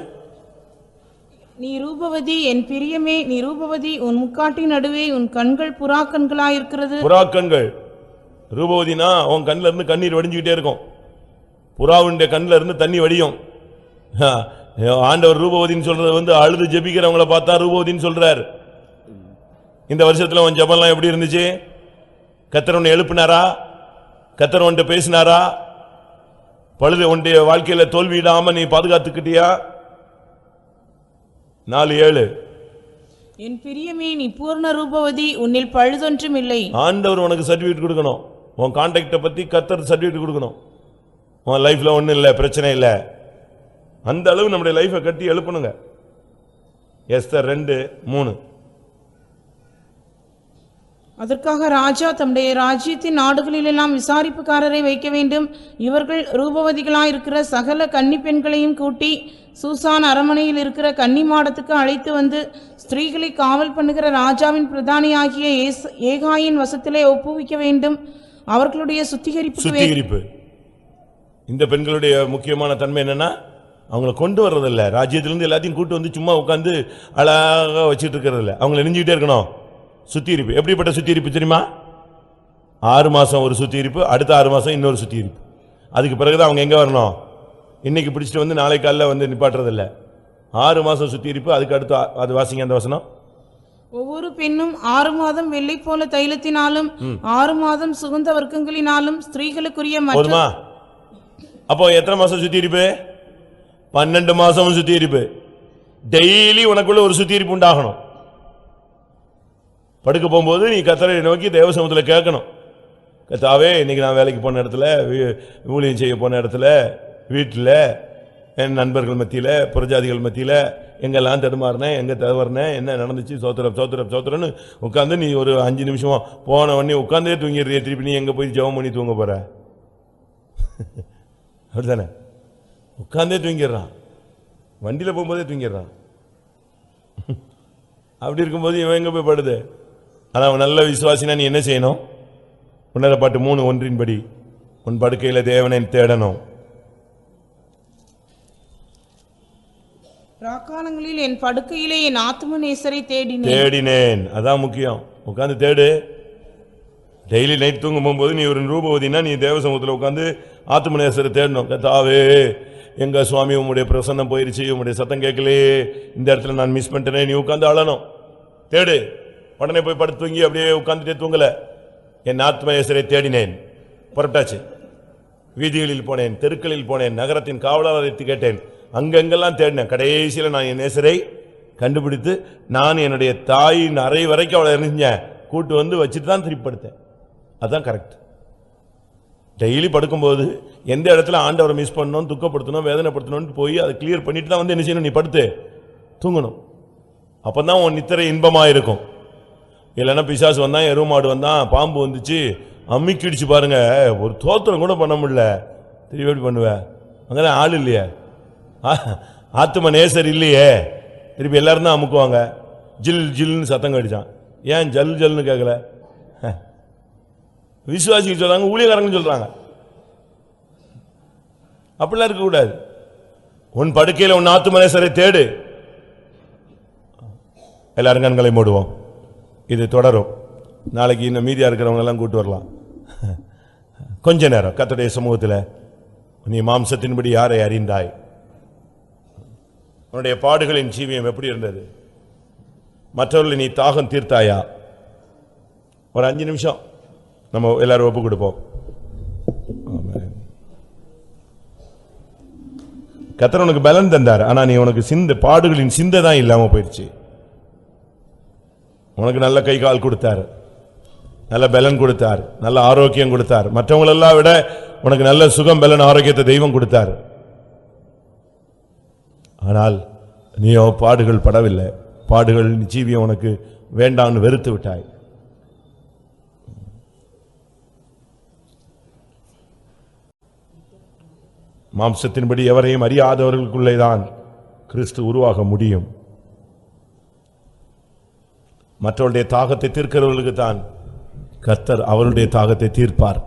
நீ ரூபவதி என் பிரியமே நீ ரூபவதி உன் முக்காட்டின் நடுவே உன் கண்கள் புறா கண்களாயிருக்கிறது புறாக்கண்கள் ரூபவதினா உன் கண்ணுல இருந்து கண்ணீர் வடிஞ்சுக்கிட்டே இருக்கும் புறாவுடைய கண்ணுல இருந்து தண்ணி வடியும் ஆ, ஆண்டவர் ரூபவதின்னு சொல்றது வந்து அழுது ஜெபிக்கிறவங்கள பார்த்தா ரூபவதின்னு சொல்றார் இந்த வருஷத்துல உன் ஜெபம்லாம் எப்படி இருந்துச்சு கத்தர் உன்னை எழுப்பினாரா கத்தர் உன்ட்ட பேசினாரா பழுது உன்னுடைய வாழ்க்கையில தோல்வியிடாம நீ பாதுகாத்துக்கிட்டியா நாலு ஏழு என் பிரியமே நீ பூர்ண ரூபவதி உன்னில் பழுதொன்றும் இல்லை ஆண்டவர் உனக்கு சர்டிஃபிகேட் கொடுக்கணும் உன் கான்டாக்டை பத்தி கத்தர் சர்டிஃபிகேட் கொடுக்கணும் உன் லைஃப்ல ஒண்ணும் இல்லை பிரச்சனை இல்லை அந்த அளவு நம்முடைய லைஃபை கட்டி எழுப்பணுங்க எஸ்தர் ரெண்டு மூணு அதற்காக ராஜா தம்முடைய ராஜ்யத்தின் நாடுகளிலெல்லாம் விசாரிப்புக்காரரை வைக்க வேண்டும் இவர்கள் ரூபவதிகளாயிருக்கிற சகல கன்னி பெண்களையும் கூட்டி சூசான் அரமனையில் இருக்கிற கன்னி மாடத்துக்கு அழைத்து வந்து ஸ்திரீகளை காவல் பண்ணுகிற ராஜாவின் பிரதானியாகிய ஏஸ்- ஏகாயின் வசத்திலே ஒப்புவிக்க வேண்டும் அவர்களுடைய சுத்திகரிப்புக்கு வே- சுத்திகரிப்பு இந்த பெண்களுடைய முக்கியமான தன்மை என்னன்னா அவங்கள கொண்டு வர்றதில்ல ராஜ்யத்திலிருந்து எல்லாத்தையும் கூட்டு வந்து சும்மா உட்காந்து அழகா வச்சிட்டு இருக்கிறது இல்ல அவங்கள நெஞ்சுக்கிட்டே இருக்கணும் சுத்திகரிப்பு எப்படிப்பட்ட சுத்திகரிப்பு தெரியுமா ஆறு மாசம் ஒரு சுத்திகரிப்பு அடுத்த ஆறு மாசம் இன்னொரு சுத்திகரிப்பு அதுக்கு பிறகுதான் அவங்க எங்க வரணும் இன்னைக்கு பிடிச்சிட்டு வந்து நாளை காலைல வந்து நிப்பாட்டுறது இல்ல ஆறு மாசம் சுத்திகரிப்பு அதுக்கு அடுத்து ஆ- அது வாசிங்க அந்த வசனம் ஒவ்வொரு பெண்ணும் ஆறு மாதம் வெள்ளை போல தைலத்தினாலும் ஆறு மாதம் சுகந்த வர்க்கங்களினாலும் ஸ்திரீகளுக்குரிய மற்ற போதுமா அப்போ எத்தனை மாசம் சுத்தியிருப்பு பன்னெண்டு மாசமும் சுத்தியிருப்பு டெய்லி உனக்குள்ள ஒரு சுத்தியிருப்பு உண்டாகணும் படுக்க போகும்போது நீ கத்தரை நோக்கி தேவசமத்துல கேட்கணும் கத்தாவே இன்னைக்கு நான் வேலைக்கு போன இடத்துல வீ- ஊழியம் செய்ய போன இடத்துல வீட்டில் என் நண்பர்கள் மத்தியில் புறஜாதிகள் மத்தியில் எங்கெல்லாம் தடுமாறினேன் எங்கே தவறினேன் என்ன நடந்துச்சு சோத்திரம் சோத்திரம் சோத்திரம்னு உட்காந்து நீ ஒரு அஞ்சு நிமிஷமா போன உடனே உட்காந்தே தூங்கிடுறிய திருப்பி நீ எங்கே போய் ஜெபம் பண்ணி தூங்க போற அப்படிதானே உட்காந்தே தூங்கிடுறான் வண்டியில் போகும்போதே தூங்கிடுறான் அப்படி இருக்கும்போது இவன் எங்கே போய் படுது ஆனால் அவன் நல்ல விசுவாசினா நீ என்ன செய்யணும் உன்னத பாட்டு மூணு ஒன்றின்படி உன் படுக்கையில் தேவனை தேடணும் ராக்காலங்களில் என் படுக்கையிலே என் ஆத்தும நேசரை தேடினேன் தேடினேன் அதான் முக்கியம் உட்காந்து தேடு டெய்லி நைட் தூங்கும் போகும்போது நீ ஒரு ரூபவதினா நீ தேவசமூகத்தில் உட்காந்து ஆத்மநேசரை தேடணும் கத்தாவே எங்க சுவாமி உம்முடைய பிரசன்னம் போயிருச்சு உம்முடைய சத்தம் கேட்கலையே இந்த இடத்துல நான் மிஸ் பண்ணிட்டேனே நீ உட்காந்து அழணும் தேடு உடனே போய் படுத்து தூங்கி அப்படியே உட்காந்துட்டே தூங்கல என் ஆத்மநேசரை தேடினேன் புரட்டாச்சு வீதிகளில் போனேன் தெருக்களில் போனேன் நகரத்தின் காவலாளரை கேட்டேன் அங்கெங்கெல்லாம் தேடினேன் கடைசியில் நான் என் நேசரை கண்டுபிடித்து நான் என்னுடைய தாயின் அறை வரைக்கும் அவளை எரிஞ்சேன் கூட்டு வந்து வச்சுட்டு தான் திருப்பி படுத்தேன் அதான் கரெக்ட் டெய்லி படுக்கும்போது எந்த இடத்துல ஆண்டவரை மிஸ் பண்ணணும் துக்கப்படுத்தணும் வேதனைப்படுத்தணும்னு போய் அதை கிளியர் பண்ணிட்டு தான் வந்து என்ன செய்யணும் நீ படுத்து தூங்கணும் அப்பதான் உன் நித்திரை இன்பமா இருக்கும் இல்லைன்னா பிசாசு வந்தான் எருமாடு வந்தான் பாம்பு வந்துச்சு அம்மிக்கிடுச்சு பாருங்க ஒரு தோத்திரம் கூட பண்ண முடியல திருப்பி எப்படி பண்ணுவ அங்கதான் ஆள் இல்லையே ஆ- ஆத்தும நேசர் இல்லையே திருப்பி எல்லாரும் தான் அமுக்குவாங்க ஜில் ஜில்னு சத்தம் கடிச்சான் ஏன் ஜல் ஜல்னு கேட்கல ஹ. விசுவாசிகள் சொல்றாங்க ஊழியக்காரங்க சொல்றாங்க அப்படிலாம் இருக்கக்கூடாது உன் படுக்கையில் உன் ஆத்தும நேசரை தேடு எல்லாரும் கண்களை மூடுவோம் இது தொடரும் நாளைக்கு இன்னும் மீதியா இருக்கிறவங்க எல்லாம் கூட்டு வரலாம் கொஞ்ச நேரம் கர்த்தருடைய சமூகத்தில் நீ மாம்சத்தின்படி யாரை அறிந்தாய் உன்னுடைய பாடுகளின் ஜீவியம் எப்படி இருந்தது மற்றவர்களை நீ தாகம் தீர்த்தாயா ஒரு அஞ்சு நிமிஷம் நம்ம எல்லாரும் ஒப்பு கொடுப்போம் ஆமென். கர்த்தர் உனக்கு பலன் தந்தார் ஆனா நீ உனக்கு சிந்த பாடுகளின் சிந்தை தான் இல்லாம போயிடுச்சு உனக்கு நல்ல கை கால் கொடுத்தார் நல்ல பலன் கொடுத்தார் நல்ல ஆரோக்கியம் கொடுத்தார் மற்றவங்களெல்லாம் விட உனக்கு நல்ல சுகம் பலன் ஆரோக்கியத்தை தெய்வம் கொடுத்தார் ஆனால் நீயோ பாடுகள் படவில்லை பாடுகள் ஜீவியம் உனக்கு வேண்டாம்னு வெறுத்து விட்டாய் மாம்சத்தின்படி எவரையும் அறியாதவர்களுக்குள்ளேதான் கிறிஸ்து உருவாக முடியும் மற்றவருடைய தாகத்தை தீர்க்கிறவர்களுக்கு தான் கர்த்தர் அவருடைய தாகத்தை தீர்ப்பார்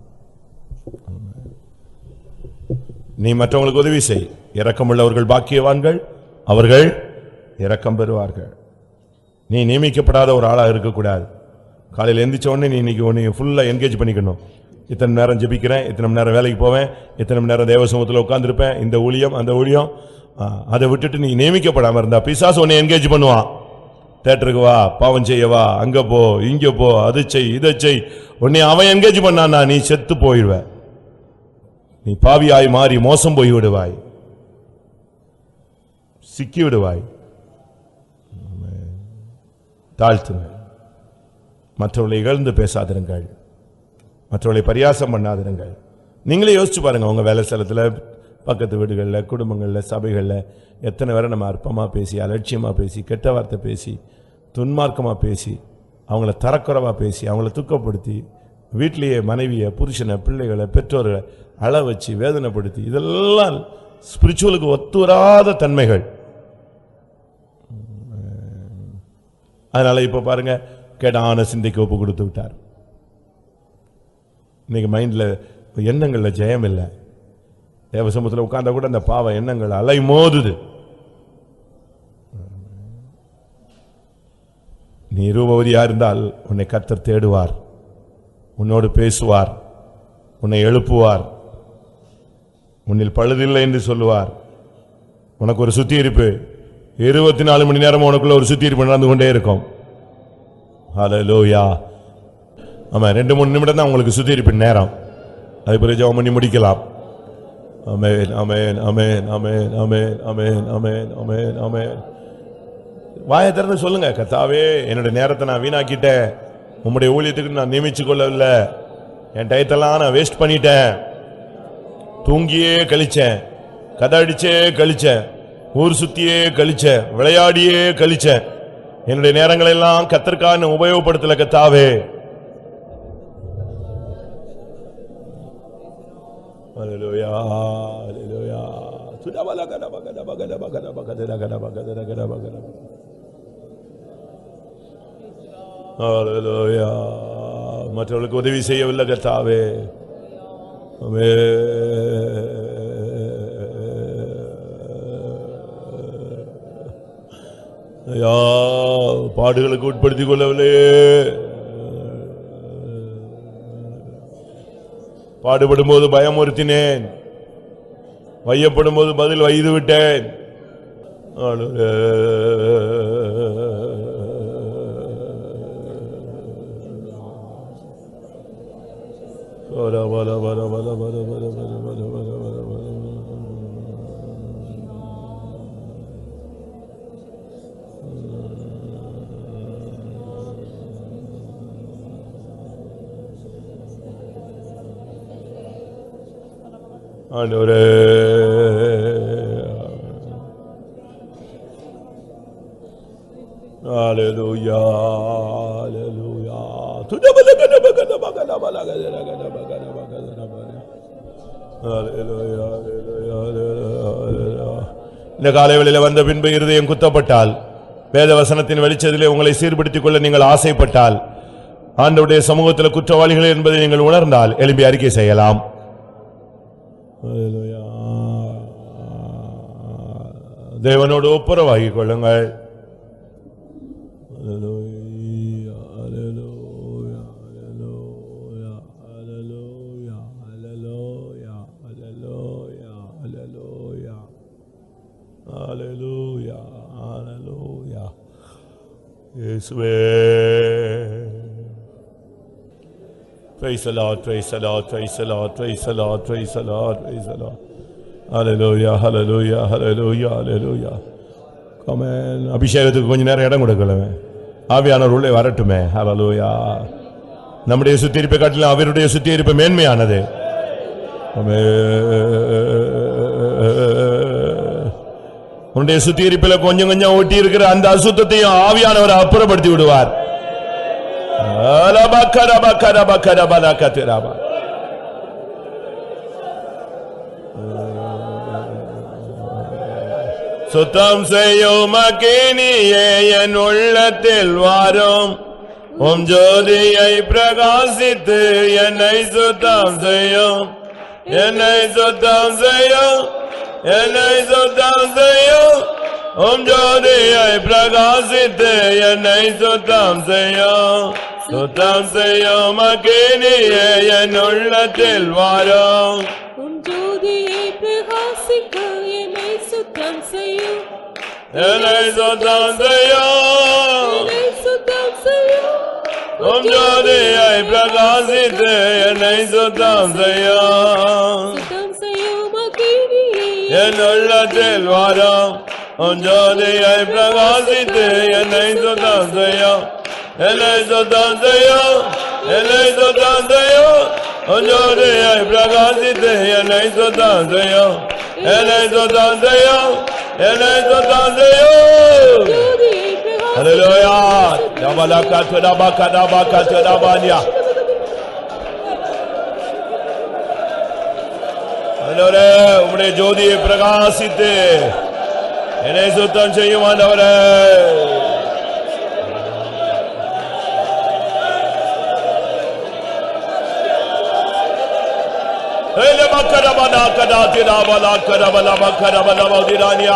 நீ மற்றவங்களுக்கு உதவி செய் இரக்கமுள்ளவர்கள் பாக்கியவான்கள் அவர்கள் இரக்கம் பெறுவார்கள் நீ நியமிக்கப்படாத ஒரு ஆளா இருக்கக்கூடாது காலையில் எந்திரிச்ச உடனே நீ இன்னைக்கு உன்னை ஃபுல்லா என்கேஜ் பண்ணிக்கணும் இத்தனை நேரம் ஜெபிக்கிறேன் இத்தனை மணி நேரம் வேலைக்கு போவேன் இத்தனை மணி நேரம் தேவசமூகத்தில் உட்கார்ந்திருப்பேன் இந்த ஊழியம் அந்த ஊழியம் ஆ, அதை விட்டுட்டு நீ நியமிக்கப்படாம இருந்தா பிசாசு உன்னை என்கேஜ் பண்ணுவான் தேட்டருக்கு வா பாவம் செய்ய வா அங்க போ இங்க போ அது செய் இதை செய் உன்னை அவன் என்கேஜ் பண்ணானா நீ செத்து போயிடுவ நீ பாவியாய் மாறி மோசம் போய் விடுவாய் சிக்கி விடுவாய் தாழ்த்துங்கள் மற்றவர்களை இகழ்ந்து பேசாதிருங்கள் மற்றவர்களை பரியாசம் பண்ணாதிருங்கள் நீங்களே யோசிச்சு பாருங்க உங்க வேலை ஸ்தலத்துல பக்கத்து வீடுகளில் குடும்பங்களில் சபைகளில் எத்தனை பேரை நம்ம அற்பமாக பேசி அலட்சியமாக பேசி கெட்ட வார்த்தை பேசி துன்மார்க்கமாக பேசி அவங்கள தரக்குறைவாக பேசி அவங்கள துக்கப்படுத்தி வீட்டிலேயே மனைவியை புருஷனை பிள்ளைகளை பெற்றோர்களை அழ வச்சு வேதனைப்படுத்தி இதெல்லாம் ஸ்பிரிச்சுவலுக்கு ஒத்து வராத தன்மைகள் அதனால இப்ப பாருங்க கேடான சிந்தைக்கு ஒப்பு கொடுத்து விட்டார் இன்னைக்கு மைண்ட்ல எண்ணங்கள்ல ஜெயம் இல்லை தேவசமூகத்தில் உட்கார்ந்தா கூட அந்த பாவ எண்ணங்கள் அலை மோதுது நீ ரூபவதியா இருந்தால் உன்னை கர்த்தர் தேடுவார் உன்னோடு பேசுவார் உன்னை எழுப்புவார் உன்னில் பழுதில்லை என்று சொல்லுவார் உனக்கு ஒரு சுத்திகரிப்பு இருபத்தி நாலு மணி நேரம் உனக்குள்ள ஒரு சுத்திகரிப்பு நடந்து கொண்டே இருக்கும் ஹalleluya ஆமா ரெண்டு மூணு நிமிடம் தான் உங்களுக்கு சுத்திருப்பின் நேரம் அது பிறகு ஜெபம் பண்ணி முடிக்கலாம் ஆமென் ஆமென் ஆமென் ஆமென் ஆமென் ஆமென் ஆமென் ஆமென் ஆமென் வாயை திறந்து சொல்லுங்க கர்த்தாவே என்னுடைய நேரத்தை நான் வீணாக்கிட்டேன் உம்முடைய ஊழியத்துக்கு நான் நியமிச்சு கொள்ளவில்லை என் டயத்தெல்லாம் நான் வேஸ்ட் பண்ணிட்டேன் தூங்கியே கழிச்சேன் கதை அடிச்சே கழிச்சேன் ஊர் சுத்தியே கழிச்சேன் விளையாடியே கழிச்சேன் என்னுடைய நேரங்களை எல்லாம் கத்தற்கான உபயோகப்படுத்தல கத்தாவே Hallelujah, hallelujah. Hallelujah. மற்றவர்களுக்கு உதவி செய்யவில்லை கத்தாவே ஐயா பாடுகளுக்கு உட்படுத்திக் கொள்ளவில்லையே பாடுபடும் போது பயமுறுத்தினேன் வையப்படும் போது பதில் வைது விட்டேன் வர வர வர வர வர வர வர வர வர வர வர ஆண்டவரே ஹalleluya ஹalleluya ஹalleluya ஹalleluya இந்த காலைவெளியில வந்த பின்பு இருதயம் குத்தப்பட்டால் வேத வசனத்தின் வெளிச்சத்திலே உங்களை சீர்படுத்திக் கொள்ள நீங்கள் ஆசைப்பட்டால் ஆண்டவருடைய சமூகத்தில் குற்றவாளிகள் என்பதை நீங்கள் உணர்ந்தால் எழுப்பி அறிக்கை செய்யலாம் ஹalleluya. தேவனோடு ஒப்புரவாகிக் கொள்ளுங்கள் ஹalleluya, ஹalleluya, ஹalleluya, ஹalleluya, ஹalleluya, ஹalleluya, ஹalleluya. ஹalleluya, ஹalleluya. இயேசுவே Praise the Lord, praise the Lord, praise the Lord, praise the Lord, praise the Lord, praise the Lord. Hallelujah, hallelujah, hallelujah, hallelujah. Come on. அபிஷேகத்துக்கு கொஞ்ச நேரம் இடம் கொடுக்கலமே ஆவியானவர் உள்ளே வரட்டுமே ஹalleluya நம்முடைய சுத்தியிருப்பை காட்டிலும் அவருடைய சுத்தியிருப்பு மேன்மையானது ஆமென். உன்னுடைய சுத்தியிருப்பில கொஞ்சம் கொஞ்சம் ஒட்டி இருக்கிற அந்த அசுத்தத்தையும் ஆவியானவர் அப்புறப்படுத்தி விடுவார் அலபக்கரபக்கரபக்கரபலக்கத்திரப. சுத்தம் செய்யும் அக்கினியே என் உள்ளத்தில் வாரும் உம் ஜோதியை பிரகாசித்து என்னை சுத்தம் செய்யும் என்னை சுத்தம் செய்யும் என்னை சுத்தம் செய்யும் உம் ஜோதியை பிரகாசித்து என்னை சுத்தம் செய்யும் சுத்தம் செய்யும் அக்கினியே என் உள்ளத்தில் வாரும் உன் ஜோதியை பிரகாசிக்க என்னை சுத்தம் செய்யும் என்னை சுத்தம் செய்யும் என்னை சுத்தம் செய்யும் உம் ஜோதியை பிரகாசித்து என்னை சுத்தம் செய்யும் சுத்தம் செய்யும் அக்கினியே என் உள்ளத்தில் வரும் உன் ஜோதியை பிரகாசித்து என்னை சுத்தம் செய்யும் என்னை சுத்தம் செய்யும் என்னை சுத்தம் செய்யும் உன் ஜோதியை பிரகாசித்து என்னை சுத்தம் செய்யும் என்னை சுத்தம் செய்யும் என்னை சுத்தம் செய்யும் ஜோதியை பிரகாசிக்க Hallelujah. Dabalaka dabaka dabaka dabania. ஆண்டவரே உம்முடைய ஜோதியை பிரகாசித்து என்னை சுத்தம் செய்யும் ஆண்டவரே Ele makara bana kada tira bala kada bala makara bala madirania.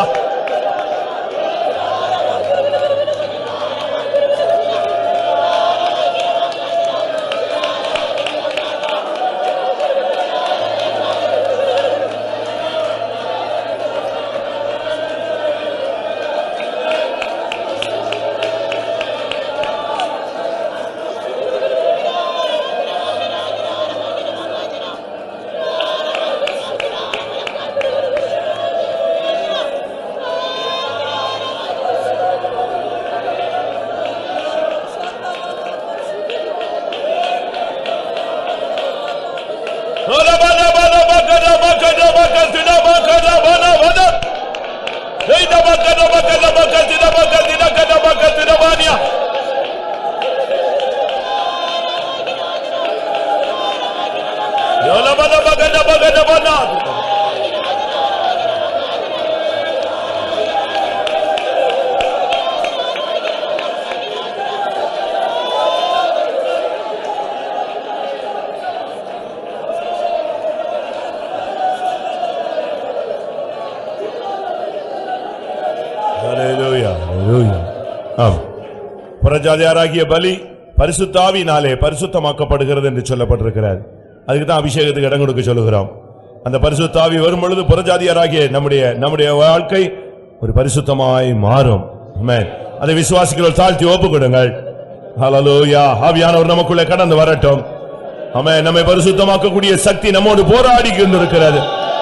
ஹalleluya ஹalleluya ஆம் புறஜாதியாராகிய பலி பரிசுத்தாவினாலே பரிசுத்தமாக்கப்படுகிறது என்று சொல்லப்பட்டிருக்கிறது அதுக்கு தான் அபிஷேகத்துக்கு இடம் கொடுக்க சொல்லுகிறோம் அந்த பரிசுத்தாவி வரும் பொழுது புறஜாதியாராகிய நம்முடைய நம்முடைய வாழ்க்கை ஒரு பரிசுத்தமாய் மாறும் ஆமென் அதை விசுவாசிக்கிறவர் தாழ்த்தி ஒப்பு கொடுங்கள் ஹalleluya ஆவியானவர் நமக்குள்ளே கடந்து வரட்டும் ஆமென் நம்மை பரிசுத்தமாக்கக்கூடிய சக்தி நம்மோடு போராடி கொண்டிருக்கிறது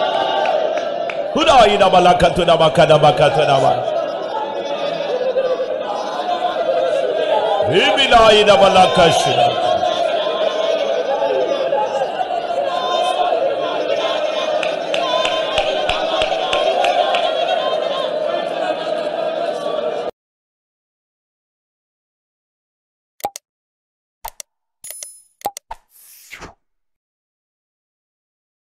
ஹுதாயிடபலகத்துடபகதபகதுடப. விபிலாயிடபலகஷிட.